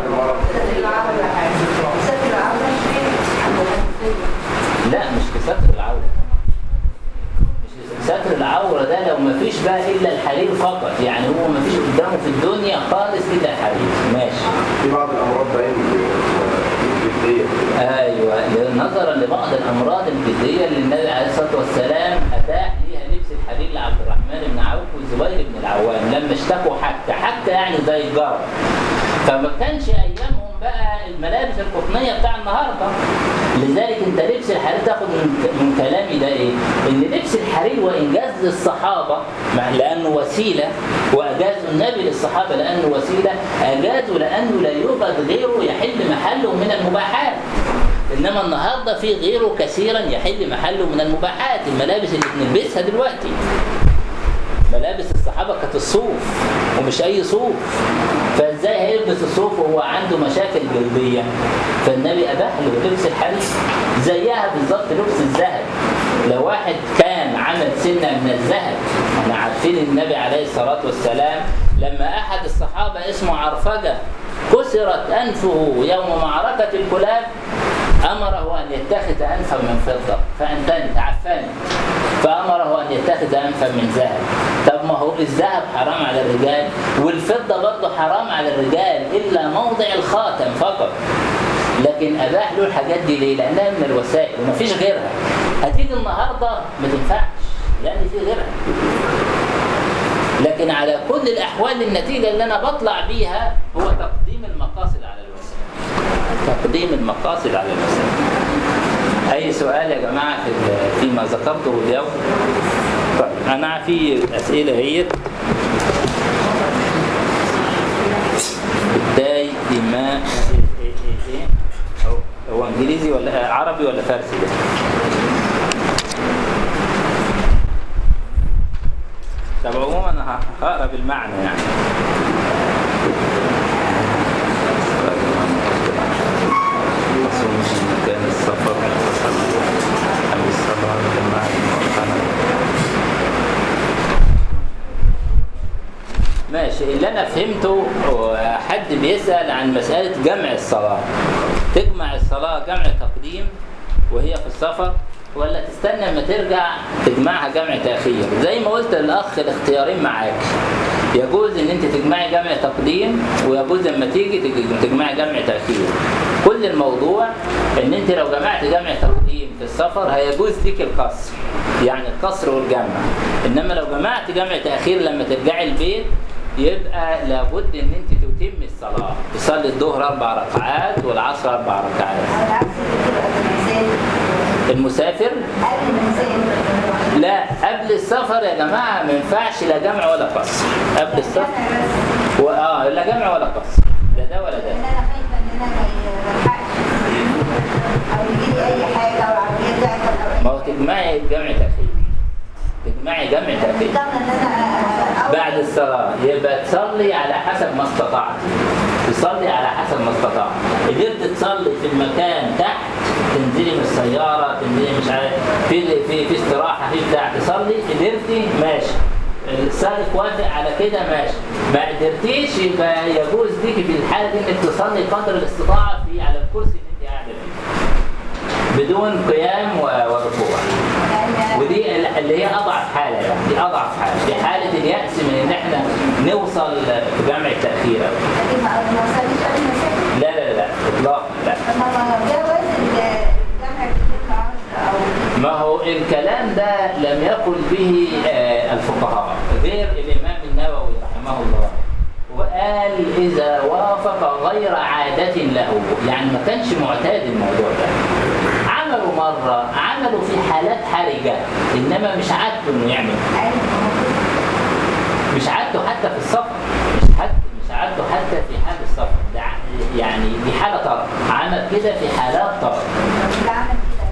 لا مش كستر العوره مش ستر العوره ده لو ما فيش بقى الا الحرير فقط يعني هو ما فيش قدامه في الدنيا خالص الا الحرير ماشي في بعض الامراض باين جديه ايوه نظرا لبعض الامراض الجديه اللي النبي عليه الصلاه والسلام اتاح ليها لبس الحرير لعبد الرحمن بن عوف والزبير بن العوام لما اشتكوا حتى حتى يعني زي الجرب فما كانش ايامهم بقى الملابس القطنيه بتاع النهارده لذلك انت لبس الحرير تاخد من من كلامي ده ايه؟ ان لبس الحرير وان جاز للصحابه مع لانه وسيله واجازوا النبي للصحابه لانه وسيله اجازوا لانه لا يوجد غيره يحل محله من المباحات انما النهارده في غيره كثيرا يحل محله من المباحات الملابس اللي بنلبسها دلوقتي ملابس الصحابه كانت الصوف ومش اي صوف فازاي هيلبس الصوف وهو عنده مشاكل جلديه فالنبي اباح له لبس الحرير زيها بالظبط لبس الذهب لو واحد كان عمل سنه من الذهب احنا عارفين النبي عليه الصلاه والسلام لما احد الصحابه اسمه عرفجه كسرت انفه يوم معركه الكلاب امره ان يتخذ انفا من فضه فانتنت عفاني فامره ان يتخذ انفا من ذهب طب ما هو الذهب حرام على الرجال والفضه برضه حرام على الرجال الا موضع الخاتم فقط لكن اباح له الحاجات دي ليه؟ لانها من الوسائل ومفيش غيرها هتيجي النهارده ما تنفعش لان في غيرها لكن على كل الاحوال النتيجه اللي انا بطلع بيها هو تقديم المقاصد على الوسائل تقديم تقديم المقاصد على المسائل اي سؤال يا جماعه في ال- فيما ذكرته اليوم طيب انا في اسئله هي دايما إيه- إيه- إيه؟ هو- هو انجليزي ولا آه، عربي ولا فارسي ده طب عموما انا هقرا بالمعنى يعني مصومش مكان السفر أم الصلاة جماعة المؤخرة ماشي اللي انا فهمته هو حد بيسأل عن مسألة جمع الصلاة تجمع الصلاة جمع تقديم وهي في السفر ولا تستنى لما ترجع تجمعها جمع تأخير زي ما قلت للأخ الاختيارين معاك يجوز ان انت تجمعي جمع تقديم ويجوز لما تيجي تج- تجمعي جمع تأخير كل الموضوع ان انت لو جمعت جمع تقديم في السفر هيجوز ليك القصر يعني القصر والجمع انما لو جمعت جمع تأخير لما ترجعي البيت يبقى لابد ان انت تتم الصلاة تصلي الظهر اربع ركعات والعصر اربع ركعات على العكس كده المثال المسافر قبل المثال لا قبل السفر يا جماعة ما ينفعش لا جمع ولا قصر قبل السفر و... اه لا جمع ولا قصر لا ده ولا ان ده انا خايفه ان انا ما يلحقش او يجي لي اي حاجه او عمليه تعطل او ما هو تجمعي جمع تأخير تجمعي جمع تأخير ضمن ان انا أول- بعد الصلاة يبقى تصلي على حسب ما استطعت تصلي على حسب ما استطعت قدرت تصلي في المكان تحت تنزلي من السيارة تنزلي مش عارف في في في استراحة في بتاع تصلي قدرتي ماشي السائق وافق على كده ماشي ما قدرتيش يبقى يجوز ليكي في الحالة دي انك تصلي قدر الاستطاعة في على الكرسي اللي انت قاعدة فيه بدون قيام و- وركوع لأن ودي ال- اللي هي اضعف حاله يعني دي اضعف حاله في حاله الياس من ان احنا نوصل في جمع التاخير أوي. لكن ما ما وصليش قبل المثال لا لا لا اطلاقا لا طب ما جوز الجمع بكل عشر او ما هو الكلام ده لم يقل به آه، الفقهاء غير الامام النووي رحمه الله وقال اذا وافق غير عاده له يعني ما كانش معتاد الموضوع ده عملوا مره عملوا في حالات حرجه انما مش عادته انه يعمل عارف مش عادته حتى في السفر مش حتى مش عادته حتى في حال السفر ده ع- يعني دي حالة طرف عمل كده في حالات طرف اللي عمل كده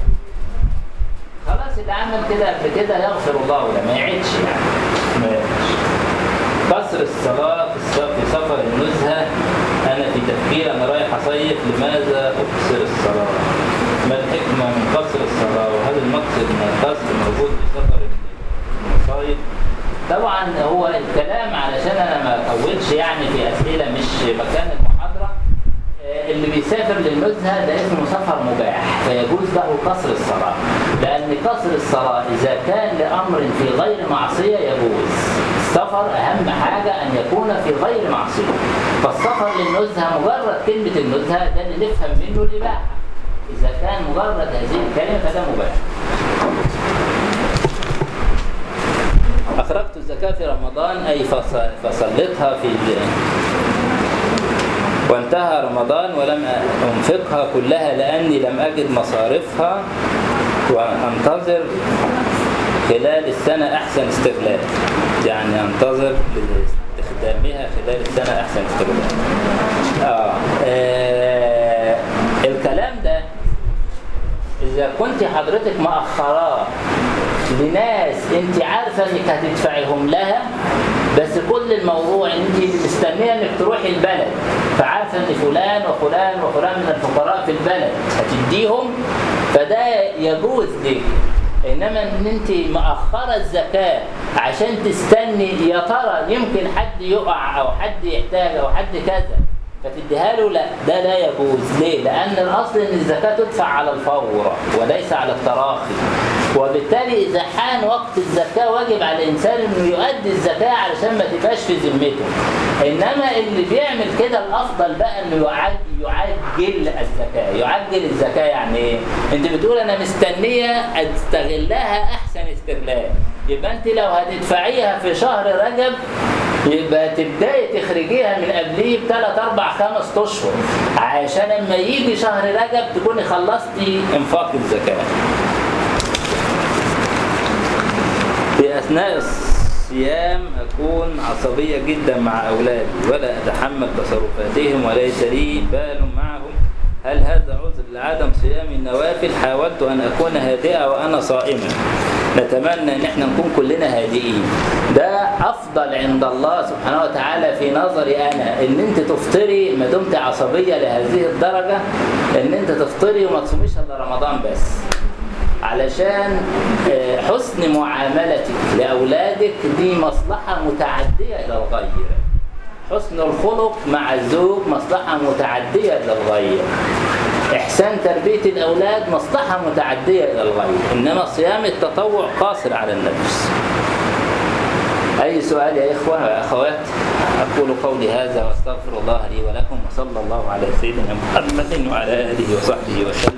خلاص اللي عمل كده قبل كده يغفر الله له ما يعيدش يعني ما يعيدش قصر الصلاة في الس- في سفر النزهة أنا في تفكير أنا رايح أصيف لماذا أقصر الصلاة؟ ما الحكمة من قصر الصلاة؟ وهل المقصد من القصر موجود في سفر المصايف؟ طبعا هو الكلام علشان أنا ما أطولش يعني في أسئلة مش مكان المحاضرة آه، اللي بيسافر للنزهة ده اسمه سفر مباح فيجوز له قصر الصلاة لأن قصر الصلاة إذا كان لأمر في غير معصية يجوز السفر أهم حاجة أن يكون في غير معصية فالسفر للنزهة مجرد كلمة النزهة ده اللي نفهم منه الإباحة إذا كان مجرد هذه الكلمة فده مباح أخرجت الزكاة في رمضان أي فص- فصلتها في وانتهى رمضان ولم أنفقها كلها لأني لم أجد مصارفها وأنتظر خلال السنة أحسن استغلال يعني أنتظر لاستخدامها خلال السنة أحسن استغلال آه. آه. الكلام ده إذا كنت حضرتك مأخراه لناس انت عارفة انك هتدفعيهم لها بس كل الموضوع ان انت مستنية انك تروحي البلد فعارفة ان فلان وفلان وفلان من الفقراء في البلد هتديهم فده يجوز لك انما ان انت مأخرة الزكاة عشان تستني يا ترى يمكن حد يقع او حد يحتاج او حد كذا فتديها له لا ده لا يجوز ليه؟ لأن الأصل إن الزكاة تدفع على الفور وليس على التراخي وبالتالي إذا حان وقت الزكاة واجب على الإنسان إنه يؤدي الزكاة علشان ما تبقاش في ذمته إنما اللي بيعمل كده الأفضل بقى إنه يعج- يعجل الزكاة يعجل الزكاة يعني إيه؟ أنت بتقول أنا مستنية أستغلها أحسن استغلال يبقى أنت لو هتدفعيها في شهر رجب يبقى تبداي تخرجيها من قبليه بثلاث اربع خمس اشهر عشان اما يجي شهر رجب تكوني خلصتي انفاق الزكاه في اثناء الصيام اكون عصبيه جدا مع اولادي ولا اتحمل تصرفاتهم وليس لي بال معهم هل هذا عذر لعدم صيام النوافل حاولت ان اكون هادئه وانا صائمه نتمنى ان احنا نكون كلنا هادئين ده افضل عند الله سبحانه وتعالى في نظري انا ان انت تفطري ما دمت عصبيه لهذه الدرجه ان انت تفطري وما تصوميش الا رمضان بس علشان آه، حسن معاملتك لأولادك دي مصلحة متعدية إلى الغير حسن الخلق مع الزوج مصلحة متعدية إلى الغير إحسان تربية الأولاد مصلحة متعدية إلى الغير إنما صيام التطوع قاصر على النفس أي سؤال يا إخوة وأخوات أقول قولي هذا وأستغفر الله لي ولكم وصلى الله على سيدنا محمد وعلى آله وصحبه وسلم